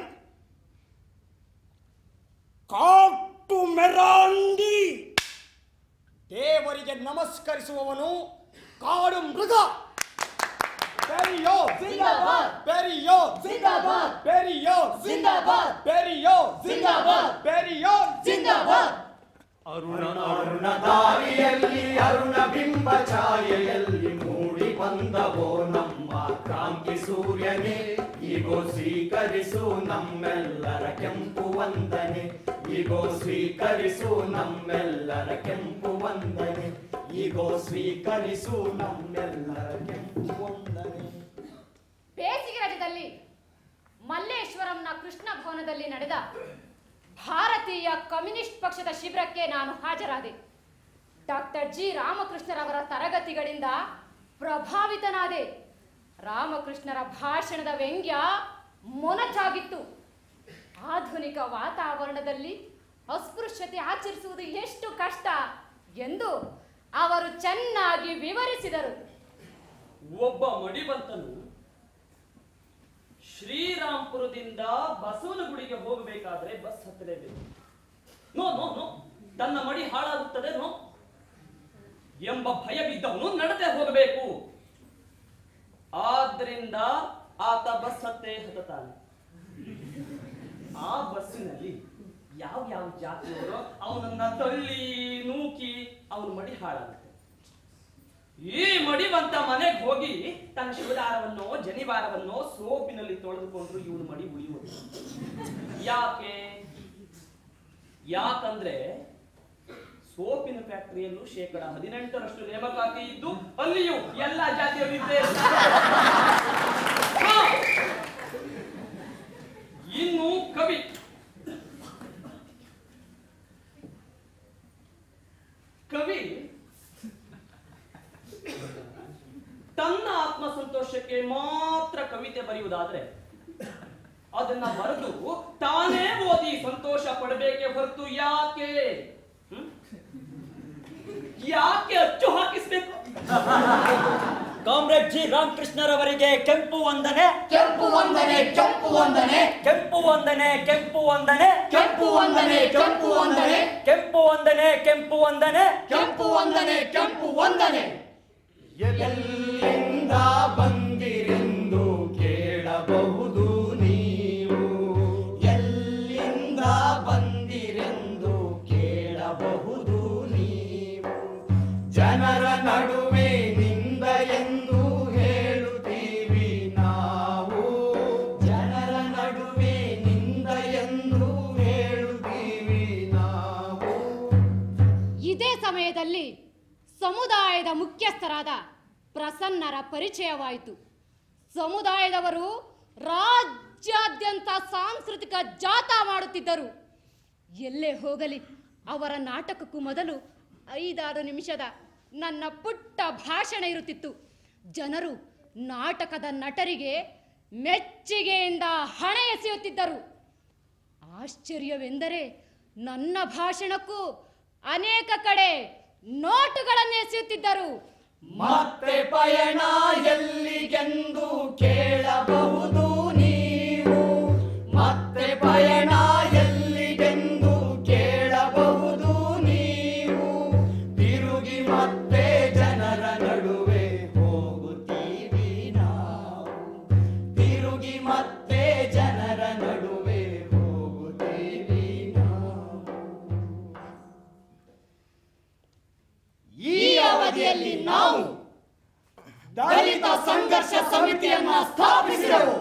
காட்டு மெராண்டி
ದೇವರಿಗೆ ನಮಸ್ಕರಿಸುವವನು ಕಾಡು ಮೃಗ ಪೆರಿಯೋ ಜಿಂದಾಬಾದ್ ಪೆರಿಯೋ ಜಿಂದಾಬಾದ್ ಪೆರಿಯೋ ಜಿಂದಾಬಾದ್ ಪೆರಿಯೋ ಜಿಂದಾಬಾದ್ ಪೆರಿಯೋ ಜಿಂದಾಬಾದ್
ಅರುಣ ಅರುಣ ದಾರಿಯಲ್ಲಿ ಅರುಣ ಬಿಂಬ ಛಾಯೆಯಲ್ಲಿ ಮೂಡಿ ಬಂದವೋ ನಮ್ಮ ಕ್ರಾಂತಿ ಸೂರ್ಯನೇ ಈಗೋ ಸ್ವೀಕರಿಸು ನಮ್ಮೆಲ್ಲರ ಕೆಂಪು ವಂದನೆ ಈಗೋ ಸ್ವೀಕರಿಸು ನಮ್ಮೆಲ್ಲರ ಕೆಂಪು ವಂದನೆ ಈಗೋ ಸ್ವೀಕರಿಸು ನಮ್ಮೆಲ್ಲರ ಕೆಂಪು ವಂದನೆ
ಬೇಸಿಗೆ ರಜದಲ್ಲಿ ಮಲ್ಲೇಶ್ವರಂನ ಕೃಷ್ಣ ಭವನದಲ್ಲಿ ನಡೆದ ಭಾರತೀಯ ಕಮ್ಯುನಿಸ್ಟ್ ಪಕ್ಷದ ಶಿಬಿರಕ್ಕೆ ನಾನು ಹಾಜರಾದೆ ಡಾಕ್ಟರ್ ಜಿ ರಾಮಕೃಷ್ಣರವರ ತರಗತಿಗಳಿಂದ ಪ್ರಭಾವಿತನಾದೆ ರಾಮಕೃಷ್ಣರ ಭಾಷಣದ ವ್ಯಂಗ್ಯ ಮೊನಚಾಗಿತ್ತು ಆಧುನಿಕ ವಾತಾವರಣದಲ್ಲಿ ಅಸ್ಪೃಶ್ಯತೆ ಆಚರಿಸುವುದು ಎಷ್ಟು ಕಷ್ಟ ಎಂದು ಅವರು ಚೆನ್ನಾಗಿ ವಿವರಿಸಿದರು
ಒಬ್ಬ ಮಡಿವಂತನು ಶ್ರೀರಾಂಪುರದಿಂದ ಬಸವನಗುಡಿಗೆ ಹೋಗಬೇಕಾದ್ರೆ ಬಸ್ ಹತ್ತಲೇಬೇಕು ನೋ ನೋ ನೋ ತನ್ನ ಮಡಿ ಹಾಳಾಗುತ್ತದೆ ನೋ ಎಂಬ ಭಯವಿದ್ದವನು ನಡೆದೇ ಹೋಗಬೇಕು ಆದ್ರಿಂದ ಆತ ಬಸ್ ಹತ್ತೇ ಹತ್ತಾನೆ ಆ ಬಸ್ಸಿನಲ್ಲಿ ಯಾವ ಯಾವ ಜಾತಿಯವರು ಅವನನ್ನ ತಳ್ಳಿ ನೂಕಿ ಅವನ ಮಡಿ ಹಾಳಾಗುತ್ತೆ ಈ ಮಡಿವಂತ ಮನೆಗೆ ಹೋಗಿ ತನ್ನ ಶಿವದಾರವನ್ನೋ ಜನಿವಾರವನ್ನೋ ಸೋಪಿನಲ್ಲಿ ತೊಳೆದುಕೊಂಡ್ರು ಇವನು ಮಡಿ ಉಳಿಯುವುದು ಯಾಕೆ ಯಾಕಂದ್ರೆ ಸೋಪಿನ ಫ್ಯಾಕ್ಟರಿಯಲ್ಲೂ ಶೇಕಡ ಹದಿನೆಂಟರಷ್ಟು ನೇಮಕಾತಿ ಇದ್ದು ಅಲ್ಲಿಯೂ ಎಲ್ಲಾ ಜಾತಿಯವರು ಇದ್ದೇ ಇರ್ತಾರೆ. ಹಾ. ಇನ್ನು ಕವಿ ಕವಿ ತನ್ನ ಆತ್ಮಸಂತೋಷಕ್ಕೆ ಮಾತ್ರ ಕವಿತೆ ಬರೆಯುವುದಾದ್ರೆ ಅದನ್ನ ಬರೆದು ತಾನೇ ಓದಿ ಸಂತೋಷ ಪಡಬೇಕೆ ಹೊರತು ಯಾಕೆ ಹ್ಮ್? ಯಾಕೆ ಅಚ್ಚು ಹಾಕಿಸ್ಬೇಕು
ಕಾಮ್ರೇಡ್ ಜಿ ರಾಮಕೃಷ್ಣರವರಿಗೆ ಕೆಂಪು ವಂದನೆ
ಕೆಂಪು ವಂದನೆ ಕೆಂಪು ವಂದನೆ
ಕೆಂಪು ವಂದನೆ ಕೆಂಪು ವಂದನೆ
ಕೆಂಪು ವಂದನೆ ಕೆಂಪು ವಂದನೆ
ಕೆಂಪು ವಂದನೆ ಕೆಂಪು ವಂದನೆ
ಕೆಂಪು ವಂದನೆ ಕೆಂಪು ವಂದನೆ ಎಲ್ಲಿಂದ ಬಂದಿರೆಂದು ಕೇಳಬಹುದು ನೀವು ಎಲ್ಲಿಂದ ಬಂದಿರೆಂದು ಕೇಳಬಹುದು ನೀವು ಜನರ ನಡುವೆ ನಿಂದ ಎಂದು ಹೇಳುತ್ತೀವಿ ನಾವು ಜನರ ನಡುವೆ ನಿಂದ ಎಂದು ಹೇಳುತ್ತೀವಿ ನಾವು
ಇದೇ ಸಮಯದಲ್ಲಿ ಸಮುದಾಯದ ಮುಖ್ಯಸ್ಥರಾದ ಪ್ರಸನ್ನರ ಪರಿಚಯವಾಯಿತು ಸಮುದಾಯದವರು ರಾಜ್ಯಾದ್ಯಂತ ಸಾಂಸ್ಕೃತಿಕ ಜಾಥಾ ಮಾಡುತ್ತಿದ್ದರು ಎಲ್ಲೇ ಹೋಗಲಿ ಅವರ ನಾಟಕಕ್ಕೂ ಮೊದಲು ಐದಾರು ನಿಮಿಷದ ನನ್ನ ಪುಟ್ಟ ಭಾಷಣ ಇರುತ್ತಿತ್ತು ಜನರು ನಾಟಕದ ನಟರಿಗೆ ಮೆಚ್ಚುಗೆಯಿಂದ ಹಣ ಎಸೆಯುತ್ತಿದ್ದರು ಆಶ್ಚರ್ಯವೆಂದರೆ ನನ್ನ ಭಾಷಣಕ್ಕೂ ಅನೇಕ ಕಡೆ ನೋಟುಗಳನ್ನು ಎಸೆಯುತ್ತಿದ್ದರು
ಮತ್ತೆ ಪಯಣ ಎಲ್ಲಿಗೆಂದು ಕೇಳಬಹುದು ನೀವು ಮತ್ತೆ ಪಯಣ ಎಲ್ಲಿಗೆಂದು ಕೇಳಬಹುದು ನೀವು ತಿರುಗಿ ಮತ್ತೆ ಜನರ ನಡುವೆ ಹೋಗುತ್ತೀವಿ ನಾವು ತಿರುಗಿ ಮತ್ತೆ ಜನರ ನಡುವೆ ಹೋಗುತ್ತೀವಿ ನಾವು ಈ ಅವಧಿಯಲ್ಲಿ ನಾವು ದಲಿತ ಸಂಘರ್ಷ ಸಮಿತಿಯನ್ನ ಸ್ಥಾಪಿಸಿದೆವು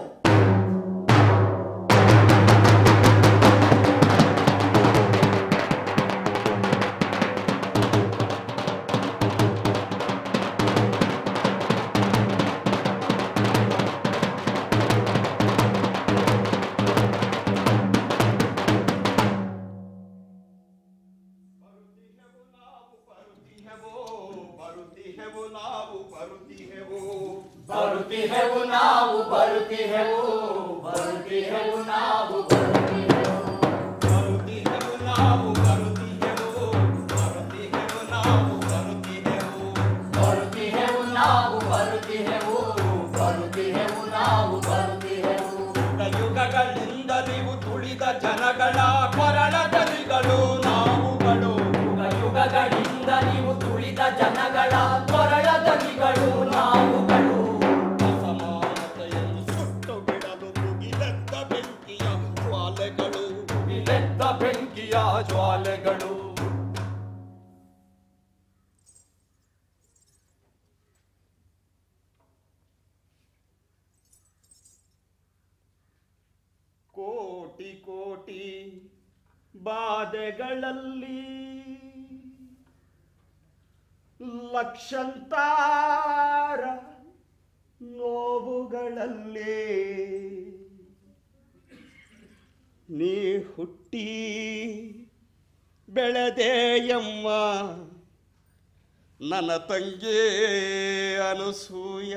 ಬರುತ್ತಿಹೆವು ನಾವು ಬರುತ್ತಿಹೆವು ಬರುತ್ತಿಹೆವು ನಾವು ಬರುತ್ತಿಹೆವು ನಾವು ಬರುತ್ತಿಹೆವು ಬರುತ್ತಿಹೆವು ನಾವು ಬರುತ್ತಿಹೆವು
ಯುಗಗಳಿಂದ ನೀವು ತುಳಿದ ಜನಗಳ ಕೊರಳ ದನಿಗಳು ನಾವುಗಳು
ಯುಗ ಯುಗಗಳಿಂದ ನೀವು ತುಳಿದ ಜನಗಳ ಕೊರಳ ದನಿಗಳು ನಾವುಗಳು
ಅಸಮಾನತೆಯನ್ನು ಸುಟ್ಟು ಬಿಡಲು ಮುಗಿಲೆದ್ದ ಬೆಂಕಿಯ ಜ್ವಾಲೆಗಳು
ಇಲೆದ್ದ ಬೆಂಕಿಯ ಜ್ವಾಲೆಗಳು
ಕೋಟಿ ಕೋಟಿ ಬಾಧೆಗಳಲ್ಲಿ ಲಕ್ಷಂತಾರ ನೋವುಗಳಲ್ಲಿ ನೀ ಹುಟ್ಟಿ ಬೆಳೆದೆಯಮ್ಮ ನನ್ನ ತಂಗಿ ಅನಸೂಯ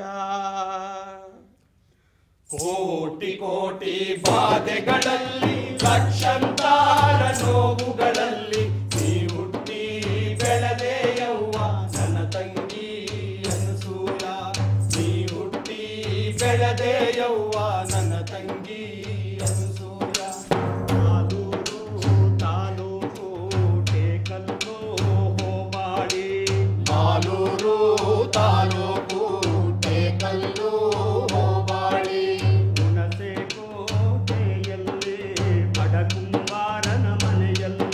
ಕೋಟಿ ಕೋಟಿ ಬಾಧೆಗಳಲ್ಲಿ ಲಕ್ಷಂತಾರ ನೋವುಗಳಲ್ಲಿ ನೀ ಹುಟ್ಟಿ ಬೆಳೆದೆಯವ್ವ ನನ್ನ ತಂಗಿ ಅನಸೂಯ ನೀ ಹುಟ್ಟಿ ಬೆಳೆದೆಯವ್ವ ನನ್ನ ತಂಗಿ ಅನಸೂಯ
ಆಲೂರು ತಾಲೂಕು ಟೇಕಲ್ಲು ಹೋಬಾಳಿ
ಮಾಲೂರು ತಾಲೂಕು ಟೇಕಲ್ಲು ಹೋಬಾಳಿ
ಹುಣಸೆ ಕೋಟೆಯಲ್ಲಿ ಬಡ ಕುಂಬಾರನ ಮನೆಯಲ್ಲಿ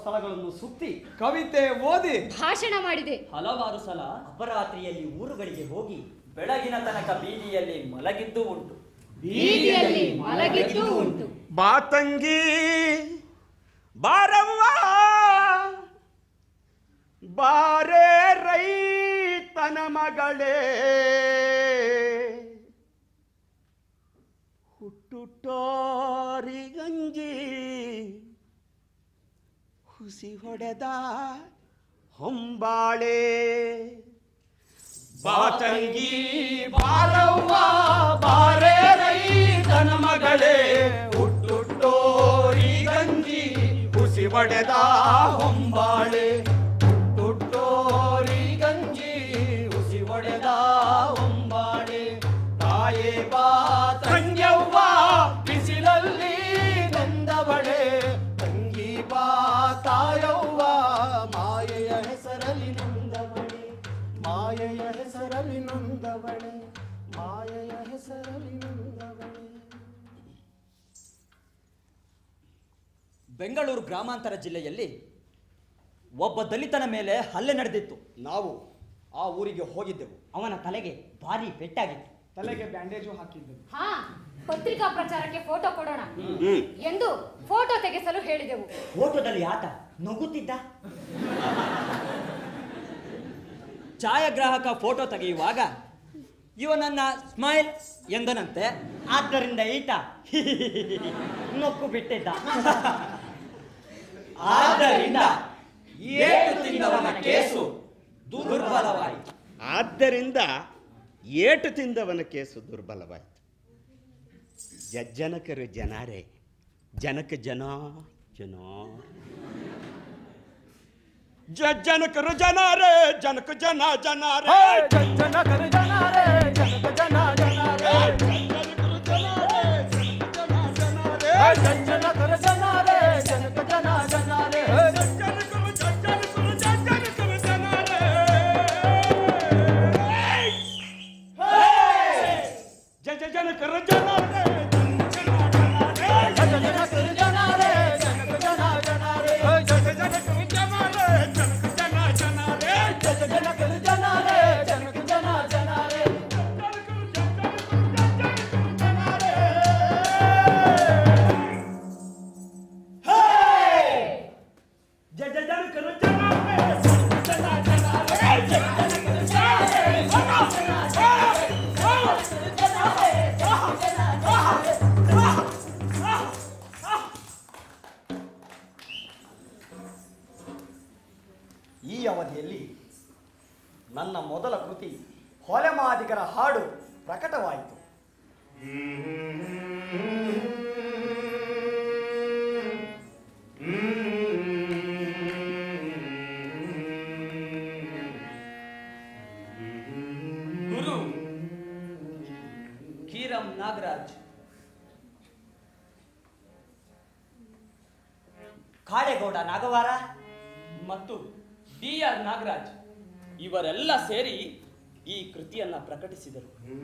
ಸ್ಥಳಗಳನ್ನು ಸುತ್ತಿ
ಕವಿತೆ ಓದಿ
ಭಾಷಣ ಮಾಡಿದೆ
ಹಲವಾರು ಸಲ
ಅಪರಾತ್ರಿಯಲ್ಲಿ ಊರುಗಳಿಗೆ ಹೋಗಿ
ಬೆಳಗಿನ ತನಕ ಬೀದಿಯಲ್ಲಿ ಮಲಗಿದ್ದು ಉಂಟು
ಬೀದಿಯಲ್ಲಿ ಮಲಗಿದ್ದು ಉಂಟು
ಬಾತಂಗಿ ಬಾರವ್ವ ಬಾರೇ ರೈತನ ಮಗಳೇ ಹುಟ್ಟುಟ್ಟೋರಿ ಗಂಜಿ ಹುಸಿ ಹೊಡೆದ ಹೊಂಬಾಳೆ ಬಾತಂಗಿ ಬಾರವ್ವ ಬಾರೇ ರೈತನ ಮಗಳೇ ಹುಟ್ಟುಟ್ಟೋರಿ ಗಂಜಿ ಹುಸಿ ಒಡೆದ ಹೊಂಬಾಳೆ ಹುಟ್ಟುಟ್ಟೋರಿ ಗಂಜಿ ಹುಸಿ ಒಡೆದ ಹೊಂಬಾಳೆ ತಾಯೇ ಬಾ ತಂಗ್ಯವ್ವ ಬಿಸಿಲಲ್ಲಿ ನೆಂದವಳೆ ತಂಗಿ ಬಾ ತಾಯವ್ವ ಮಾಯೆಯ ಹೆಸರಲ್ಲಿ ನೊಂದವಳೆ ಮಾಯೆಯ ಹೆಸರಲ್ಲಿ ನೊಂದವಳೆ ಮಾಯೆಯ ಹೆಸರಲ್ಲಿ ನೊಂದವಳೆ
ಬೆಂಗಳೂರು ಗ್ರಾಮಾಂತರ ಜಿಲ್ಲೆಯಲ್ಲಿ ಒಬ್ಬ ದಲಿತನ ಮೇಲೆ ಹಲ್ಲೆ ನಡೆದಿತ್ತು
ನಾವು ಆ ಊರಿಗೆ ಹೋಗಿದ್ದೆವು
ಅವನ ತಲೆಗೆ ಭಾರಿ ಪೆಟ್ಟಾಗಿತ್ತು
ತಲೆಗೆ ಬ್ಯಾಂಡೇಜು ಹಾಕಿದ್ದೆವು
ಹಾ ಪತ್ರಿಕಾ ಪ್ರಚಾರಕ್ಕೆ ಫೋಟೋ ಕೊಡೋಣ
ಹ್ಮ್
ಎಂದು ಫೋಟೋ ತೆಗೆಸಲು ಹೇಳಿದೆವು
ಫೋಟೋದಲ್ಲಿ ಆತ ನಗುತ್ತಿದ್ದ
ಛಾಯಾಗ್ರಾಹಕ ಫೋಟೋ ತೆಗೆಯುವಾಗ ಇವನನ್ನ ಸ್ಮೈಲ್ ಎಂದನಂತೆ
ಆದ್ದರಿಂದ ಈತ ನೊಕ್ಕು ಬಿಟ್ಟಿದ್ದ
ಆದ್ದರಿಂದ ಏಟು ತಿಂದವನ ಕೇಸು ದುರ್ಬಲವಾಯಿತು
ಆದ್ದರಿಂದ ಏಟು ತಿಂದವನ ಕೇಸು ದುರ್ಬಲವಾಯಿತು ಜಜ್ಜನಕರು ಜನರೇ ಜನಕ ಜನ ಜನ ಜಜ್ಜನಕರು ಜನರೇ ಜನಕ ಜನ ಜನರೇ ಜಜ್ಜನಕರು ಜನರೇ ಜನಕ ಜನ ಜನರೇ ಜಜ್ಜನಕರು ಜನರೇ ಜನಕ ಜನ ಜನರೇ ಜಜ್ಜನಕರು ಜಜ್ಜನಕರು ಜಜ್ಜನಕರು ಜನರೇ ಜನ ಜನಕರ ಜನರೇ ಜನ ಜನಕರ ಜನರೇ ಜನಕ ಜನ ಜನರೇ ಜನ ಜನಕರ ಜನರೇ ಜನಕ ಜನ ಜನರೇ ಜನ ಜನಕರ ಜನರೇ ಜನಕ ಜನ ಜನರೇ ಜನ ಜನಕರ ಜನರೇ ಜನ ಜನರೇ ಜನ
ಈ ಅವಧಿಯಲ್ಲಿ ನನ್ನ ಮೊದಲ ಕೃತಿ ಹೊಲೆಮಾದಿಗರ ಹಾಡು ಪ್ರಕಟವಾಯಿತು
ಗುರು ಕೀರಂ ನಾಗರಾಜ್
ಕಾಳೇಗೌಡ ನಾಗವಾರ
ಮತ್ತು ಡಿ ಆರ್ ನಾಗರಾಜ್ ಇವರೆಲ್ಲ ಸೇರಿ ಈ ಕೃತಿಯನ್ನ ಪ್ರಕಟಿಸಿದರು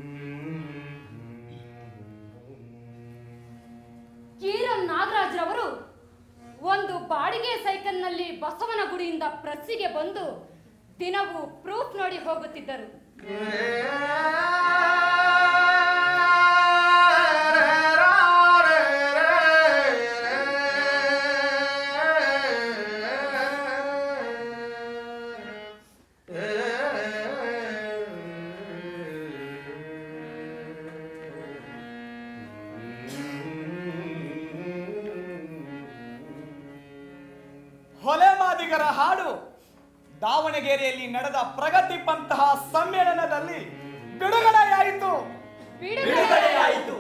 ಕೀರಂ ನಾಗರಾಜ್ ರವರು ಒಂದು ಬಾಡಿಗೆ ಸೈಕಲ್ನಲ್ಲಿ ಬಸವನ ಗುಡಿಯಿಂದ ಪ್ರೆಸ್ಸಿಗೆ ಬಂದು ದಿನವೂ ಪ್ರೂಫ್ ನೋಡಿ ಹೋಗುತ್ತಿದ್ದರು
ಹೊಲೆಮಾದಿಗರ ಹಾಡು ದಾವಣಗೆರೆಯಲ್ಲಿ ನಡೆದ ಪ್ರಗತಿ ಪಂತಹ ಸಮ್ಮೇಳನದಲ್ಲಿ ಬಿಡುಗಡೆಯಾಯಿತು
ಬಿಡುಗಡೆಯಾಯಿತು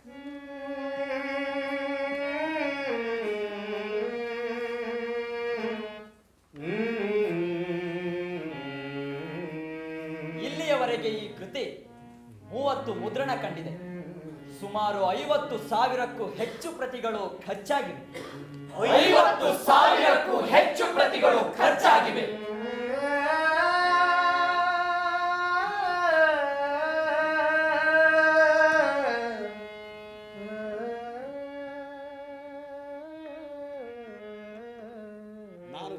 ಇಲ್ಲಿಯವರೆಗೆ ಈ ಕೃತಿ ಮೂವತ್ತು ಮುದ್ರಣ ಕಂಡಿದೆ ಸುಮಾರು ಐವತ್ತು ಸಾವಿರಕ್ಕೂ ಹೆಚ್ಚು ಪ್ರತಿಗಳು ಖರ್ಚಾಗಿವೆ
ಐವತ್ತು ಸಾವಿರಕ್ಕೂ ಹೆಚ್ಚು ಪ್ರತಿಗಳು ಖರ್ಚಾಗಿವೆ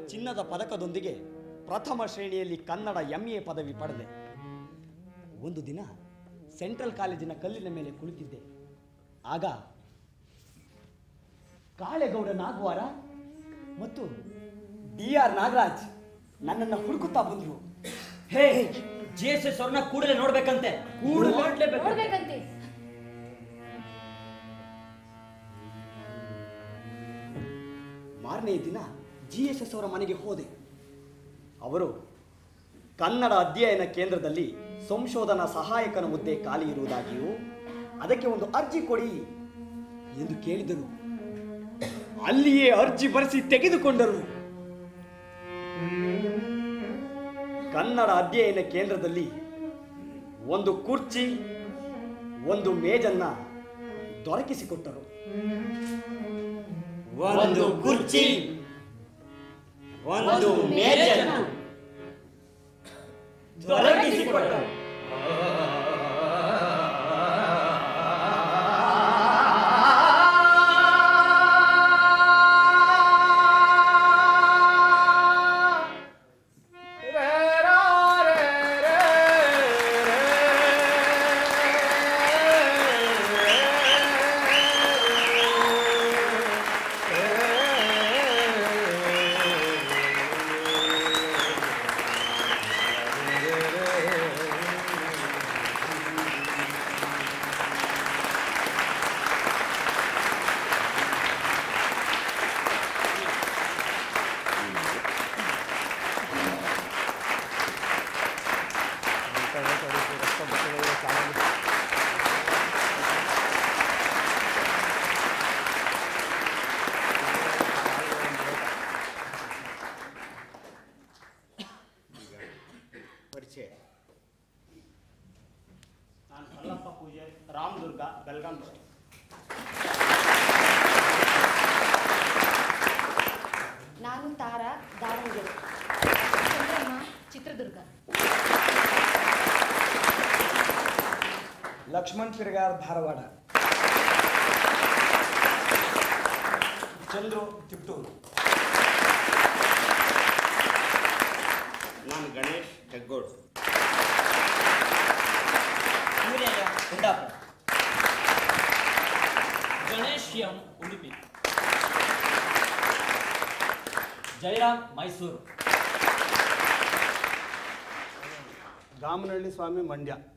ಚಿನ್ನದ ಪದಕದೊಂದಿಗೆ ಪ್ರಥಮ ಶ್ರೇಣಿಯಲ್ಲಿ ಕನ್ನಡ ಎಂ ಎ ಪದವಿ ಪಡೆದೆ ಒಂದು ದಿನ ಸೆಂಟ್ರಲ್ ಕಾಲೇಜಿನ ಕಲ್ಲಿನ ಮೇಲೆ ಕುಳಿತಿದ್ದೆ ಆಗ ಕಾಳೆಗೌಡ ನಾಗವಾರ ಮತ್ತು ಡಿ ಆರ್ ನಾಗರಾಜ್ ನನ್ನನ್ನು ಹುಡುಕುತ್ತಾ ಬಂದರು
ಹೇ ಜಿ ಎಸ್ ಎಸ್ ಅವ್ರನ್ನ ಕೂಡಲೇ ನೋಡ್ಬೇಕಂತೆ
ನೋಡ್ಲೇಬೇಕು
ನೋಡ್ಬೇಕಂತೆ
ಮಾರನೇ ದಿನ ಜಿ ಎಸ್ ಎಸ್ ಅವರ ಮನೆಗೆ ಹೋದೆ ಅವರು ಕನ್ನಡ ಅಧ್ಯಯನ ಕೇಂದ್ರದಲ್ಲಿ ಸಂಶೋಧನಾ ಸಹಾಯಕನ ಹುದ್ದೆ ಖಾಲಿ ಇರುವುದಾಗಿಯೂ ಅದಕ್ಕೆ ಒಂದು ಅರ್ಜಿ ಕೊಡಿ ಎಂದು ಕೇಳಿದರು ಅಲ್ಲಿಯೇ ಅರ್ಜಿ ಬರೆಸಿ ತೆಗೆದುಕೊಂಡರು ಕನ್ನಡ ಅಧ್ಯಯನ ಕೇಂದ್ರದಲ್ಲಿ ಒಂದು ಕುರ್ಚಿ ಒಂದು ಮೇಜನ್ನ ದೊರಕಿಸಿಕೊಟ್ಟರು
ಒಂದು ಕುರ್ಚಿ ಒಂದು ಮೇಜನ್ನು ದೊರಕಿಸಿಕೊಟ್ಟರು
ಪರಿಚಯ ನಾನು ಮಲ್ಲಪ್ಪ ಪೂಜೆ ರಾಮದುರ್ಗ ಬೆಳಗಾಂ ಡಿಸ್ಟ್ರಿಕ್ಟ್
ನಾನು ತಾರಾ ದಾವಣಗೆರೆ ಚಂದ್ರಮ್ಮ ಚಿತ್ರದುರ್ಗ
ಲಕ್ಷ್ಮಣ್ ಪಿರಗಾರ್ ಧಾರವಾಡ
ಚಂದ್ರು ತಿಪ್ಟೂರು
ನಾನು ಗಣೇಶ್ ಹೆಗ್ಗೋಡು
ಸೂರ್ಯಯ್ಯ ಕುಂದಾಪುರ
ಗಣೇಶ್ ಎಂ ಉಡುಪಿ ಜಯರಾಮ್ ಮೈಸೂರು
ಗಾಮನಹಳ್ಳಿ ಸ್ವಾಮಿ ಮಂಡ್ಯ